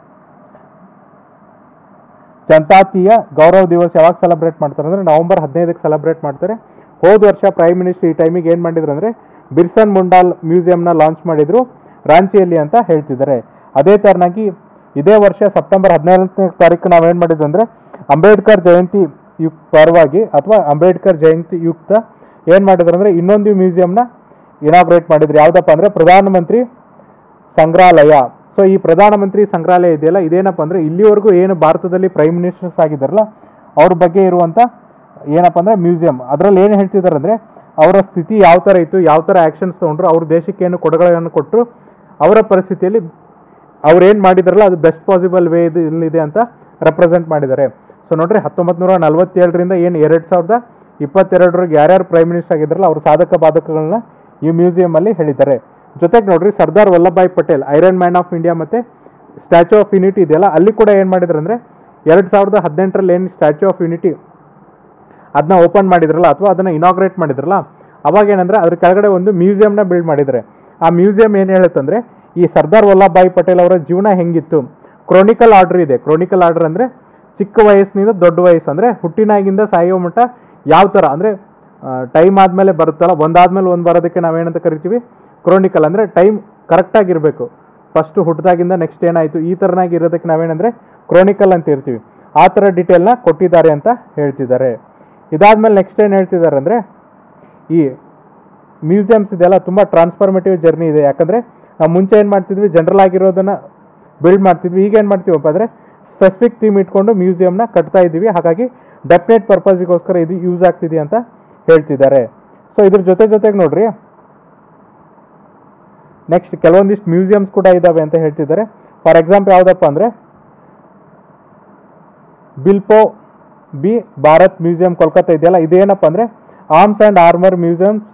ಜನತಾತೀಯ ಗೌರವ್ ದಿವಸ್ ಯಾವಾಗ ಸೆಲೆಬ್ರೇಟ್ ಮಾಡ್ತಾರೆ ಅಂದರೆ ನವೆಂಬರ್ ಹದಿನೈದಕ್ಕೆ ಸೆಲೆಬ್ರೇಟ್ ಮಾಡ್ತಾರೆ ಹೋದ ವರ್ಷ ಪ್ರೈಮ್ ಮಿನಿಸ್ಟರ್ ಈ ಟೈಮಿಗೆ ಏನು ಮಾಡಿದ್ರು ಅಂದರೆ ಬಿರ್ಸನ್ ಮುಂಡಾಲ್ ಮ್ಯೂಸಿಯಂನ ಲಾಂಚ್ ಮಾಡಿದ್ರು ರಾಂಚಿಯಲ್ಲಿ ಅಂತ ಹೇಳ್ತಿದ್ದಾರೆ ಅದೇ ಥರನಾಗಿ ಇದೇ ವರ್ಷ ಸೆಪ್ಟೆಂಬರ್ ಹದಿನಾಲ್ಕನೇ ತಾರೀಕು ನಾವೇನು ಮಾಡಿದ್ವಿ ಅಂದರೆ ಅಂಬೇಡ್ಕರ್ ಜಯಂತಿ ಯುಕ್ ಪರವಾಗಿ ಅಥವಾ ಅಂಬೇಡ್ಕರ್ ಜಯಂತಿ ಯುಕ್ತ ಏನು ಮಾಡಿದ್ರು ಅಂದರೆ ಇನ್ನೊಂದು ಮ್ಯೂಸಿಯಂನ ಇನಾಗ್ರೇಟ್ ಮಾಡಿದ್ರು ಯಾವುದಪ್ಪ ಅಂದರೆ ಪ್ರಧಾನಮಂತ್ರಿ ಸಂಗ್ರಹಾಲಯ ಸೊ ಈ ಪ್ರಧಾನಮಂತ್ರಿ ಸಂಗ್ರಹಾಲಯ ಇದೆಯಲ್ಲ ಇದೇನಪ್ಪ ಅಂದರೆ ಇಲ್ಲಿವರೆಗೂ ಏನು ಭಾರತದಲ್ಲಿ ಪ್ರೈಮ್ ಮಿನಿಸ್ಟರ್ಸ್ ಆಗಿದ್ದಾರಲ್ಲ ಅವ್ರ ಬಗ್ಗೆ ಇರುವಂಥ ಏನಪ್ಪ ಅಂದರೆ ಮ್ಯೂಸಿಯಂ ಅದರಲ್ಲಿ ಏನು ಹೇಳ್ತಿದ್ದಾರೆ ಅಂದರೆ ಅವರ ಸ್ಥಿತಿ ಯಾವ ಥರ ಇತ್ತು ಯಾವ ಥರ ಆ್ಯಕ್ಷನ್ಸ್ ತೊಗೊಂಡ್ರು ಅವ್ರ ದೇಶಕ್ಕೆ ಏನು ಕೊಡುಗೆಗಳನ್ನು ಕೊಟ್ಟರು ಅವರ ಪರಿಸ್ಥಿತಿಯಲ್ಲಿ ಅವ್ರು ಏನು ಮಾಡಿದಾರಲ್ಲ ಅದು ಬೆಸ್ಟ್ ಪಾಸಿಬಲ್ ವೇ ಇದು ಇಲ್ಲಿದೆ ಅಂತ ರೆಪ್ರೆಸೆಂಟ್ ಮಾಡಿದ್ದಾರೆ ಸೊ ನೋಡ್ರಿ ಹತ್ತೊಂಬತ್ತು ನೂರ ನಲವತ್ತೇಳರಿಂದ ಏನು ಎರಡು ಸಾವಿರದ ಇಪ್ಪತ್ತೆರಡರಿಗೆ ಯಾರ್ಯಾರು ಪ್ರೈಮ್ ಮಿನಿಸ್ಟರ್ ಆಗಿದ್ದಾರಲ್ಲ ಅವ್ರ ಸಾಧಕ ಬಾಧಕಗಳನ್ನ ಈ ಮ್ಯೂಸಿಯಂ ಅಲ್ಲಿ ಹೇಳಿದ್ದಾರೆ ಜೊತೆಗೆ ನೋಡ್ರಿ Sardar Vallabhbhai Patel iron man of India ಮತ್ತೆ ಸ್ಟ್ಯಾಚ್ಯೂ ಆಫ್ ಯೂನಿಟಿ ಇದೆಯಲ್ಲ ಅಲ್ಲಿ ಕೂಡ ಏನು ಮಾಡಿದ್ರು ಅಂದರೆ ಎರಡು ಸಾವಿರದ ಹದಿನೆಂಟರಲ್ಲಿ ಏನು ಸ್ಟ್ಯಾಚ್ಯೂ ಆಫ್ ಯೂನಿಟಿ ಅದನ್ನ ಓಪನ್ ಮಾಡಿದ್ರಲ್ಲ ಅಥವಾ ಅದನ್ನ ಇನಾಗ್ರೇಟ್ ಮಾಡಿದ್ರಲ್ಲ ಅವಾಗ ಏನಂದ್ರೆ ಅದ್ರ ಕೆಳಗಡೆ ಒಂದು ಮ್ಯೂಸಿಯಂನ ಬಿಲ್ಡ್ ಮಾಡಿದ್ದಾರೆ ಆ ಮ್ಯೂಸಿಯಂ ಏನು ಹೇಳುತ್ತಂದ್ರೆ ಈ ಸರ್ದಾರ್ ವಲ್ಲಭಾಯ್ ಪಟೇಲ್ ಅವರ ಜೀವನ ಹೆಂಗಿತ್ತು ಕ್ರೋನಿಕಲ್ ಆರ್ಡರ್ ಇದೆ ಕ್ರೋನಿಕಲ್ ಆರ್ಡರ್ ಅಂದ್ರೆ ಚಿಕ್ಕ ವಯಸ್ಸಿನಿಂದ ದೊಡ್ಡ ವಯಸ್ಸು ಅಂದ್ರೆ ಹುಟ್ಟಿನಾಗಿಂದ ಸಾಯುವ ಮಟ್ಟ ಯಾವ ಥರ ಅಂದ್ರೆ ಟೈಮ್ ಆದಮೇಲೆ ಬರುತ್ತಲ್ಲ ಒಂದಾದ್ಮೇಲೆ ಒಂದು ಬರೋದಕ್ಕೆ ನಾವೇನಂತ ಕರಿತೀವಿ ಕ್ರೋನಿಕಲ್ ಅಂದರೆ ಟೈಮ್ ಕರೆಕ್ಟಾಗಿರಬೇಕು ಫಸ್ಟ್ ಹುಟ್ಟಿದಾಗಿಂದ ನೆಕ್ಸ್ಟ್ ಏನಾಯಿತು ಈ ಥರನಾಗಿ ಇರೋದಕ್ಕೆ ನಾವೇನಂದರೆ ಕ್ರೋನಿಕಲ್ ಅಂತ ಇರ್ತೀವಿ ಆ ಥರ ಡೀಟೇಲ್ನ ಕೊಟ್ಟಿದ್ದಾರೆ ಅಂತ ಹೇಳ್ತಿದ್ದಾರೆ ಇದಾದ್ಮೇಲೆ ನೆಕ್ಸ್ಟ್ ಏನು ಹೇಳ್ತಿದ್ದಾರೆ ಅಂದರೆ ಈ ಮ್ಯೂಸಿಯಮ್ಸ್ ಇದೆಲ್ಲ ತುಂಬ ಟ್ರಾನ್ಸ್ಫಾರ್ಮೇಟಿವ್ ಜರ್ನಿ ಇದೆ ಯಾಕಂದರೆ ನಾವು ಮುಂಚೆ ಏನು ಮಾಡ್ತಿದ್ವಿ ಜನರಲ್ ಆಗಿರೋದನ್ನು ಬಿಲ್ಡ್ ಮಾಡ್ತಿದ್ವಿ ಈಗ ಏನು ಮಾಡ್ತೀವಪ್ಪ ಅಂದರೆ ಸ್ಪೆಸಿಫಿಕ್ ಥೀಮ್ ಇಟ್ಕೊಂಡು ಮ್ಯೂಸಿಯಂನ ಕಟ್ತಾ ಇದ್ದೀವಿ ಹಾಗಾಗಿ ಡೆಫಿನೆಟ್ ಪರ್ಪಸ್ಗೋಸ್ಕರ ಇದು ಯೂಸ್ ಆಗ್ತಿದೆ ಅಂತ ಹೇಳ್ತಿದ್ದಾರೆ ಸೊ ಇದ್ರ ಜೊತೆ ಜೊತೆಗೆ ನೋಡ್ರಿ ನೆಕ್ಸ್ಟ್ ಕೆಲವೊಂದಿಷ್ಟು ಮ್ಯೂಸಿಯಮ್ಸ್ ಕೂಡ ಇದ್ದಾವೆ ಅಂತ ಹೇಳ್ತಿದ್ದಾರೆ ಫಾರ್ ಎಕ್ಸಾಂಪಲ್ ಯಾವುದಪ್ಪ ಅಂದರೆ ಬಿಲ್ಪೋ ಬಿ ಭಾರತ್ ಮ್ಯೂಸಿಯಂ ಕೋಲ್ಕತ್ತಾ ಇದೆಯಲ್ಲ ಇದೇನಪ್ಪ ಅಂದರೆ ಆರ್ಮ್ಸ್ ಆ್ಯಂಡ್ ಆರ್ಮರ್ ಮ್ಯೂಸಿಯಮ್ಸ್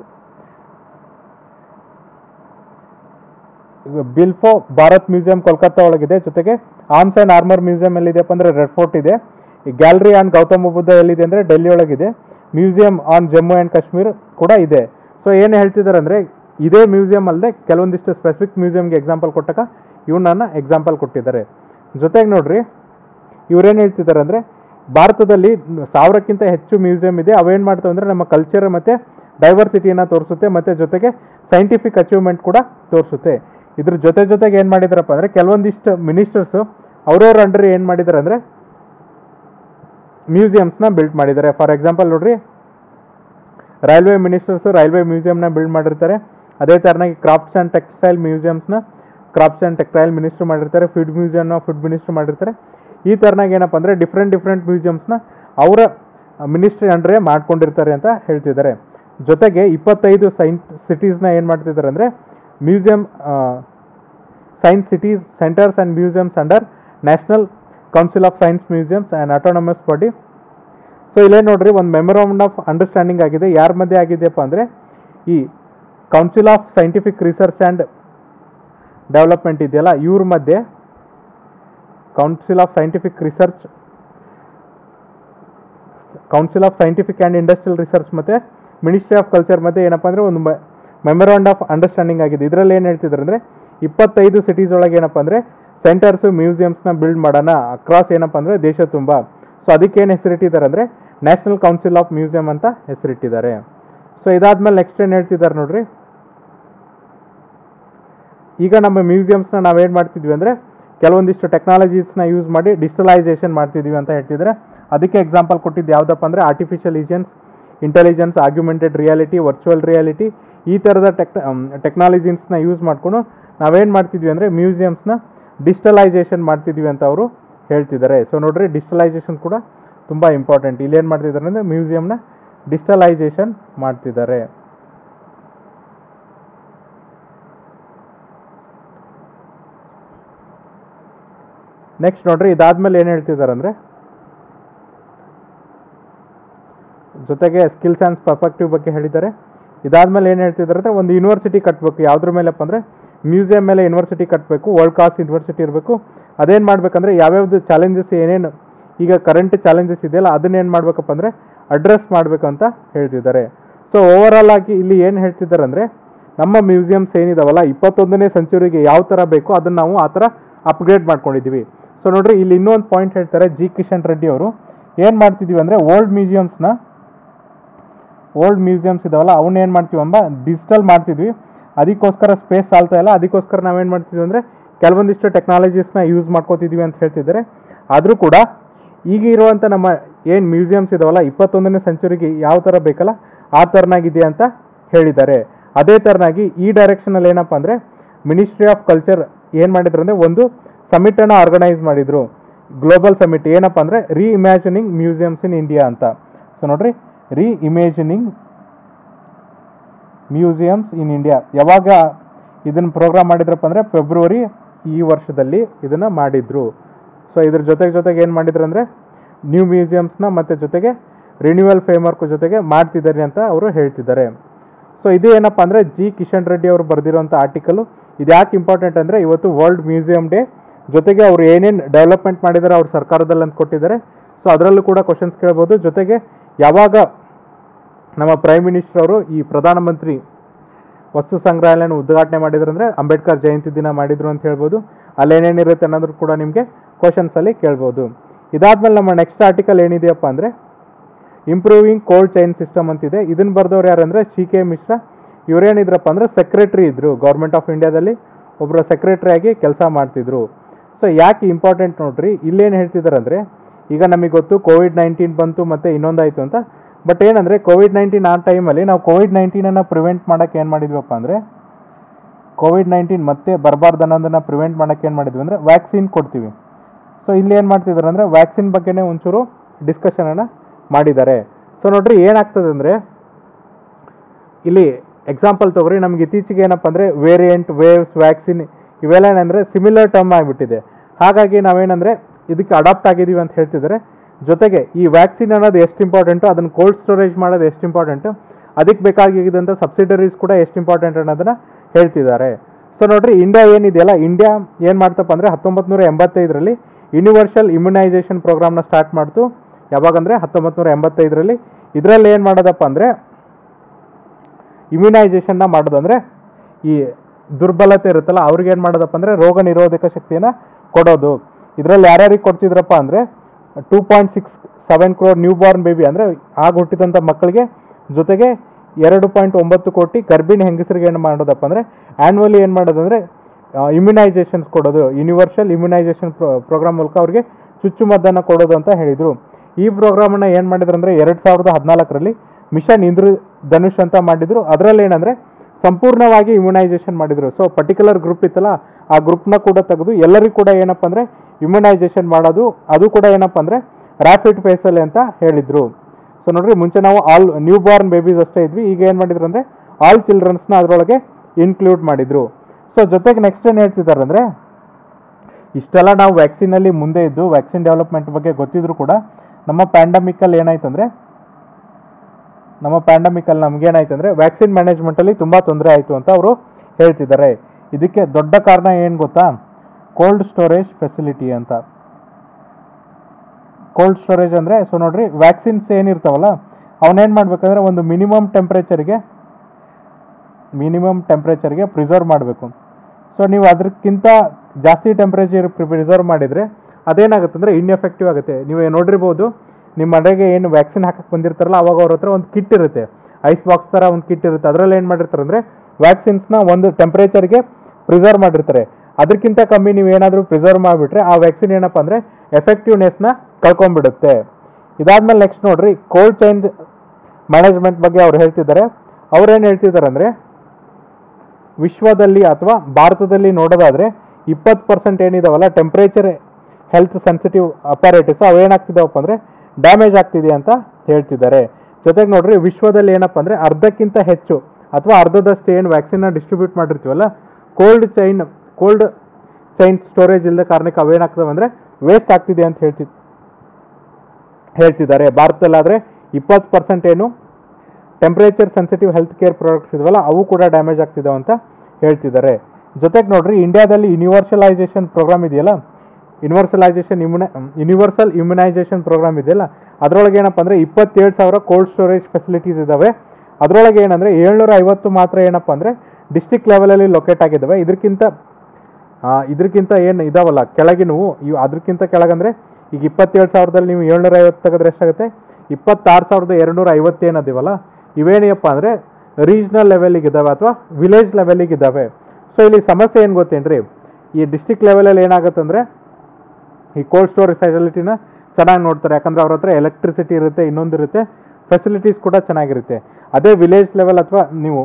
ಬಿಲ್ಫೋ ಭಾರತ್ ಮ್ಯೂಸಿಯಂ ಕೋಲ್ಕತ್ತಾ ಒಳಗಿದೆ ಜೊತೆಗೆ ಆರ್ಮ್ಸ್ ಆ್ಯಂಡ್ ಆರ್ಮರ್ ಮ್ಯೂಸಿಯಂ ಎಲ್ಲಿದೆಯಪ್ಪ ಅಂದರೆ ರೆಡ್ ಫೋರ್ಟ್ ಇದೆ ಈ ಗ್ಯಾಲರಿ ಆನ್ ಗೌತಮ ಬುದ್ಧ ಎಲ್ಲಿದೆ ಅಂದರೆ ಡೆಲ್ಲಿ ಒಳಗಿದೆ museum on Jammu and Kashmir ಕೂಡ ಇದೆ ಸೊ ಏನು ಹೇಳ್ತಿದ್ದಾರೆ ಅಂದರೆ ಇದೇ ಮ್ಯೂಸಿಯಂ ಅಲ್ಲದೆ ಕೆಲವೊಂದಿಷ್ಟು ಸ್ಪೆಸಿಫಿಕ್ ಮ್ಯೂಸಿಯಂಗೆ ಎಕ್ಸಾಂಪಲ್ ಕೊಟ್ಟಾಗ ಇವನನ್ನ ಎಕ್ಸಾಂಪಲ್ ಕೊಟ್ಟಿದ್ದಾರೆ ಜೊತೆಗೆ ನೋಡ್ರಿ ಇವ್ರೇನು ಹೇಳ್ತಿದ್ದಾರೆ ಅಂದರೆ ಭಾರತದಲ್ಲಿ ಸಾವಿರಕ್ಕಿಂತ ಹೆಚ್ಚು ಮ್ಯೂಸಿಯಂ ಇದೆ ಅವೇನು ಮಾಡ್ತವೆ ಅಂದರೆ ನಮ್ಮ ಕಲ್ಚರ್ ಮತ್ತು ಡೈವರ್ಸಿಟಿಯನ್ನು ತೋರಿಸುತ್ತೆ ಮತ್ತು ಜೊತೆಗೆ ಸೈಂಟಿಫಿಕ್ ಅಚೀವ್ಮೆಂಟ್ ಕೂಡ ತೋರಿಸುತ್ತೆ ಇದ್ರ ಜೊತೆ ಜೊತೆಗೆ ಏನು ಮಾಡಿದಾರಪ್ಪ ಅಂದರೆ ಕೆಲವೊಂದಿಷ್ಟು ಮಿನಿಸ್ಟರ್ಸು ಅವ್ರವ್ರ ಅಂಡರ್ ಏನು ಮಾಡಿದ್ದಾರೆ ಅಂದರೆ ಮ್ಯೂಸಿಯಮ್ಸ್ನ ಬಿಲ್ಡ್ ಮಾಡಿದ್ದಾರೆ ಫಾರ್ ಎಕ್ಸಾಂಪಲ್ ನೋಡ್ರಿ ರೈಲ್ವೆ ಮಿನಿಸ್ಟರ್ಸು ರೈಲ್ವೆ ಮ್ಯೂಸಿಯಂನ ಬಿಲ್ಡ್ ಮಾಡಿರ್ತಾರೆ ಅದೇ ಥರನಾಗಿ ಕ್ರಾಫ್ಟ್ಸ್ ಆ್ಯಂಡ್ ಟೆಕ್ಸ್ಟೈಲ್ ಮ್ಯೂಸಿಯಮ್ಸ್ನ ಕ್ರಾಫ್ಟ್ಸ್ ಆ್ಯಂಡ್ ಟೆಕ್ಸ್ಟೈಲ್ ಮಿನಿಸ್ಟರ್ ಮಾಡಿರ್ತಾರೆ ಫುಡ್ ಮ್ಯೂಸಿಯಮ್ನ ಫುಡ್ ಮಿನಿಸ್ಟರ್ ಮಾಡಿರ್ತಾರೆ ಈ ಥರನಾಗಿ ಏನಪ್ಪ ಅಂದರೆ ಡಿಫ್ರೆಂಟ್ ಡಿಫ್ರೆಂಟ್ ಮ್ಯೂಸಿಯಮ್ಸ್ನ ಅವರ ಮಿನಿಸ್ಟ್ರಿ ಅಂಡ್ರೆ ಮಾಡ್ಕೊಂಡಿರ್ತಾರೆ ಅಂತ ಹೇಳ್ತಿದ್ದಾರೆ ಜೊತೆಗೆ ಇಪ್ಪತ್ತೈದು ಸೈನ್ಸ್ ಸಿಟೀಸ್ನ ಏನು ಮಾಡ್ತಿದ್ದಾರೆ ಅಂದರೆ museum science cities centres and museums under national council of science museums and autonomous body so ಇಲ್ಲೇ ನೋಡ್ರಿ ಒಂದು ಮೆಮೊರಾಂಡ್ ಆಫ್ ಅಂಡರ್ಸ್ಟ್ಯಾಂಡಿಂಗ್ ಆಗಿದೆ ಯಾರ ಮಧ್ಯೆ ಆಗಿದೆಯಪ್ಪ ಅಂದರೆ ಈ council of scientific research and development ಇದೆಯಲ್ಲ ಇವ್ರ ಮಧ್ಯೆ council of scientific research council of scientific and industrial research ಮತ್ತು ಮಿನಿಸ್ಟ್ರಿ ಆಫ್ ಕಲ್ಚರ್ ಮಧ್ಯೆ ಏನಪ್ಪ ಅಂದರೆ ಒಂದು ಮೆಮೊರಾಂಡ್ ಆಫ್ ಅಂಡರ್ಸ್ಟ್ಯಾಂಡಿಂಗ್ ಆಗಿದೆ ಇದರಲ್ಲಿ ಏನು ಹೇಳ್ತಿದ್ದಾರೆ ಅಂದರೆ ಇಪ್ಪತ್ತೈದು ಸಿಟೀಸ್ ಒಳಗೆ ಏನಪ್ಪ ಅಂದರೆ ಸೆಂಟರ್ಸು ಮ್ಯೂಸಿಯಮ್ಸ್ನ ಬಿಲ್ಡ್ ಮಾಡೋಣ ಅಕ್ರಾಸ್ ಏನಪ್ಪ ಅಂದರೆ ದೇಶ ತುಂಬ ಸೊ ಅದಕ್ಕೆ ಏನು ಹೆಸರಿಟ್ಟಿದ್ದಾರೆ ಅಂದರೆ ನ್ಯಾಷನಲ್ ಕೌನ್ಸಿಲ್ ಆಫ್ ಮ್ಯೂಸಿಯಂ ಅಂತ ಹೆಸರಿಟ್ಟಿದ್ದಾರೆ ಸೊ ಇದಾದ್ಮೇಲೆ ನೆಕ್ಸ್ಟ್ ಏನು ಹೇಳ್ತಿದ್ದಾರೆ ನೋಡ್ರಿ ಈಗ ನಮ್ಮ ಮ್ಯೂಸಿಯಮ್ಸ್ನ ನಾವೇನು ಮಾಡ್ತಿದ್ವಿ ಅಂದರೆ ಕೆಲವೊಂದಿಷ್ಟು ಟೆಕ್ನಾಲಜೀಸ್ನ ಯೂಸ್ ಮಾಡಿ ಡಿಜಿಟಲೈಸೇಷನ್ ಮಾಡ್ತಿದ್ವಿ ಅಂತ ಹೇಳ್ತಿದ್ರೆ ಅದಕ್ಕೆ ಎಕ್ಸಾಂಪಲ್ ಕೊಟ್ಟಿದ್ದು ಯಾವುದಪ್ಪ ಅಂದರೆ ಆರ್ಟಿಫಿಷಿಯಲ್ ಈಜೆನ್ಸ್ intelligence augmented reality virtual reality ಈ ಥರದ ಟೆಕ್ ಟೆಕ್ನಾಲಜೀಸ್ನ ಯೂಸ್ ಮಾಡಿಕೊಂಡು ನಾವೇನು ಮಾಡ್ತಿದ್ವಿ ಅಂದರೆ ಮ್ಯೂಸಿಯಮ್ಸ್ನ ಡಿಜಿಟಲೈಸೇಷನ್ ಮಾಡ್ತಿದ್ವಿ ಅಂತ ಅವರು ಹೇಳ್ತಿದ್ದಾರೆ ಸೊ ನೋಡ್ರಿ ಡಿಜಿಟಲೈಸೇಷನ್ ಕೂಡ ತುಂಬ ಇಂಪಾರ್ಟೆಂಟ್ ಇಲ್ಲಿ ಏನು ಮಾಡ್ತಿದ್ದಾರೆ ಅಂದರೆ ಮ್ಯೂಸಿಯಮ್ನ ಡಿಜಿಟಲೈಸೇಷನ್ ಮಾಡ್ತಿದ್ದಾರೆ ನೆಕ್ಸ್ಟ್ ನೋಡ್ರಿ ಇದಾದ್ಮೇಲೆ ಏನು ಹೇಳ್ತಿದ್ದಾರೆ ಅಂದರೆ ಜೊತೆಗೆ ಸ್ಕಿಲ್ಸ್ ಆ್ಯಂಡ್ ಪರ್ಫೆಕ್ಟಿವ್ ಬಗ್ಗೆ ಹೇಳಿದ್ದಾರೆ ಇದಾದ್ಮೇಲೆ ಏನು ಹೇಳ್ತಿದ್ದಾರೆ ಅಂದರೆ ಒಂದು ಯೂನಿವರ್ಸಿಟಿ ಕಟ್ಟಬೇಕು ಯಾವುದ್ರ ಮೇಲಪ್ಪ ಅಂದರೆ ಮ್ಯೂಸಿಯಂ ಮೇಲೆ ಯೂನಿವರ್ಸಿಟಿ ಕಟ್ಟಬೇಕು ವರ್ಲ್ಡ್ ಕ್ಲಾಸ್ ಯೂನಿವರ್ಸಿಟಿ ಇರಬೇಕು ಅದೇನು ಮಾಡ್ಬೇಕಂದ್ರೆ ಯಾವ್ಯಾವ್ದು ಚಾಲೆಂಜಸ್ ಏನೇನು ಈಗ ಕರೆಂಟ್ ಚಾಲೆಂಜಸ್ ಇದೆಯಲ್ಲ ಅದನ್ನೇನು ಮಾಡ್ಬೇಕಪ್ಪ ಅಂದರೆ ಅಡ್ರೆಸ್ ಮಾಡಬೇಕು ಅಂತ ಹೇಳ್ತಿದ್ದಾರೆ ಸೊ ಓವರಾಲ್ ಆಗಿ ಇಲ್ಲಿ ಏನು ಹೇಳ್ತಿದ್ದಾರೆ ಅಂದರೆ ನಮ್ಮ ಮ್ಯೂಸಿಯಮ್ಸ್ ಏನಿದಾವಲ್ಲ ಇಪ್ಪತ್ತೊಂದನೇ ಸೆಂಚುರಿಗೆ ಯಾವ ಥರ ಬೇಕೋ ಅದನ್ನು ನಾವು ಆ ಥರ ಅಪ್ಗ್ರೇಡ್ ಮಾಡ್ಕೊಂಡಿದ್ದೀವಿ ಸೊ ನೋಡ್ರಿ ಇಲ್ಲಿ ಇನ್ನೊಂದು ಪಾಯಿಂಟ್ ಹೇಳ್ತಾರೆ ಜಿ ಕಿಶನ್ ರೆಡ್ಡಿ ಅವರು ಏನು ಮಾಡ್ತಿದ್ದೀವಿ ಅಂದರೆ ಓಲ್ಡ್ ಮ್ಯೂಸಿಯಮ್ಸ್ನ ಓಲ್ಡ್ ಮ್ಯೂಸಿಯಮ್ಸ್ ಇದಾವಲ್ಲ ಅವನ್ನ ಏನು ಮಾಡ್ತೀವಿ ಅಂಬ ಡಿಜಿಟಲ್ ಮಾಡ್ತಿದ್ವಿ ಅದಕ್ಕೋಸ್ಕರ ಸ್ಪೇಸ್ ಸಾಲ್ತಾ ಇಲ್ಲ ಅದಕ್ಕೋಸ್ಕರ ನಾವೇನು ಮಾಡ್ತಿದ್ವಿ ಅಂದರೆ ಕೆಲವೊಂದಿಷ್ಟು ಟೆಕ್ನಾಲಜೀಸ್ನ ಯೂಸ್ ಮಾಡ್ಕೋತಿದ್ವಿ ಅಂತ ಹೇಳ್ತಿದ್ದಾರೆ ಆದರೂ ಕೂಡ ಈಗ ಇರುವಂಥ ನಮ್ಮ ಏನು ಮ್ಯೂಸಿಯಮ್ಸ್ ಇದಾವಲ್ಲ ಇಪ್ಪತ್ತೊಂದನೇ ಸೆಂಚುರಿಗೆ ಯಾವ ಥರ ಬೇಕಲ್ಲ ಆ ಥರನಾಗಿದೆ ಅಂತ ಹೇಳಿದ್ದಾರೆ ಅದೇ ಥರನಾಗಿ ಈ ಡೈರೆಕ್ಷನಲ್ಲಿ ಏನಪ್ಪ ಅಂದರೆ ಮಿನಿಸ್ಟ್ರಿ ಆಫ್ ಕಲ್ಚರ್ ಏನು ಮಾಡಿದ್ರು ಅಂದರೆ ಒಂದು ಸಮಿಟನ್ನು ಆರ್ಗನೈಸ್ ಮಾಡಿದರು ಗ್ಲೋಬಲ್ ಸಮಿಟ್ ಏನಪ್ಪ ಅಂದರೆ reimagining museums in India ಅಂತ ಸೊ ನೋಡ್ರಿ ರೀ ಇಮೇಜಿನಿಂಗ್ ಮ್ಯೂಸಿಯಮ್ಸ್ ಇನ್ ಇಂಡಿಯಾ ಯಾವಾಗ ಇದನ್ನು ಪ್ರೋಗ್ರಾಮ್ ಮಾಡಿದ್ರಪ್ಪ ಅಂದರೆ ಫೆಬ್ರವರಿ ಈ ವರ್ಷದಲ್ಲಿ ಇದನ್ನು ಮಾಡಿದ್ರು ಸೊ ಇದ್ರ ಜೊತೆಗೆ ಜೊತೆಗೆ ಏನು ಮಾಡಿದ್ರು ಅಂದರೆ ನ್ಯೂ ಮ್ಯೂಸಿಯಮ್ಸ್ನ ಮತ್ತು ಜೊತೆಗೆ ರಿನ್ಯೂವಲ್ ಫ್ರೇಮ್ವರ್ಕ್ ಜೊತೆಗೆ ಮಾಡ್ತಿದ್ದಾರೆ ಅಂತ ಅವರು ಹೇಳ್ತಿದ್ದಾರೆ ಸೊ ಇದು ಏನಪ್ಪ ಅಂದರೆ ಜಿ ಕಿಶನ್ ರೆಡ್ಡಿ ಅವರು ಬರೆದಿರುವಂಥ ಆರ್ಟಿಕಲು ಇದು ಯಾಕೆ ಇಂಪಾರ್ಟೆಂಟ್ ಅಂದರೆ ಇವತ್ತು ವರ್ಲ್ಡ್ ಮ್ಯೂಸಿಯಂ ಡೇ ಜೊತೆಗೆ ಅವರು ಏನೇನು ಡೆವಲಪ್ಮೆಂಟ್ ಮಾಡಿದ್ದಾರೆ ಅವ್ರ ಸರ್ಕಾರದಲ್ಲಿ ಅಂತ ಕೊಟ್ಟಿದ್ದಾರೆ ಸೊ ಅದರಲ್ಲೂ ಕೂಡ ಕ್ವಶನ್ಸ್ ಕೇಳ್ಬೋದು ಜೊತೆಗೆ ಯಾವಾಗ ನಮ್ಮ ಪ್ರೈಮ್ ಮಿನಿಸ್ಟರ್ ಅವರು ಈ ಪ್ರಧಾನಮಂತ್ರಿ ವಸ್ತು ಸಂಗ್ರಹಾಲಯನ ಉದ್ಘಾಟನೆ ಮಾಡಿದ್ರು ಅಂದರೆ ಅಂಬೇಡ್ಕರ್ ಜಯಂತಿ ದಿನ ಮಾಡಿದ್ರು ಅಂತ ಹೇಳ್ಬೋದು ಅಲ್ಲೇನೇನಿರುತ್ತೆ ಅನ್ನೋದ್ರು ಕೂಡ ನಿಮಗೆ ಕ್ವಶನ್ಸಲ್ಲಿ ಕೇಳ್ಬೋದು ಇದಾದ್ಮೇಲೆ ನಮ್ಮ ನೆಕ್ಸ್ಟ್ ಆರ್ಟಿಕಲ್ ಏನಿದೆಯಪ್ಪ ಅಂದರೆ ಇಂಪ್ರೂವಿಂಗ್ ಕೋಲ್ಡ್ ಚೈನ್ ಸಿಸ್ಟಮ್ ಅಂತಿದೆ ಇದನ್ನು ಬರೆದವ್ರು ಯಾರಂದರೆ ಸಿ ಕೆ ಮಿಶ್ರಾ ಇವರೇನಿದ್ರಪ್ಪ ಅಂದರೆ ಸೆಕ್ರೆಟ್ರಿ ಇದ್ದರು ಗೌರ್ಮೆಂಟ್ ಆಫ್ ಇಂಡಿಯಾದಲ್ಲಿ ಒಬ್ಬರು ಸೆಕ್ರೆಟ್ರಿ ಆಗಿ ಕೆಲಸ ಮಾಡ್ತಿದ್ರು ಸೊ ಯಾಕೆ ಇಂಪಾರ್ಟೆಂಟ್ ನೋಡ್ರಿ ಇಲ್ಲೇನು ಹೇಳ್ತಿದ್ದಾರೆ ಅಂದರೆ ಈಗ ನಮಗೆ ಗೊತ್ತು ಕೋವಿಡ್ ನೈನ್ಟೀನ್ ಬಂತು ಮತ್ತು ಇನ್ನೊಂದಾಯಿತು ಅಂತ ಬಟ್ ಏನಂದರೆ ಕೋವಿಡ್ ನೈನ್ಟೀನ್ ಆ ಟೈಮಲ್ಲಿ ನಾವು ಕೋವಿಡ್ ನೈನ್ಟೀನನ್ನು ಪ್ರಿವೆಂಟ್ ಮಾಡೋಕ್ಕೆ ಏನು ಮಾಡಿದ್ವಪ್ಪ ಅಂದರೆ ಕೋವಿಡ್ ನೈನ್ಟೀನ್ ಮತ್ತೆ ಬರಬಾರ್ದು ಅನ್ನೋದನ್ನು ಪ್ರಿವೆಂಟ್ ಮಾಡೋಕ್ಕೆ ಏನು ಮಾಡಿದ್ವಿ ಅಂದರೆ ವ್ಯಾಕ್ಸಿನ್ ಕೊಡ್ತೀವಿ ಸೊ ಇಲ್ಲಿ ಏನು ಮಾಡ್ತಿದ್ದಾರೆ ಅಂದರೆ ವ್ಯಾಕ್ಸಿನ್ ಬಗ್ಗೆನೇ ಒಂಚೂರು ಡಿಸ್ಕಷನನ್ನು ಮಾಡಿದ್ದಾರೆ ಸೊ ನೋಡ್ರಿ ಏನಾಗ್ತದೆ ಅಂದರೆ ಇಲ್ಲಿ ಎಕ್ಸಾಂಪಲ್ ತಗೋರಿ ನಮ್ಗೆ ಇತ್ತೀಚೆಗೆ ಏನಪ್ಪ ಅಂದರೆ ವೇರಿಯಂಟ್ ವೇವ್ಸ್ ವ್ಯಾಕ್ಸಿನ್ ಇವೆಲ್ಲ ಏನಂದರೆ ಸಿಮಿಲರ್ ಟರ್ಮ್ ಆಗಿಬಿಟ್ಟಿದೆ ಹಾಗಾಗಿ ನಾವೇನಂದರೆ ಇದಕ್ಕೆ ಅಡಾಪ್ಟ್ ಆಗಿದ್ದೀವಿ ಅಂತ ಹೇಳ್ತಿದ್ದಾರೆ ಜೊತೆಗೆ ಈ ವ್ಯಾಕ್ಸಿನ್ ಅನ್ನೋದು ಎಷ್ಟು ಇಂಪಾರ್ಟೆಂಟು ಅದನ್ನು ಕೋಲ್ಡ್ ಸ್ಟೋರೇಜ್ ಮಾಡೋದು ಎಷ್ಟು ಇಂಪಾರ್ಟೆಂಟು ಅದಕ್ಕೆ ಬೇಕಾಗಿದ್ದಂಥ ಸಬ್ಸಿಡರೀಸ್ ಕೂಡ ಎಷ್ಟು ಇಂಪಾರ್ಟೆಂಟ್ ಅನ್ನೋದನ್ನು ಹೇಳ್ತಿದ್ದಾರೆ ಸೊ ನೋಡ್ರಿ ಇಂಡಿಯಾ ಏನಿದೆಯಲ್ಲ ಇಂಡಿಯಾ ಏನು ಮಾಡ್ತಪ್ಪ ಅಂದರೆ ಹತ್ತೊಂಬತ್ತು ನೂರ ಎಂಬತ್ತೈದರಲ್ಲಿ ಯೂನಿವರ್ಸಲ್ ಇಮ್ಯುನೈಸೇಷನ್ ಪ್ರೋಗ್ರಾಮ್ನ ಸ್ಟಾರ್ಟ್ ಮಾಡ್ತು ಯಾವಾಗಂದರೆ ಹತ್ತೊಂಬತ್ತು ನೂರ ಎಂಬತ್ತೈದರಲ್ಲಿ ಇದರಲ್ಲಿ ಏನು ಮಾಡೋದಪ್ಪ ಅಂದರೆ ಇಮ್ಯುನೈಸೇಷನ್ನ ಮಾಡೋದಂದ್ರೆ ಈ ದುರ್ಬಲತೆ ಇರುತ್ತಲ್ಲ ಅವ್ರಿಗೆ ಏನು ಮಾಡೋದಪ್ಪ ಅಂದರೆ ರೋಗ ನಿರೋಧಕ ಶಕ್ತಿಯನ್ನು ಕೊಡೋದು ಇದರಲ್ಲಿ ಯಾರ್ಯಾರಿಗೆ ಕೊಡ್ತಿದ್ರಪ್ಪ ಅಂದರೆ two point six seven crore newborn baby ಅಂದರೆ ಆಗ ಹುಟ್ಟಿದಂಥ ಮಕ್ಕಳಿಗೆ ಜೊತೆಗೆ ಎರಡು ಪಾಯಿಂಟ್ ಒಂಬತ್ತು ಕೋಟಿ ಗರ್ಭಿಣಿ ಹೆಂಗಸರಿಗೆ ಏನು ಮಾಡೋದಪ್ಪ ಅಂದರೆ ಆ್ಯನ್ಯುವಲಿ ಏನು ಮಾಡೋದಂದರೆ ಇಮ್ಯುನೈಸೇಷನ್ಸ್ ಕೊಡೋದು ಯೂನಿವರ್ಸಲ್ ಇಮ್ಯುನೈಸೇಷನ್ ಪ್ರೋಗ್ರಾಮ್ ಮೂಲಕ ಅವ್ರಿಗೆ ಚುಚ್ಚುಮದ್ದನ್ನು ಕೊಡೋದು ಅಂತ ಹೇಳಿದರು ಈ ಪ್ರೋಗ್ರಾಮನ್ನು ಏನು ಮಾಡಿದ್ರು ಅಂದರೆ ಎರಡು ಸಾವಿರದ ಹದಿನಾಲ್ಕರಲ್ಲಿ ಮಿಷನ್ ಇಂದ್ರ ಧನುಷ್ ಅಂತ ಮಾಡಿದ್ರು ಅದರಲ್ಲಿ ಏನಂದರೆ ಸಂಪೂರ್ಣವಾಗಿ ಇಮ್ಯುನೈಸೇಷನ್ ಮಾಡಿದರು ಸೊ ಪರ್ಟಿಕ್ಯುಲರ್ ಗ್ರೂಪ್ ಇತ್ತಲ್ಲ ಆ ಗ್ರೂಪ್ನ ಕೂಡ ತೆಗೆದು ಎಲ್ಲರಿಗೂ ಕೂಡ ಏನಪ್ಪ ಅಂದರೆ ಇಮ್ಯುನೈಸೇಷನ್ ಮಾಡೋದು ಅದು ಕೂಡ ಏನಪ್ಪ ಅಂದರೆ ರ್ಯಾಪಿಡ್ ಫೇಸಲ್ಲಿ ಅಂತ ಹೇಳಿದರು ಸೊ ನೋಡ್ರಿ ಮುಂಚೆ ನಾವು ಆಲ್ ನ್ಯೂ ಬಾರ್ನ್ ಬೇಬೀಸ್ ಅಷ್ಟೇ ಇದ್ವಿ ಈಗ ಏನು ಮಾಡಿದ್ರು ಅಂದರೆ ಆಲ್ ಚಿಲ್ಡ್ರನ್ಸ್ನ ಅದರೊಳಗೆ ಇನ್ಕ್ಲೂಡ್ ಮಾಡಿದರು ಸೊ ಜೊತೆಗೆ ನೆಕ್ಸ್ಟ್ ಏನು ಹೇಳ್ತಿದ್ದಾರೆ ಅಂದರೆ ಇಷ್ಟೆಲ್ಲ ನಾವು ವ್ಯಾಕ್ಸಿನಲ್ಲಿ ಮುಂದೆ ಇದ್ದು ವ್ಯಾಕ್ಸಿನ್ ಡೆವಲಪ್ಮೆಂಟ್ ಬಗ್ಗೆ ಗೊತ್ತಿದ್ರು ಕೂಡ ನಮ್ಮ ಪ್ಯಾಂಡಮಿಕಲ್ಲಿ ಏನಾಯ್ತು ಅಂದರೆ ನಮ್ಮ ಪ್ಯಾಂಡಮಿಕಲ್ಲಿ ನಮಗೇನಾಯ್ತು ಅಂದರೆ ವ್ಯಾಕ್ಸಿನ್ ಮ್ಯಾನೇಜ್ಮೆಂಟಲ್ಲಿ ತುಂಬ ತೊಂದರೆ ಆಯಿತು ಅಂತ ಅವರು ಹೇಳ್ತಿದ್ದಾರೆ ಇದಕ್ಕೆ ದೊಡ್ಡ ಕಾರಣ ಏನು ಗೊತ್ತಾ ಕೋಲ್ಡ್ ಸ್ಟೋರೇಜ್ ಫೆಸಿಲಿಟಿ ಅಂತ ಕೋಲ್ಡ್ ಸ್ಟೋರೇಜ್ ಅಂದರೆ ಸೊ ನೋಡ್ರಿ ವ್ಯಾಕ್ಸಿನ್ಸ್ ಏನಿರ್ತಾವಲ್ಲ ಅವನೇನು ಮಾಡ್ಬೇಕಂದ್ರೆ ಒಂದು ಮಿನಿಮಮ್ ಟೆಂಪ್ರೇಚರ್ಗೆ ಮಿನಿಮಮ್ ಟೆಂಪ್ರೇಚರ್ಗೆ ಪ್ರಿಸರ್ವ್ ಮಾಡಬೇಕು ಸೊ ನೀವು ಅದಕ್ಕಿಂತ ಜಾಸ್ತಿ ಟೆಂಪ್ರೇಚರ್ ಪ್ರಿಸರ್ವ್ ಮಾಡಿದರೆ ಅದೇನಾಗುತ್ತೆ ಅಂದರೆ ಇನ್ಎಫೆಕ್ಟಿವ್ ಆಗುತ್ತೆ ನೀವು ನೋಡಿರ್ಬೋದು ನಿಮ್ಮ ಮನೆಗೆ ಏನು ವ್ಯಾಕ್ಸಿನ್ ಹಾಕಕ್ಕೆ ಬಂದಿರ್ತಾರಲ್ಲ ಅವಾಗ ಅವ್ರ ಹತ್ರ ಒಂದು ಕಿಟ್ ಇರುತ್ತೆ ಐಸ್ ಬಾಕ್ಸ್ ಥರ ಒಂದು ಕಿಟ್ ಇರುತ್ತೆ ಅದರಲ್ಲಿ ಏನು ಮಾಡಿರ್ತಾರೆ ಅಂದರೆ ವ್ಯಾಕ್ಸಿನ್ಸ್ನ ಒಂದು ಟೆಂಪ್ರೇಚರ್ಗೆ ಪ್ರಿಸರ್ವ್ ಮಾಡಿರ್ತಾರೆ ಅದಕ್ಕಿಂತ ಕಮ್ಮಿ ನೀವು ಏನಾದರೂ ಪ್ರಿಸರ್ವ್ ಮಾಡಿಬಿಟ್ರೆ ಆ ವ್ಯಾಕ್ಸಿನ್ ಏನಪ್ಪ ಅಂದರೆ ಎಫೆಕ್ಟಿವ್ನೆಸ್ನ ಕಳ್ಕೊಂಡ್ಬಿಡುತ್ತೆ ಇದಾದ್ಮೇಲೆ ನೆಕ್ಸ್ಟ್ ನೋಡ್ರಿ ಕೋಲ್ಡ್ ಚೈನ್ ಮ್ಯಾನೇಜ್ಮೆಂಟ್ ಬಗ್ಗೆ ಅವ್ರು ಹೇಳ್ತಿದ್ದಾರೆ ಅವ್ರೇನು ಹೇಳ್ತಿದ್ದಾರೆ ಅಂದರೆ ವಿಶ್ವದಲ್ಲಿ ಅಥವಾ ಭಾರತದಲ್ಲಿ ನೋಡೋದಾದ್ರೆ ಇಪ್ಪತ್ತು ಪರ್ಸೆಂಟ್ ಏನಿದಾವಲ್ಲ ಟೆಂಪ್ರೇಚರ್ ಹೆಲ್ತ್ ಸೆನ್ಸಿಟಿವ್ ಅಪಾರೇಟಿಸ್ ಅವು ಏನಾಗ್ತಿದಾವಪ್ಪ ಅಂದರೆ ಡ್ಯಾಮೇಜ್ ಆಗ್ತಿದೆ ಅಂತ ಹೇಳ್ತಿದ್ದಾರೆ ಜೊತೆಗೆ ನೋಡ್ರಿ ವಿಶ್ವದಲ್ಲಿ ಏನಪ್ಪ ಅಂದರೆ ಅರ್ಧಕ್ಕಿಂತ ಹೆಚ್ಚು ಅಥವಾ ಅರ್ಧದಷ್ಟು ಏನು ವ್ಯಾಕ್ಸಿನ್ನ ಡಿಸ್ಟ್ರಿಬ್ಯೂಟ್ ಮಾಡಿರ್ತೀವಲ್ಲ cold chain cold chain storage ಇಲ್ಲದ ಕಾರಣಕ್ಕೆ ಅವೇನಾಗ್ತವೆ ಅಂದರೆ ವೇಸ್ಟ್ ಆಗ್ತಿದೆ ಅಂತ ಹೇಳ್ತಿ ಹೇಳ್ತಿದ್ದಾರೆ ಭಾರತದಲ್ಲಾದರೆ ಇಪ್ಪತ್ತು ಪರ್ಸೆಂಟ್ ಏನು temperature sensitive health care products ಇದಾವಲ್ಲ ಅವು ಕೂಡ ಡ್ಯಾಮೇಜ್ ಆಗ್ತಿದಾವೆ ಅಂತ ಹೇಳ್ತಿದ್ದಾರೆ ಜೊತೆಗೆ ನೋಡ್ರಿ ಇಂಡಿಯಾದಲ್ಲಿ ಯೂನಿವರ್ಸಲೈಸೇಷನ್ ಪ್ರೋಗ್ರಾಮ್ ಇದೆಯಲ್ಲ universalisation immune universal immunisation programme ಇದೆಯಲ್ಲ ಅದರೊಳಗೆ ಏನಪ್ಪ ಅಂದರೆ ಇಪ್ಪತ್ತೇಳು ಸಾವಿರ ಕೋಲ್ಡ್ ಸ್ಟೋರೇಜ್ ಫೆಸಿಲಿಟೀಸ್ ಇದ್ದಾವೆ ಅದರೊಳಗೆ ಏನಂದರೆ ಏಳ್ನೂರ ಐವತ್ತು ಮಾತ್ರ ಏನಪ್ಪ ಅಂದರೆ ಡಿಸ್ಟಿಕ್ ಲೆವೆಲಲ್ಲಿ ಲೊಕೇಟ್ ಆಗಿದ್ದಾವೆ ಇದಕ್ಕಿಂತ ಆ, ಇದಕ್ಕಿಂತ ಏನು ಇದಾವಲ್ಲ ಕೆಳಗಿನವು ಇವು ಅದಕ್ಕಿಂತ ಕೆಳಗಂದ್ರೆ ಈಗ ಇಪ್ಪತ್ತೇಳು ಸಾವಿರದಲ್ಲಿ ನೀವು ಏಳ್ನೂರ ಐವತ್ತು ತೆಗೆದ್ರೆ ಎಷ್ಟಾಗುತ್ತೆ ಇಪ್ಪತ್ತಾರು ಸಾವಿರದ ಎರಡುನೂರ ಐವತ್ತೇನು ಅದಿವಲ್ಲ ಇವೇನಪ್ಪ ಅಂದರೆ ರೀಜ್ನಲ್ ಲೆವೆಲಿಗೆ ಇದ್ದಾವೆ ಅಥವಾ ವಿಲೇಜ್ ಲೆವೆಲಿಗೆ ಇದ್ದಾವೆ ಸೊ ಇಲ್ಲಿ ಸಮಸ್ಯೆ ಏನು ಗೊತ್ತೇನ್ರಿ ಈ ಡಿಸ್ಟಿಕ್ ಲೆವೆಲಲ್ಲಿ ಏನಾಗುತ್ತೆ ಅಂದರೆ ಈ ಕೋಲ್ಡ್ ಸ್ಟೋರೇಜ್ ಫೆಸಿಲಿಟಿನ ಚೆನ್ನಾಗಿ ನೋಡ್ತಾರೆ ಯಾಕಂದ್ರೆ ಅವ್ರ ಹತ್ರ ಎಲೆಕ್ಟ್ರಿಸಿಟಿ ಇರುತ್ತೆ ಇನ್ನೊಂದು ಇರುತ್ತೆ ಫೆಸಿಲಿಟೀಸ್ ಕೂಡ ಚೆನ್ನಾಗಿರುತ್ತೆ ಅದೇ ವಿಲೇಜ್ ಲೆವೆಲ್ ಅಥವಾ ನೀವು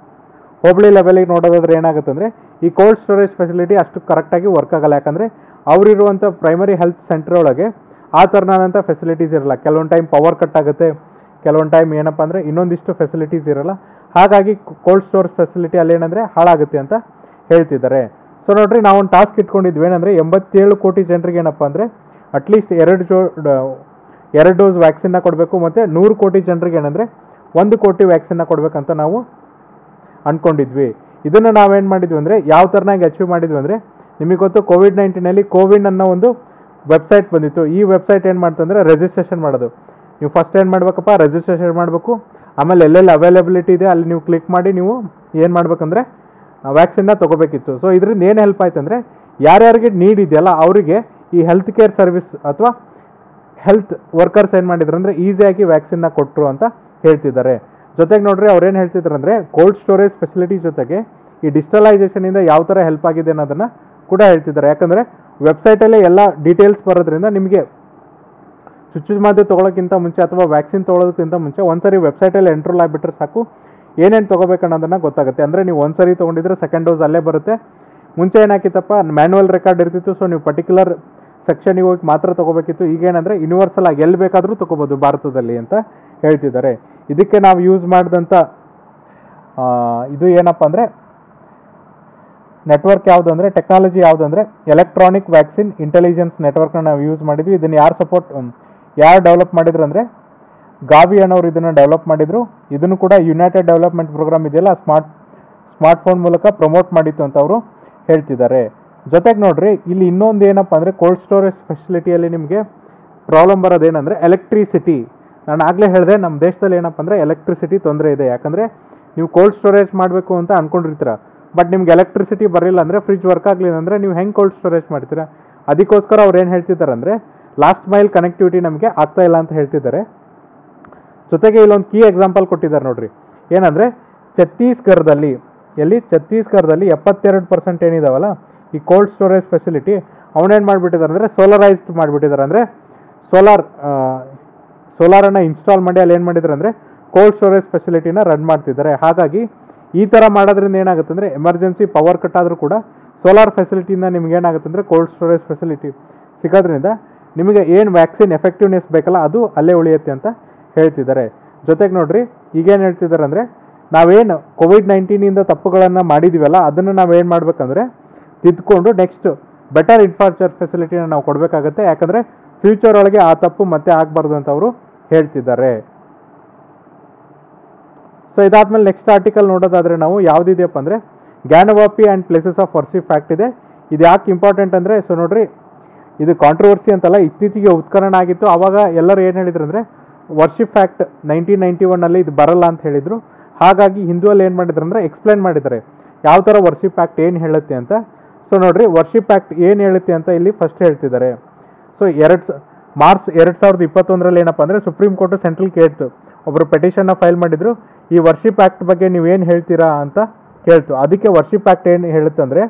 ಹೋಬಳಿ ಲೆವೆಲಿಗೆ ನೋಡೋದಾದ್ರೆ ಏನಾಗುತ್ತೆ ಅಂದರೆ ಈ ಕೋಲ್ಡ್ ಸ್ಟೋರೇಜ್ ಫೆಸಿಲಿಟಿ ಅಷ್ಟು ಕರೆಕ್ಟಾಗಿ ವರ್ಕ್ ಆಗಲ್ಲ ಯಾಕಂದರೆ ಅವರಿರುವಂಥ ಪ್ರೈಮರಿ ಹೆಲ್ತ್ ಸೆಂಟರ್ ಒಳಗೆ ಆ ಥರನಾದಂಥ ಫೆಸಿಲಿಟೀಸ್ ಇರಲ್ಲ ಕೆಲವೊಂದು ಟೈಮ್ ಪವರ್ ಕಟ್ ಆಗುತ್ತೆ ಕೆಲವೊಂದು ಟೈಮ್ ಏನಪ್ಪ ಅಂದರೆ ಇನ್ನೊಂದಿಷ್ಟು ಫೆಸಿಲಿಟೀಸ್ ಇರಲ್ಲ ಹಾಗಾಗಿ ಕೋಲ್ಡ್ ಸ್ಟೋರೇಜ್ ಫೆಸಿಲಿಟಿ ಅಲ್ಲಿ ಏನಂದರೆ ಹಾಳಾಗುತ್ತೆ ಅಂತ ಹೇಳ್ತಿದ್ದಾರೆ ಸೊ ನೋಡ್ರಿ ನಾವು ಒಂದು ಟಾಸ್ಕ್ ಇಟ್ಕೊಂಡಿದ್ವಿ ಏನಂದರೆ ಎಂಬತ್ತೇಳು ಕೋಟಿ ಜನರಿಗೆ ಏನಪ್ಪ ಅಂದರೆ ಅಟ್ಲೀಸ್ಟ್ ಎರಡು ಜೋ ಎರಡು ಡೋಸ್ ವ್ಯಾಕ್ಸಿನ್ನ ಕೊಡಬೇಕು ಮತ್ತು ನೂರು ಕೋಟಿ ಜನರಿಗೆ ಏನಂದರೆ ಒಂದು ಕೋಟಿ ವ್ಯಾಕ್ಸಿನ್ನ ಕೊಡಬೇಕಂತ ನಾವು ಅಂದ್ಕೊಂಡಿದ್ವಿ ಇದನ್ನು ನಾವೇನು ಮಾಡಿದ್ವಿ ಅಂದರೆ ಯಾವ ಥರನಾಗಿ ಅಚೀವ್ ಮಾಡಿದ್ವಿ ಅಂದರೆ ನಿಮಗೆ ಗೊತ್ತು ಕೋವಿಡ್ ನೈನ್ಟೀನಲ್ಲಿ ಕೋವಿಡ್ ಅನ್ನೋ ಒಂದು ವೆಬ್ಸೈಟ್ ಬಂದಿತ್ತು ಈ ವೆಬ್ಸೈಟ್ ಏನು ಮಾಡ್ತಂದ್ರೆ ರಿಜಿಸ್ಟ್ರೇಷನ್ ಮಾಡೋದು ನೀವು ಫಸ್ಟ್ ಏನು ಮಾಡ್ಬೇಕಪ್ಪ ರಿಜಿಸ್ಟ್ರೇಷನ್ ಮಾಡಬೇಕು ಆಮೇಲೆ ಎಲ್ಲೆಲ್ಲಿ ಅವೈಲಬಿಲಿಟಿ ಇದೆ ಅಲ್ಲಿ ನೀವು ಕ್ಲಿಕ್ ಮಾಡಿ ನೀವು ಏನು ಮಾಡ್ಬೇಕಂದ್ರೆ ವ್ಯಾಕ್ಸಿನ್ನ ತೊಗೋಬೇಕಿತ್ತು ಸೊ ಇದರಿಂದ ಏನು ಹೆಲ್ಪ್ ಆಯ್ತು ಅಂದರೆ ಯಾರ್ಯಾರಿಗೆ ನೀಡ್ ಇದೆಯಲ್ಲ ಅವರಿಗೆ ಈ ಹೆಲ್ತ್ ಕೇರ್ ಸರ್ವಿಸ್ ಅಥವಾ ಹೆಲ್ತ್ ವರ್ಕರ್ಸ್ ಏನು ಮಾಡಿದ್ರು ಅಂದರೆ ಈಸಿಯಾಗಿ ವ್ಯಾಕ್ಸಿನ್ನ ಕೊಟ್ಟರು ಅಂತ ಹೇಳ್ತಿದ್ದಾರೆ ಜೊತೆಗೆ ನೋಡ್ರಿ ಅವ್ರು ಏನು ಹೇಳ್ತಿದ್ರು ಅಂದರೆ ಕೋಲ್ಡ್ ಸ್ಟೋರೇಜ್ ಫೆಸಿಲಿಟಿ ಜೊತೆಗೆ ಈ ಡಿಜಿಟಲೈಸೇಷನಿಂದ ಯಾವ ಥರ ಹೆಲ್ಪ್ ಆಗಿದೆ ಅನ್ನೋದನ್ನು ಕೂಡ ಹೇಳ್ತಿದ್ದಾರೆ ಯಾಕಂದರೆ ವೆಬ್ಸೈಟಲ್ಲೇ ಎಲ್ಲ ಡೀಟೇಲ್ಸ್ ಬರೋದ್ರಿಂದ ನಿಮಗೆ ಚುಚ್ಚುಮದ್ದು ತೊಗೊಳಕ್ಕಿಂತ ಮುಂಚೆ ಅಥವಾ ವ್ಯಾಕ್ಸಿನ್ ತೊಗೊಳೋದಕ್ಕಿಂತ ಮುಂಚೆ ಒಂದ್ಸರಿ ವೆಬ್ಸೈಟಲ್ಲಿ ಎಂಟ್ರೋಲ್ ಆಗಿಬಿಟ್ರೆ ಸಾಕು ಏನೇನು ತೊಗೋಬೇಕು ಅನ್ನೋದನ್ನು ಗೊತ್ತಾಗುತ್ತೆ ಅಂದರೆ ನೀವು ಒಂದ್ಸರಿ ತೊಗೊಂಡಿದ್ರೆ ಸೆಕೆಂಡ್ ಡೋಸ್ ಅಲ್ಲೇ ಬರುತ್ತೆ ಮುಂಚೆ ಏನಾಕಿತ್ತಪ್ಪ ಮ್ಯಾನ್ಯುವಲ್ ರೆಕಾರ್ಡ್ ಇರ್ತಿತ್ತು ಸೊ ನೀವು ಪರ್ಟಿಕ್ಯುಲರ್ ಸೆಕ್ಷನಿಗೆ ಹೋಗಿ ಮಾತ್ರ ತೊಗೋಬೇಕಿತ್ತು ಈಗೇನಂದರೆ ಯೂನಿವರ್ಸಲ್ ಆಗಿ ಎಲ್ಲಿ ಬೇಕಾದರೂ ತೊಗೋಬೋದು ಭಾರತದಲ್ಲಿ ಅಂತ ಹೇಳ್ತಿದ್ದಾರೆ ಇದಕ್ಕೆ ನಾವು ಯೂಸ್ ಮಾಡಿದಂಥ ಆ, ಇದು ಏನಪ್ಪ ಅಂದರೆ ನೆಟ್ವರ್ಕ್ ಯಾವುದು ಅಂದರೆ ಟೆಕ್ನಾಲಜಿ ಯಾವುದು ಅಂದರೆ ಎಲೆಕ್ಟ್ರಾನಿಕ್ ವ್ಯಾಕ್ಸಿನ್ ಇಂಟೆಲಿಜೆನ್ಸ್ ನೆಟ್ವರ್ಕ್ನ ನಾವು ಯೂಸ್ ಮಾಡಿದ್ವಿ ಇದನ್ನು ಯಾರು ಸಪೋರ್ಟ್ ಯಾರು ಡೆವಲಪ್ ಮಾಡಿದ್ರು ಅಂದರೆ ಗಾವಿ ಅನ್ನೋರು ಇದನ್ನು ಡೆವಲಪ್ ಮಾಡಿದ್ರು ಇದನ್ನು ಕೂಡ ಯುನೈಟೆಡ್ ಡೆವಲಪ್ಮೆಂಟ್ ಪ್ರೋಗ್ರಾಮ್ ಇದೆಯಲ್ಲ ಸ್ಮಾರ್ಟ್ ಸ್ಮಾರ್ಟ್ಫೋನ್ ಮೂಲಕ ಪ್ರಮೋಟ್ ಮಾಡಿತ್ತು ಅಂತ ಅವರು ಹೇಳ್ತಿದ್ದಾರೆ ಜೊತೆಗೆ ನೋಡ್ರಿ ಇಲ್ಲಿ ಇನ್ನೊಂದು ಏನಪ್ಪ ಅಂದರೆ ಕೋಲ್ಡ್ ಸ್ಟೋರೇಜ್ ಫೆಸಿಲಿಟಿಯಲ್ಲಿ ನಿಮಗೆ ಪ್ರಾಬ್ಲಮ್ ಬರೋದೇನೆಂದರೆ ಎಲೆಕ್ಟ್ರಿಸಿಟಿ ನಾನು ಆಗಲೇ ಹೇಳಿದೆ ನಮ್ಮ ದೇಶದಲ್ಲಿ ಏನಪ್ಪ ಅಂದರೆ ಎಲೆಕ್ಟ್ರಿಸಿಟಿ ತೊಂದರೆ ಇದೆ ಯಾಕಂದರೆ ನೀವು ಕೋಲ್ಡ್ ಸ್ಟೋರೇಜ್ ಮಾಡಬೇಕು ಅಂತ ಅಂದ್ಕೊಂಡಿರ್ತೀರ ಬಟ್ ನಿಮ್ಗೆ ಎಲೆಕ್ಟ್ರಿಸಿಟಿ ಬರಲಿಲ್ಲ ಅಂದರೆ ಫ್ರಿಜ್ ವರ್ಕ್ ಆಗಲಿಲ್ಲ ಅಂದರೆ ನೀವು ಹೆಂಗೆ ಕೋಲ್ಡ್ ಸ್ಟೋರೇಜ್ ಮಾಡ್ತೀರಾ ಅದಕ್ಕೋಸ್ಕರ ಅವ್ರು ಏನು ಹೇಳ್ತಿದ್ದಾರೆ ಅಂದರೆ ಲಾಸ್ಟ್ ಮೈಲ್ ಕನೆಕ್ಟಿವಿಟಿ ನಮಗೆ ಆಗ್ತಾ ಇಲ್ಲ ಅಂತ ಹೇಳ್ತಿದ್ದಾರೆ ಜೊತೆಗೆ ಇಲ್ಲೊಂದು ಕೀ ಎಕ್ಸಾಂಪಲ್ ಕೊಟ್ಟಿದ್ದಾರೆ ನೋಡ್ರಿ ಏನಂದರೆ ಛತ್ತೀಸ್ಗಢದಲ್ಲಿ ಎಲ್ಲಿ ಛತ್ತೀಸ್ಗಢದಲ್ಲಿ ಎಪ್ಪತ್ತೆರಡು ಪರ್ಸೆಂಟ್ ಏನಿದಾವಲ್ಲ ಈ ಕೋಲ್ಡ್ ಸ್ಟೋರೇಜ್ ಫೆಸಿಲಿಟಿ ಅವನೇನು ಮಾಡಿಬಿಟ್ಟಿದ್ದಾರೆ ಅಂದರೆ ಸೋಲರೈಸ್ಡ್ ಮಾಡಿಬಿಟ್ಟಿದ್ದಾರೆ ಅಂದರೆ ಸೋಲಾರ್ ಸೋಲಾರನ್ನು ಇನ್ಸ್ಟಾಲ್ ಮಾಡಿ ಅಲ್ಲಿ ಏನು ಮಾಡಿದ್ದಾರೆ ಅಂದರೆ ಕೋಲ್ಡ್ ಸ್ಟೋರೇಜ್ ಫೆಸಿಲಿಟಿನ ರನ್ ಮಾಡ್ತಿದ್ದಾರೆ ಹಾಗಾಗಿ ಈ ಥರ ಮಾಡೋದ್ರಿಂದ ಏನಾಗುತ್ತೆ ಅಂದರೆ ಎಮರ್ಜೆನ್ಸಿ ಪವರ್ ಕಟ್ ಆದರೂ ಕೂಡ ಸೋಲಾರ್ ಫೆಸಿಲಿಟಿಯಿಂದ ನಿಮ್ಗೆ ಏನಾಗುತ್ತೆ ಅಂದರೆ ಕೋಲ್ಡ್ ಸ್ಟೋರೇಜ್ ಫೆಸಿಲಿಟಿ ಸಿಗೋದ್ರಿಂದ ನಿಮಗೆ ಏನು ವ್ಯಾಕ್ಸಿನ್ ಎಫೆಕ್ಟಿವ್ನೆಸ್ ಬೇಕಲ್ಲ ಅದು ಅಲ್ಲೇ ಉಳಿಯುತ್ತೆ ಅಂತ ಹೇಳ್ತಿದ್ದಾರೆ ಜೊತೆಗೆ ನೋಡ್ರಿ ಈಗೇನು ಹೇಳ್ತಿದ್ದಾರೆ ಅಂದರೆ ನಾವೇನು ಕೋವಿಡ್ ನೈನ್ಟೀನಿಂದ ತಪ್ಪುಗಳನ್ನು ಮಾಡಿದ್ದೀವಲ್ಲ ಅದನ್ನು ನಾವೇನು ಮಾಡ್ಬೇಕಂದ್ರೆ ತಿದ್ದುಕೊಂಡು ನೆಕ್ಸ್ಟ್ ಬೆಟರ್ ಇನ್ಫ್ರಾಸ್ಟ್ರಕ್ಚರ್ ಫೆಸಿಲಿಟಿನ ನಾವು ಕೊಡಬೇಕಾಗತ್ತೆ ಯಾಕಂದರೆ ಫ್ಯೂಚರ್ ಒಳಗೆ ಆ ತಪ್ಪು ಮತ್ತೆ ಆಗಬಾರ್ದು ಅಂತ ಅವರು ಹೇಳ್ತಿದ್ದಾರೆ ಸೊ ಇದಾದ್ಮೇಲೆ ನೆಕ್ಸ್ಟ್ ಆರ್ಟಿಕಲ್ ನೋಡೋದಾದ್ರೆ ನಾವು ಯಾವುದಿದೆಯಪ್ಪ ಅಂದರೆ Gyanvapi and places of worship fact ಇದೆ ಇದು ಯಾಕೆ ಇಂಪಾರ್ಟೆಂಟ್ ಅಂದರೆ ಸೊ ನೋಡ್ರಿ ಇದು ಕಾಂಟ್ರವರ್ಸಿ ಅಂತಲ್ಲ ಇತ್ತೀಚೆಗೆ ಉತ್ಖನನ ಆಗಿತ್ತು ಆವಾಗ ಎಲ್ಲರೂ ಏನು ಹೇಳಿದ್ರು ಅಂದರೆ ವರ್ಷಿಪ್ ಫ್ಯಾಕ್ಟ್ ನೈನ್ಟೀನ್ ನೈಂಟಿ ಒನ್ನಲ್ಲಿ ಇದು ಬರಲ್ಲ ಅಂತ ಹೇಳಿದರು ಹಾಗಾಗಿ ಹಿಂದೂಯಲ್ಲಿ ಏನು ಮಾಡಿದ್ರು ಅಂದರೆ ಎಕ್ಸ್ಪ್ಲೈನ್ ಮಾಡಿದ್ದಾರೆ ಯಾವ ಥರ ವರ್ಷಿಪ್ ಫ್ಯಾಕ್ಟ್ ಏನು ಹೇಳುತ್ತೆ ಅಂತ ಸೊ ನೋಡ್ರಿ ವರ್ಷಿಪ್ ಫ್ಯಾಕ್ಟ್ ಏನು ಹೇಳುತ್ತೆ ಅಂತ ಇಲ್ಲಿ ಫಸ್ಟ್ ಹೇಳ್ತಿದ್ದಾರೆ ಸೊ ಎರಡು ಮಾರ್ಚ್ ಎರಡು ಸಾವಿರದ ಇಪ್ಪತ್ತೊಂದರಲ್ಲಿ ಏನಪ್ಪ ಅಂದರೆ ಸುಪ್ರೀಂ ಕೋರ್ಟ್ ಸೆಂಟ್ರಲ್ ಕೇಳ್ತು ಒಬ್ಬರು ಪೆಟಿಷನ್ನ ಫೈಲ್ ಮಾಡಿದ್ರು ಈ ವರ್ಷಿಪ್ ಆ್ಯಕ್ಟ್ ಬಗ್ಗೆ ನೀವೇನು ಹೇಳ್ತೀರಾ ಅಂತ ಕೇಳ್ತು ಅದಕ್ಕೆ ವರ್ಷಿಪ್ ಆ್ಯಕ್ಟ್ ಏನು ಹೇಳುತ್ತಂದರೆ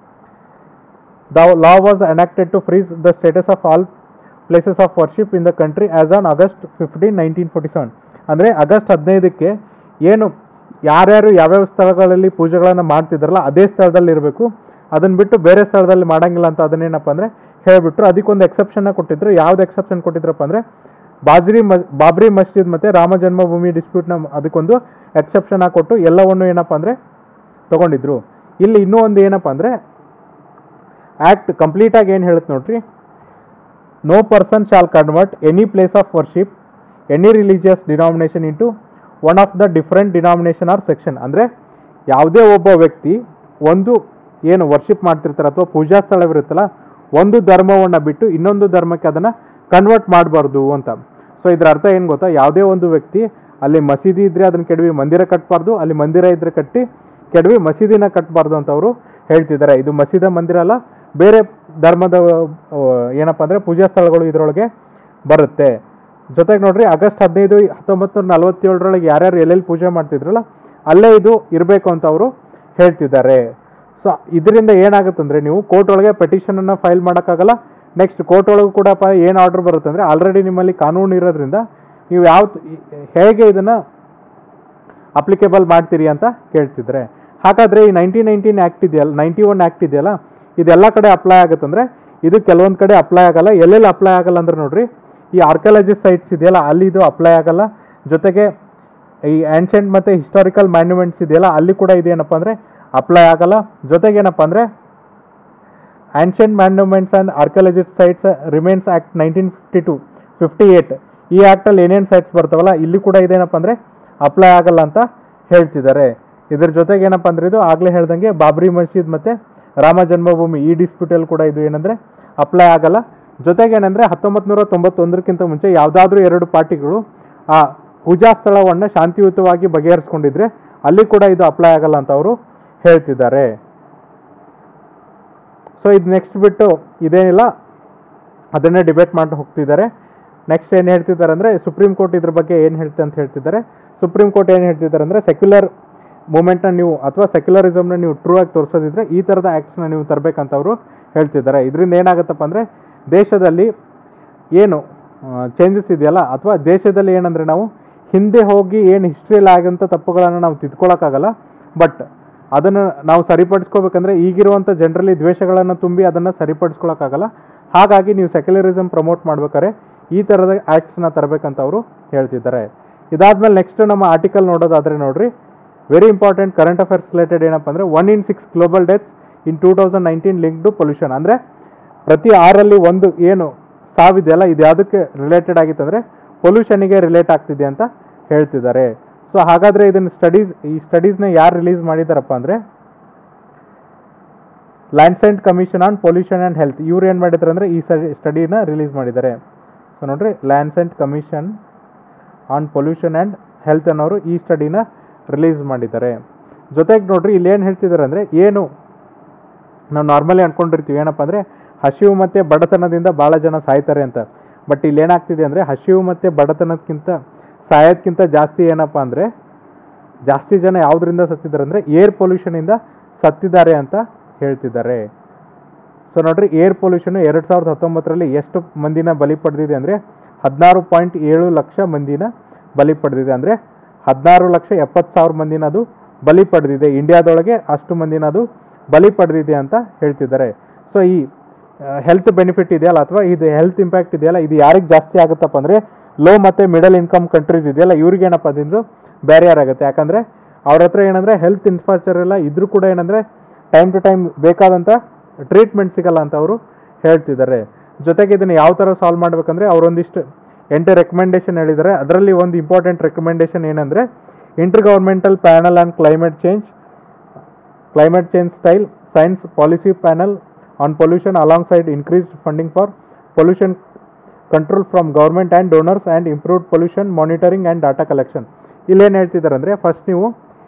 The law was enacted to freeze the status of all places of worship in the country as on August 15, 1947. ಅಂದರೆ ಆಗಸ್ಟ್ ಹದಿನೈದಕ್ಕೆ ಏನು ಯಾರ್ಯಾರು ಯಾವ್ಯಾವ ಸ್ಥಳಗಳಲ್ಲಿ ಪೂಜೆಗಳನ್ನು ಮಾಡ್ತಿದ್ರಲ್ಲ ಅದೇ ಸ್ಥಳದಲ್ಲಿ ಇರಬೇಕು ಅದನ್ನ ಬಿಟ್ಟು ಬೇರೆ ಸ್ಥಳದಲ್ಲಿ ಮಾಡಂಗಿಲ್ಲ ಅಂತ ಅದನ್ನೇನಪ್ಪ ಅಂದರೆ ಹೇಳಿಬಿಟ್ರು ಅದಕ್ಕೊಂದು ಎಕ್ಸೆಪ್ಷನ್ನ ಕೊಟ್ಟಿದ್ರು ಯಾವ್ದು ಎಕ್ಸೆಪ್ಷನ್ ಕೊಟ್ಟಿದ್ರಪ್ಪ ಅಂದರೆ ಬಾಜ್ರಿ ಮಸ್ ಬಾಬ್ರಿ ಮಸ್ಜಿದ್ ಮತ್ತು ರಾಮ ಜನ್ಮಭೂಮಿ ಡಿಸ್ಪ್ಯೂಟ್ನ ಅದಕ್ಕೊಂದು ಎಕ್ಸೆಪ್ಷನ್ ಕೊಟ್ಟು ಎಲ್ಲವನ್ನು ಏನಪ್ಪ ಅಂದರೆ ತಗೊಂಡಿದ್ರು ಇಲ್ಲಿ ಇನ್ನೂ ಒಂದು ಏನಪ್ಪ ಅಂದರೆ ಆ್ಯಕ್ಟ್ ಕಂಪ್ಲೀಟಾಗಿ ಏನು ಹೇಳುತ್ತೆ ನೋಡ್ರಿ no person shall convert any place of worship any religious denomination into one of the different denomination or section ಅಂದರೆ ಯಾವುದೇ ಒಬ್ಬ ವ್ಯಕ್ತಿ ಒಂದು ಏನು ವರ್ಷಿಪ್ ಮಾಡ್ತಿರ್ತಾರೆ ಅಥವಾ ಪೂಜಾ ಸ್ಥಳವಿರುತ್ತಲ್ಲ ಒಂದು ಧರ್ಮವನ್ನು ಬಿಟ್ಟು ಇನ್ನೊಂದು ಧರ್ಮಕ್ಕೆ ಅದನ್ನು ಕನ್ವರ್ಟ್ ಮಾಡಬಾರ್ದು ಅಂತ ಸೊ ಇದರ ಅರ್ಥ ಏನು ಗೊತ್ತಾ ಯಾವುದೇ ಒಂದು ವ್ಯಕ್ತಿ ಅಲ್ಲಿ ಮಸೀದಿ ಇದ್ದರೆ ಅದನ್ನು ಕೆಡವಿ ಮಂದಿರ ಕಟ್ಟಬಾರ್ದು ಅಲ್ಲಿ ಮಂದಿರ ಇದ್ದರೆ ಕಟ್ಟಿ ಕೆಡವಿ ಮಸೀದಿನ ಕಟ್ಟಬಾರ್ದು ಅಂತ ಅವರು ಹೇಳ್ತಿದ್ದಾರೆ ಇದು ಮಸೀದ ಮಂದಿರ ಅಲ್ಲ ಬೇರೆ ಧರ್ಮದ ಆ, ಏನಪ್ಪ ಅಂದರೆ ಪೂಜಾ ಸ್ಥಳಗಳು ಇದರೊಳಗೆ ಬರುತ್ತೆ ಜೊತೆಗೆ ನೋಡ್ರಿ ಆಗಸ್ಟ್ ಹದಿನೈದು ಹತ್ತೊಂಬತ್ತು ನೂರ ನಲವತ್ತೇಳರೊಳಗೆ ಯಾರ್ಯಾರು ಎಲ್ಲೆಲ್ಲಿ ಪೂಜೆ ಮಾಡ್ತಿದ್ರಲ್ಲ ಅಲ್ಲೇ ಇದು ಇರಬೇಕು ಅಂತ ಅವರು ಹೇಳ್ತಿದ್ದಾರೆ ಸೊ ಇದರಿಂದ ಏನಾಗುತ್ತಂದ್ರೆ ನೀವು ಕೋರ್ಟ್ ಒಳಗೆ ಪೆಟಿಷನನ್ನು ಫೈಲ್ ಮಾಡೋಕ್ಕಾಗಲ್ಲ ನೆಕ್ಸ್ಟ್ ಕೋರ್ಟ್ ಒಳಗೂ ಕೂಡ ಏನು ಆರ್ಡರ್ ಬರುತ್ತೆ ಅಂದರೆ ಆಲ್ರೆಡಿ ನಿಮ್ಮಲ್ಲಿ ಕಾನೂನು ಇರೋದ್ರಿಂದ ನೀವು ಯಾವ ಹೇಗೆ ಇದನ್ನು ಅಪ್ಲಿಕೇಬಲ್ ಮಾಡ್ತೀರಿ ಅಂತ ಕೇಳ್ತಿದ್ರೆ ಹಾಗಾದರೆ ಈ ನೈನ್ಟೀನ್ ನೈನ್ಟೀನ್ ಆ್ಯಕ್ಟ್ ಇದೆಯಲ್ಲ ನೈಂಟಿ ಒನ್ ಆ್ಯಕ್ಟ್ ಇದೆಯಲ್ಲ ಇದೆಲ್ಲ ಕಡೆ ಅಪ್ಲೈ ಆಗುತ್ತಂದ್ರೆ ಇದು ಕೆಲವೊಂದು ಕಡೆ ಅಪ್ಲೈ ಆಗಲ್ಲ ಎಲ್ಲೆಲ್ಲಿ ಅಪ್ಲೈ ಆಗಲ್ಲ ಅಂದ್ರೆ ನೋಡ್ರಿ ಈ ಆರ್ಕಿಯಾಲಜಿ ಸೈಟ್ಸ್ ಇದೆಯಲ್ಲ ಅಲ್ಲಿ ಇದು ಅಪ್ಲೈ ಆಗಲ್ಲ ಜೊತೆಗೆ ಈ ಆನ್ಷೆಂಟ್ ಮತ್ತು ಹಿಸ್ಟಾರಿಕಲ್ ಮ್ಯಾನ್ಯುಮೆಂಟ್ಸ್ ಇದೆಯಲ್ಲ ಅಲ್ಲಿ ಕೂಡ ಇದೇನಪ್ಪ ಅಂದರೆ ಅಪ್ಲೈ ಆಗಲ್ಲ ಜೊತೆಗೆ ಏನಪ್ಪ ಅಂದರೆ ancient monuments and archaeology sites remains act nineteen fifty two fifty eight ಈ ಆ್ಯಕ್ಟಲ್ಲಿ ಏನೇನು ಸೈಟ್ಸ್ ಬರ್ತಾವಲ್ಲ ಇಲ್ಲಿ ಕೂಡ ಇದೇನಪ್ಪ ಅಂದರೆ ಅಪ್ಲೈ ಆಗಲ್ಲ ಅಂತ ಹೇಳ್ತಿದ್ದಾರೆ ಇದ್ರ ಜೊತೆಗೆ ಏನಪ್ಪ ಅಂದ್ರೆ ಇದು ಆಗಲೇ ಹೇಳ್ದಂಗೆ ಬಾಬ್ರಿ ಮಸೀದ್ ಮತ್ತು ರಾಮ ಜನ್ಮಭೂಮಿ ಈ ಡಿಸ್ಪ್ಯೂಟಲ್ಲಿ ಕೂಡ ಇದು ಏನಂದರೆ ಅಪ್ಲೈ ಆಗಲ್ಲ ಜೊತೆಗೆ ಏನಂದರೆ ಹತ್ತೊಂಬತ್ತು ನೂರ ತೊಂಬತ್ತೊಂದರಕ್ಕಿಂತ ಮುಂಚೆ ಯಾವುದಾದ್ರೂ ಎರಡು ಪಾರ್ಟಿಗಳು ಆ ಪೂಜಾ ಸ್ಥಳವನ್ನು ಶಾಂತಿಯುತವಾಗಿ ಬಗೆಹರಿಸ್ಕೊಂಡಿದ್ರೆ ಅಲ್ಲಿ ಕೂಡ ಇದು ಅಪ್ಲೈ ಆಗಲ್ಲ ಅಂತ ಅವರು ಹೇಳ್ತಿದ್ದಾರೆ ಸೊ ಇದು ನೆಕ್ಸ್ಟ್ ಬಿಟ್ಟು ಇದೇನಿಲ್ಲ ಅದನ್ನೇ ಡಿಬೇಟ್ ಮಾಡಿ ಹೋಗ್ತಿದ್ದಾರೆ ನೆಕ್ಸ್ಟ್ ಏನು ಹೇಳ್ತಿದ್ದಾರೆ ಅಂದರೆ ಸುಪ್ರೀಂ ಕೋರ್ಟ್ ಇದ್ರ ಬಗ್ಗೆ ಏನು ಹೇಳ್ತೆ ಅಂತ ಹೇಳ್ತಿದ್ದಾರೆ ಸುಪ್ರೀಂ ಕೋರ್ಟ್ ಏನು ಹೇಳ್ತಿದ್ದಾರೆ ಅಂದರೆ ಸೆಕ್ಯುಲರ್ ಮೂಮೆಂಟ್ನ ನೀವು ಅಥವಾ ಸೆಕ್ಯುಲರಿಸಮ್ನ ನೀವು ಟ್ರೂ ಆಗಿ ತೋರಿಸೋದಿದ್ರೆ ಈ ಥರದ ಆ್ಯಕ್ಟ್ಸ್ನ ನೀವು ತರಬೇಕಂತ ಅವರು ಹೇಳ್ತಿದ್ದಾರೆ ಇದರಿಂದ ಏನಾಗುತ್ತಪ್ಪ ಅಂದರೆ ದೇಶದಲ್ಲಿ ಏನು ಚೇಂಜಸ್ ಇದೆಯಲ್ಲ ಅಥವಾ ದೇಶದಲ್ಲಿ ಏನಂದರೆ ನಾವು ಹಿಂದೆ ಹೋಗಿ ಏನು ಹಿಸ್ಟ್ರಿಯಲ್ಲಿ ಆಗಂಥ ತಪ್ಪುಗಳನ್ನು ನಾವು ತಿದ್ಕೊಳ್ಳೋಕ್ಕಾಗಲ್ಲ ಬಟ್ ಅದನ್ನು ನಾವು ಸರಿಪಡಿಸ್ಕೋಬೇಕಂದ್ರೆ ಈಗಿರುವಂಥ ಜನರಲ್ಲಿ ದ್ವೇಷಗಳನ್ನು ತುಂಬಿ ಅದನ್ನು ಸರಿಪಡಿಸ್ಕೊಳಕ್ಕಾಗಲ್ಲ ಹಾಗಾಗಿ ನೀವು ಸೆಕ್ಯುಲರಿಸಮ್ ಪ್ರಮೋಟ್ ಮಾಡ್ಬೇಕಾದ್ರೆ ಈ ಥರದ ಆ್ಯಕ್ಟ್ಸ್ನ ತರಬೇಕಂತ ಅವರು ಹೇಳ್ತಿದ್ದಾರೆ ಇದಾದ್ಮೇಲೆ ನೆಕ್ಸ್ಟ್ ನಮ್ಮ ಆರ್ಟಿಕಲ್ ನೋಡೋದಾದ್ರೆ ನೋಡ್ರಿ very important current affairs related ಏನಪ್ಪ ಅಂದರೆ one in six global deaths in two thousand nineteen link to pollution ಅಂದರೆ ಪ್ರತಿ ಆರಲ್ಲಿ ಒಂದು ಏನು ಸಾವಿದೆಯಲ್ಲ ಇದು ಯಾವುದಕ್ಕೆ ರಿಲೇಟೆಡ್ ಆಗಿತ್ತಂದರೆ ಪೊಲ್ಯೂಷನಿಗೆ ರಿಲೇಟ್ ಆಗ್ತಿದೆ ಅಂತ ಹೇಳ್ತಿದ್ದಾರೆ ಸೊ ಹಾಗಾದರೆ ಇದನ್ನು ಸ್ಟಡೀಸ್ ಈ ಸ್ಟಡೀಸ್ನ ಯಾರು ರಿಲೀಸ್ ಮಾಡಿದಾರಪ್ಪ ಅಂದರೆ Lancet commission on pollution and health ಇವ್ರು ಏನು ಮಾಡಿದ್ದಾರೆ ಅಂದರೆ ಈ ಸ್ಟಡಿನ ರಿಲೀಸ್ ಮಾಡಿದ್ದಾರೆ ಸೊ ನೋಡ್ರಿ Lancet commission on pollution and health ಅನ್ನೋರು ಈ ಸ್ಟಡಿನ ರಿಲೀಸ್ ಮಾಡಿದ್ದಾರೆ ಜೊತೆಗೆ ನೋಡ್ರಿ ಇಲ್ಲಿ ಏನು ಹೇಳ್ತಿದ್ದಾರೆ ಅಂದರೆ ಏನು ನಾವು ನಾರ್ಮಲಿ ಅನ್ಕೊಂಡಿರ್ತೀವಿ ಏನಪ್ಪ ಅಂದರೆ ಹಸಿವು ಮತ್ತು ಬಡತನದಿಂದ ಭಾಳ ಜನ ಸಾಯ್ತಾರೆ ಅಂತ ಬಟ್ ಇಲ್ಲಿ ಏನಾಗ್ತಿದೆ ಅಂದರೆ ಹಸಿವು ಮತ್ತು ಬಡತನಕ್ಕಿಂತ ಸಾಯೋದ್ಕಿಂತ ಜಾಸ್ತಿ ಏನಪ್ಪ ಅಂದರೆ ಜಾಸ್ತಿ ಜನ ಯಾವುದರಿಂದ ಸತ್ತಿದ್ದಾರೆ ಅಂದರೆ ಏರ್ ಪೊಲ್ಯೂಷನಿಂದ ಸತ್ತಿದ್ದಾರೆ ಅಂತ ಹೇಳ್ತಿದ್ದಾರೆ ಸೊ ನೋಡ್ರಿ ಏರ್ ಪೊಲ್ಯೂಷನ್ ಎರಡು ಸಾವಿರದ ಹತ್ತೊಂಬತ್ತರಲ್ಲಿ ಎಷ್ಟು ಮಂದಿನ ಬಲಿ ಪಡೆದಿದೆ ಅಂದರೆ ಹದಿನಾರು ಪಾಯಿಂಟ್ ಏಳು ಲಕ್ಷ ಮಂದಿನ ಬಲಿ ಪಡೆದಿದೆ ಅಂದರೆ ಹದಿನಾರು ಲಕ್ಷ ಎಪ್ಪತ್ತು ಸಾವಿರ ಮಂದಿನ ಅದು ಬಲಿ ಪಡೆದಿದೆ ಇಂಡಿಯಾದೊಳಗೆ ಅಷ್ಟು ಮಂದಿನ ಅದು ಬಲಿ ಪಡೆದಿದೆ ಅಂತ ಹೇಳ್ತಿದ್ದಾರೆ ಸೊ ಈ ಹೆಲ್ತ್ ಬೆನಿಫಿಟ್ ಇದೆಯಲ್ಲ ಅಥವಾ ಇದು ಹೆಲ್ತ್ ಇಂಪ್ಯಾಕ್ಟ್ ಇದೆಯಲ್ಲ ಇದು ಯಾರಿಗೆ ಜಾಸ್ತಿ ಆಗುತ್ತಪ್ಪ ಅಂದರೆ ಲೋ ಮತ್ತು ಮಿಡಲ್ ಇನ್ಕಮ್ ಕಂಟ್ರೀಸ್ ಇದೆಯಲ್ಲ ಇವ್ರಿಗೆ ಏನಪ್ಪ ಅದಿಂದು ಬೇರೆ ಯಾರಾಗುತ್ತೆ ಯಾಕಂದರೆ ಅವ್ರ ಹತ್ರ ಏನಂದರೆ ಹೆಲ್ತ್ ಇನ್ಫ್ರಾಸ್ಟ್ರಕ್ಚರ್ ಎಲ್ಲ ಇದ್ರೂ ಕೂಡ ಏನಂದರೆ ಟೈಮ್ ಟು ಟೈಮ್ ಬೇಕಾದಂಥ ಟ್ರೀಟ್ಮೆಂಟ್ ಸಿಗಲ್ಲ ಅಂತ ಅವರು ಹೇಳ್ತಿದ್ದಾರೆ ಜೊತೆಗೆ ಇದನ್ನು ಯಾವ ಥರ ಸಾಲ್ವ್ ಮಾಡಬೇಕಂದ್ರೆ ಅವರೊಂದಿಷ್ಟು ಎಂಟು ರೆಕಮೆಂಡೇಶನ್ ಹೇಳಿದ್ದಾರೆ ಅದರಲ್ಲಿ ಒಂದು ಇಂಪಾರ್ಟೆಂಟ್ ರೆಕಮೆಂಡೇಶನ್ ಏನಂದರೆ intergovernmental panel on climate change climate change style science policy panel on pollution alongside increased funding for pollution control from government and donors and improved pollution monitoring and data collection ಇಲ್ಲೇನು ಹೇಳ್ತಿದ್ದಾರೆ ಅಂದರೆ ಫಸ್ಟ್ ನೀವು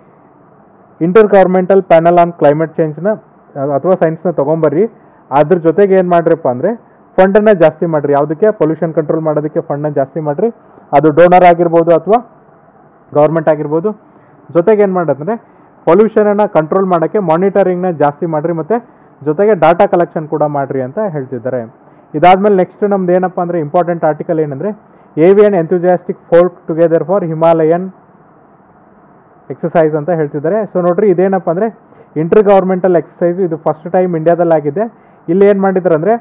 intergovernmental panel on climate ಚೇಂಜ್ನ ಅಥವಾ ಸೈನ್ಸ್ನ ತೊಗೊಂಬರ್ರಿ ಅದ್ರ ಜೊತೆಗೆ ಏನು ಮಾಡ್ರಿಪ್ಪ ಅಂದರೆ ಫಂಡನ್ನು ಜಾಸ್ತಿ ಮಾಡಿರಿ ಯಾವುದಕ್ಕೆ ಪೊಲ್ಯೂಷನ್ ಕಂಟ್ರೋಲ್ ಮಾಡೋದಕ್ಕೆ ಫಂಡನ್ನ ಜಾಸ್ತಿ ಮಾಡಿರಿ ಅದು ಡೋನರ್ ಆಗಿರ್ಬೋದು ಅಥವಾ ಗೌರ್ಮೆಂಟ್ ಆಗಿರ್ಬೋದು ಜೊತೆಗೆ ಏನು ಮಾಡೋದಂದರೆ ಪೊಲ್ಯೂಷನನ್ನು ಕಂಟ್ರೋಲ್ ಮಾಡೋಕ್ಕೆ ಮಾನಿಟರಿಂಗ್ನ ಜಾಸ್ತಿ ಮಾಡಿರಿ ಮತ್ತು ಜೊತೆಗೆ ಡಾಟಾ ಕಲೆಕ್ಷನ್ ಕೂಡ ಮಾಡಿರಿ ಅಂತ ಹೇಳ್ತಿದ್ದಾರೆ ಇದಾದ್ಮೇಲೆ ನೆಕ್ಸ್ಟ್ ನಮ್ದು ಏನಪ್ಪ ಅಂದರೆ ಇಂಪಾರ್ಟೆಂಟ್ ಆರ್ಟಿಕಲ್ ಏನಂದರೆ avian enthusiastic fork together for Himalayan exercise ಅಂತ ಹೇಳ್ತಿದ್ದಾರೆ ಸೊ ನೋಡ್ರಿ ಇದೇನಪ್ಪ ಅಂದರೆ ಇಂಟರ್ ಗೌರ್ಮೆಂಟಲ್ ಎಕ್ಸಸೈಸ್ ಇದು ಫಸ್ಟ್ ಟೈಮ್ ಇಂಡಿಯಾದಲ್ಲಿ ಆಗಿದೆ ಇಲ್ಲಿ ಏನು ಮಾಡಿದ್ದಾರೆ ಅಂದರೆ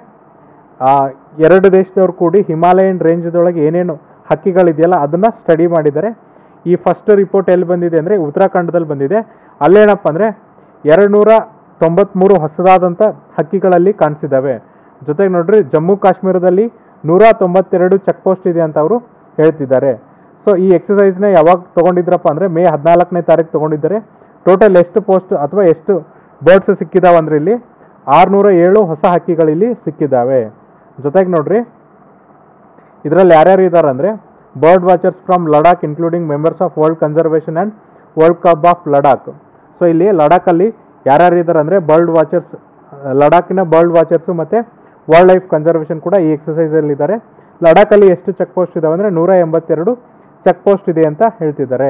ಎರಡು ದೇಶದವ್ರು ಕೂಡಿ ಹಿಮಾಲಯನ್ ರೇಂಜ್ದೊಳಗೆ ಏನೇನು ಹಕ್ಕಿಗಳಿದೆಯಲ್ಲ ಅದನ್ನು ಸ್ಟಡಿ ಮಾಡಿದ್ದಾರೆ ಈ ಫಸ್ಟ್ ರಿಪೋರ್ಟ್ ಎಲ್ಲಿ ಬಂದಿದೆ ಅಂದರೆ ಉತ್ತರಾಖಂಡದಲ್ಲಿ ಬಂದಿದೆ ಅಲ್ಲೇನಪ್ಪ ಅಂದರೆ ಎರಡು ನೂರ ತೊಂಬತ್ತ್ಮೂರು ಹೊಸದಾದಂಥ ಹಕ್ಕಿಗಳಲ್ಲಿ ಕಾಣಿಸಿದ್ದಾವೆ ಜೊತೆಗೆ ನೋಡ್ರಿ ಜಮ್ಮು ಕಾಶ್ಮೀರದಲ್ಲಿ ನೂರ ತೊಂಬತ್ತೆರಡು ಚೆಕ್ ಪೋಸ್ಟ್ ಇದೆ ಅಂತ ಅವರು ಹೇಳ್ತಿದ್ದಾರೆ ಸೊ ಈ ಎಕ್ಸಸೈಸ್ನ ಯಾವಾಗ ತೊಗೊಂಡಿದ್ರಪ್ಪ ಅಂದರೆ ಮೇ ಹದಿನಾಲ್ಕನೇ ತಾರೀಕು ತೊಗೊಂಡಿದ್ದಾರೆ ಟೋಟಲ್ ಎಷ್ಟು ಪೋಸ್ಟ್ ಅಥವಾ ಎಷ್ಟು ಬರ್ಡ್ಸ್ ಸಿಕ್ಕಿದಾವೆ ಅಂದ್ರೆ ಇಲ್ಲಿ ಆರುನೂರ ಏಳು ಹೊಸ ಹಕ್ಕಿಗಳಿಲ್ಲಿ ಸಿಕ್ಕಿದ್ದಾವೆ ಜೊತೆಗೆ ನೋಡ್ರಿ ಇದರಲ್ಲಿ ಯಾರ್ಯಾರು ಇದ್ದಾರೆ ಅಂದರೆ bird watchers from Ladakh including members of world conservation and world club of Ladakh so ಇಲ್ಲಿ ಲಡಾಖಲ್ಲಿ ಯಾರ್ಯಾರು ಇದ್ದಾರೆ ಅಂದರೆ ಬರ್ಡ್ ವಾಚರ್ಸ್ ಲಡಾಖಿನ ಬರ್ಡ್ ವಾಚರ್ಸು ಮತ್ತು ವರ್ಲ್ಡ್ ಲೈಫ್ ಕನ್ಸರ್ವೇಷನ್ ಕೂಡ ಈ ಎಕ್ಸಸೈಸಲ್ಲಿ ಇದ್ದಾರೆ ಲಡಾಖಲ್ಲಿ ಎಷ್ಟು ಚೆಕ್ ಪೋಸ್ಟ್ ಇದಾವೆ ಅಂದರೆ ನೂರ ಎಂಬತ್ತೆರಡು ಚೆಕ್ ಪೋಸ್ಟ್ ಇದೆ ಅಂತ ಹೇಳ್ತಿದ್ದಾರೆ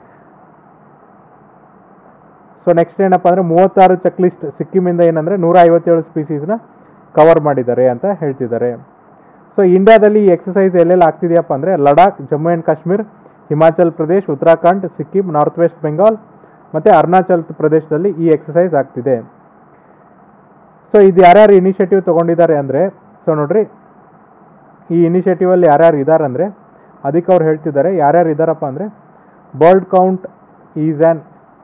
ಸೊ ನೆಕ್ಸ್ಟ್ ಏನಪ್ಪ ಅಂದರೆ ಮೂವತ್ತಾರು ಚೆಕ್ ಲಿಸ್ಟ್ ಸಿಕ್ಕಿಮಿಂದ ಏನಂದರೆ ನೂರ ಐವತ್ತೇಳು ಸ್ಪೀಸೀಸ್ನ ಕವರ್ ಮಾಡಿದ್ದಾರೆ ಅಂತ ಹೇಳ್ತಿದ್ದಾರೆ ಸೊ ಇಂಡಿಯಾದಲ್ಲಿ ಈ ಎಕ್ಸಸೈಸ್ ಎಲ್ಲೆಲ್ಲಿ ಆಗ್ತಿದೆಯಪ್ಪ ಅಂದರೆ Ladakh Jammu and Kashmir Himachal Pradesh Uttarakhand Sikkim north west Bengal ಮತ್ತು ಅರುಣಾಚಲ್ ಪ್ರದೇಶದಲ್ಲಿ ಈ ಎಕ್ಸಸೈಸ್ ಆಗ್ತಿದೆ ಸೊ ಇದು ಯಾರ್ಯಾರು ಇನಿಷಿಯೇಟಿವ್ ತೊಗೊಂಡಿದ್ದಾರೆ ಅಂದರೆ ಸೊ ನೋಡ್ರಿ ಈ ಇನಿಷಿಯೇಟಿವಲ್ಲಿ ಯಾರ್ಯಾರು ಇದ್ದಾರೆ ಅಂದರೆ ಅದಕ್ಕೆ ಅವ್ರು ಹೇಳ್ತಿದ್ದಾರೆ ಯಾರ್ಯಾರು ಇದ್ದಾರಪ್ಪ ಅಂದರೆ bird count is an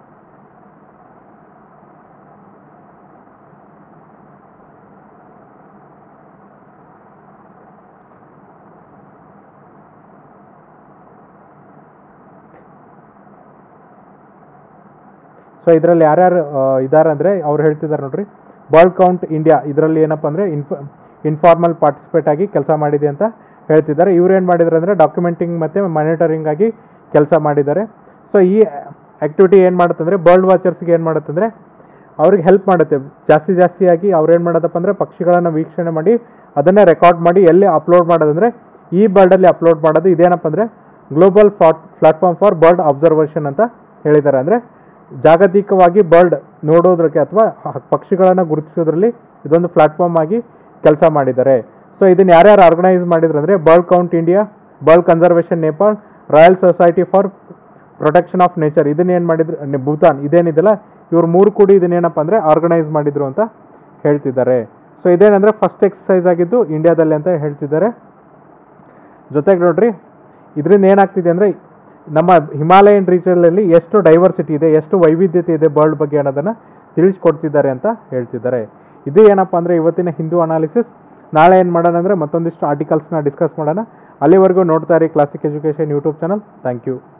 so ಇದರಲ್ಲಿ ಯಾರ್ಯಾರು ಇದ್ದಾರೆ ಅಂದರೆ ಅವ್ರು ಹೇಳ್ತಿದ್ದಾರೆ ನೋಡ್ರಿ ಬರ್ಡ್ ಕೌಂಟ್ ಇಂಡಿಯಾ ಇದರಲ್ಲಿ ಏನಪ್ಪ ಅಂದರೆ ಇನ್ಫ ಇನ್ಫಾರ್ಮಲ್ ಪಾರ್ಟಿಸಿಪೇಟ್ ಆಗಿ ಕೆಲಸ ಮಾಡಿದೆ ಅಂತ ಹೇಳ್ತಿದ್ದಾರೆ ಇವ್ರು ಏನು ಮಾಡಿದ್ದಾರೆ ಅಂದರೆ ಡಾಕ್ಯುಮೆಂಟಿಂಗ್ ಮತ್ತು ಮಾನಿಟರಿಂಗ್ ಆಗಿ ಕೆಲಸ ಮಾಡಿದ್ದಾರೆ ಸೊ ಈ ಆ್ಯಕ್ಟಿವಿಟಿ ಏನು ಮಾಡುತ್ತಂದರೆ ಬರ್ಡ್ ವಾಚರ್ಸ್ಗೆ ಏನು ಮಾಡುತ್ತಂದರೆ ಅವ್ರಿಗೆ ಹೆಲ್ಪ್ ಮಾಡುತ್ತೆ ಜಾಸ್ತಿ ಜಾಸ್ತಿಯಾಗಿ ಅವ್ರು ಏನು ಮಾಡೋದಪ್ಪ ಅಂದರೆ ಪಕ್ಷಿಗಳನ್ನು ವೀಕ್ಷಣೆ ಮಾಡಿ ಅದನ್ನೇ ರೆಕಾರ್ಡ್ ಮಾಡಿ ಎಲ್ಲಿ ಅಪ್ಲೋಡ್ ಮಾಡೋದಂದರೆ ಈ ಬರ್ಡಲ್ಲಿ ಅಪ್ಲೋಡ್ ಮಾಡೋದು ಇದೇನಪ್ಪ ಅಂದರೆ global platform for bird observation ಅಂತ ಹೇಳಿದ್ದಾರೆ ಅಂದರೆ ಜಾಗತಿಕವಾಗಿ ಬರ್ಡ್ ನೋಡೋದಕ್ಕೆ ಅಥವಾ ಪಕ್ಷಿಗಳನ್ನು ಗುರುತಿಸೋದ್ರಲ್ಲಿ ಇದೊಂದು ಪ್ಲಾಟ್ಫಾರ್ಮ್ ಆಗಿ ಕೆಲಸ ಮಾಡಿದ್ದಾರೆ ಸೊ ಇದನ್ನು ಯಾರ್ಯಾರು ಆರ್ಗನೈಸ್ ಮಾಡಿದ್ರು ಅಂದರೆ bird count India bird conservation Nepal royal society for protection of nature ಇದನ್ನೇನು ಮಾಡಿದ್ರು ನೆ- ಭೂತಾನ್ ಇದೇನಿದೆಲ್ಲ ಇವ್ರು ಮೂರು ಕೂಡಿ ಇದನ್ನೇನಪ್ಪ ಅಂದರೆ ಆರ್ಗನೈಸ್ ಮಾಡಿದ್ರು ಅಂತ ಹೇಳ್ತಿದ್ದಾರೆ ಸೊ ಇದೇನಂದರೆ ಫಸ್ಟ್ ಎಕ್ಸಸೈಸ್ ಆಗಿದ್ದು ಇಂಡಿಯಾದಲ್ಲಿ ಅಂತ ಹೇಳ್ತಿದ್ದಾರೆ ಜೊತೆಗೆ ನೋಡ್ರಿ ಇದರಿಂದ ಏನಾಗ್ತಿದೆ ಅಂದರೆ ನಮ್ಮ ಹಿಮಾಲಯನ್ ರೀಜನಲ್ಲಿ ಎಷ್ಟು ಡೈವರ್ಸಿಟಿ ಇದೆ ಎಷ್ಟು ವೈವಿಧ್ಯತೆ ಇದೆ ಬರ್ಡ್ ಬಗ್ಗೆ ಅನ್ನೋದನ್ನು ತಿಳಿಸ್ಕೊಡ್ತಿದ್ದಾರೆ ಅಂತ ಹೇಳ್ತಿದ್ದಾರೆ ಇದು ಏನಪ್ಪ ಅಂದರೆ ಇವತ್ತಿನ ಹಿಂದೂ ಅನಾಲಿಸಿಸ್ ನಾಳೆ ಏನು ಮಾಡೋಣ ಅಂದರೆ ಮತ್ತೊಂದಿಷ್ಟು ಆರ್ಟಿಕಲ್ಸ್ನ ಡಿಸ್ಕಸ್ ಮಾಡೋಣ ಅಲ್ಲಿವರೆಗೂ ನೋಡ್ತಾ ಇರಿ classic education YouTube channel thank you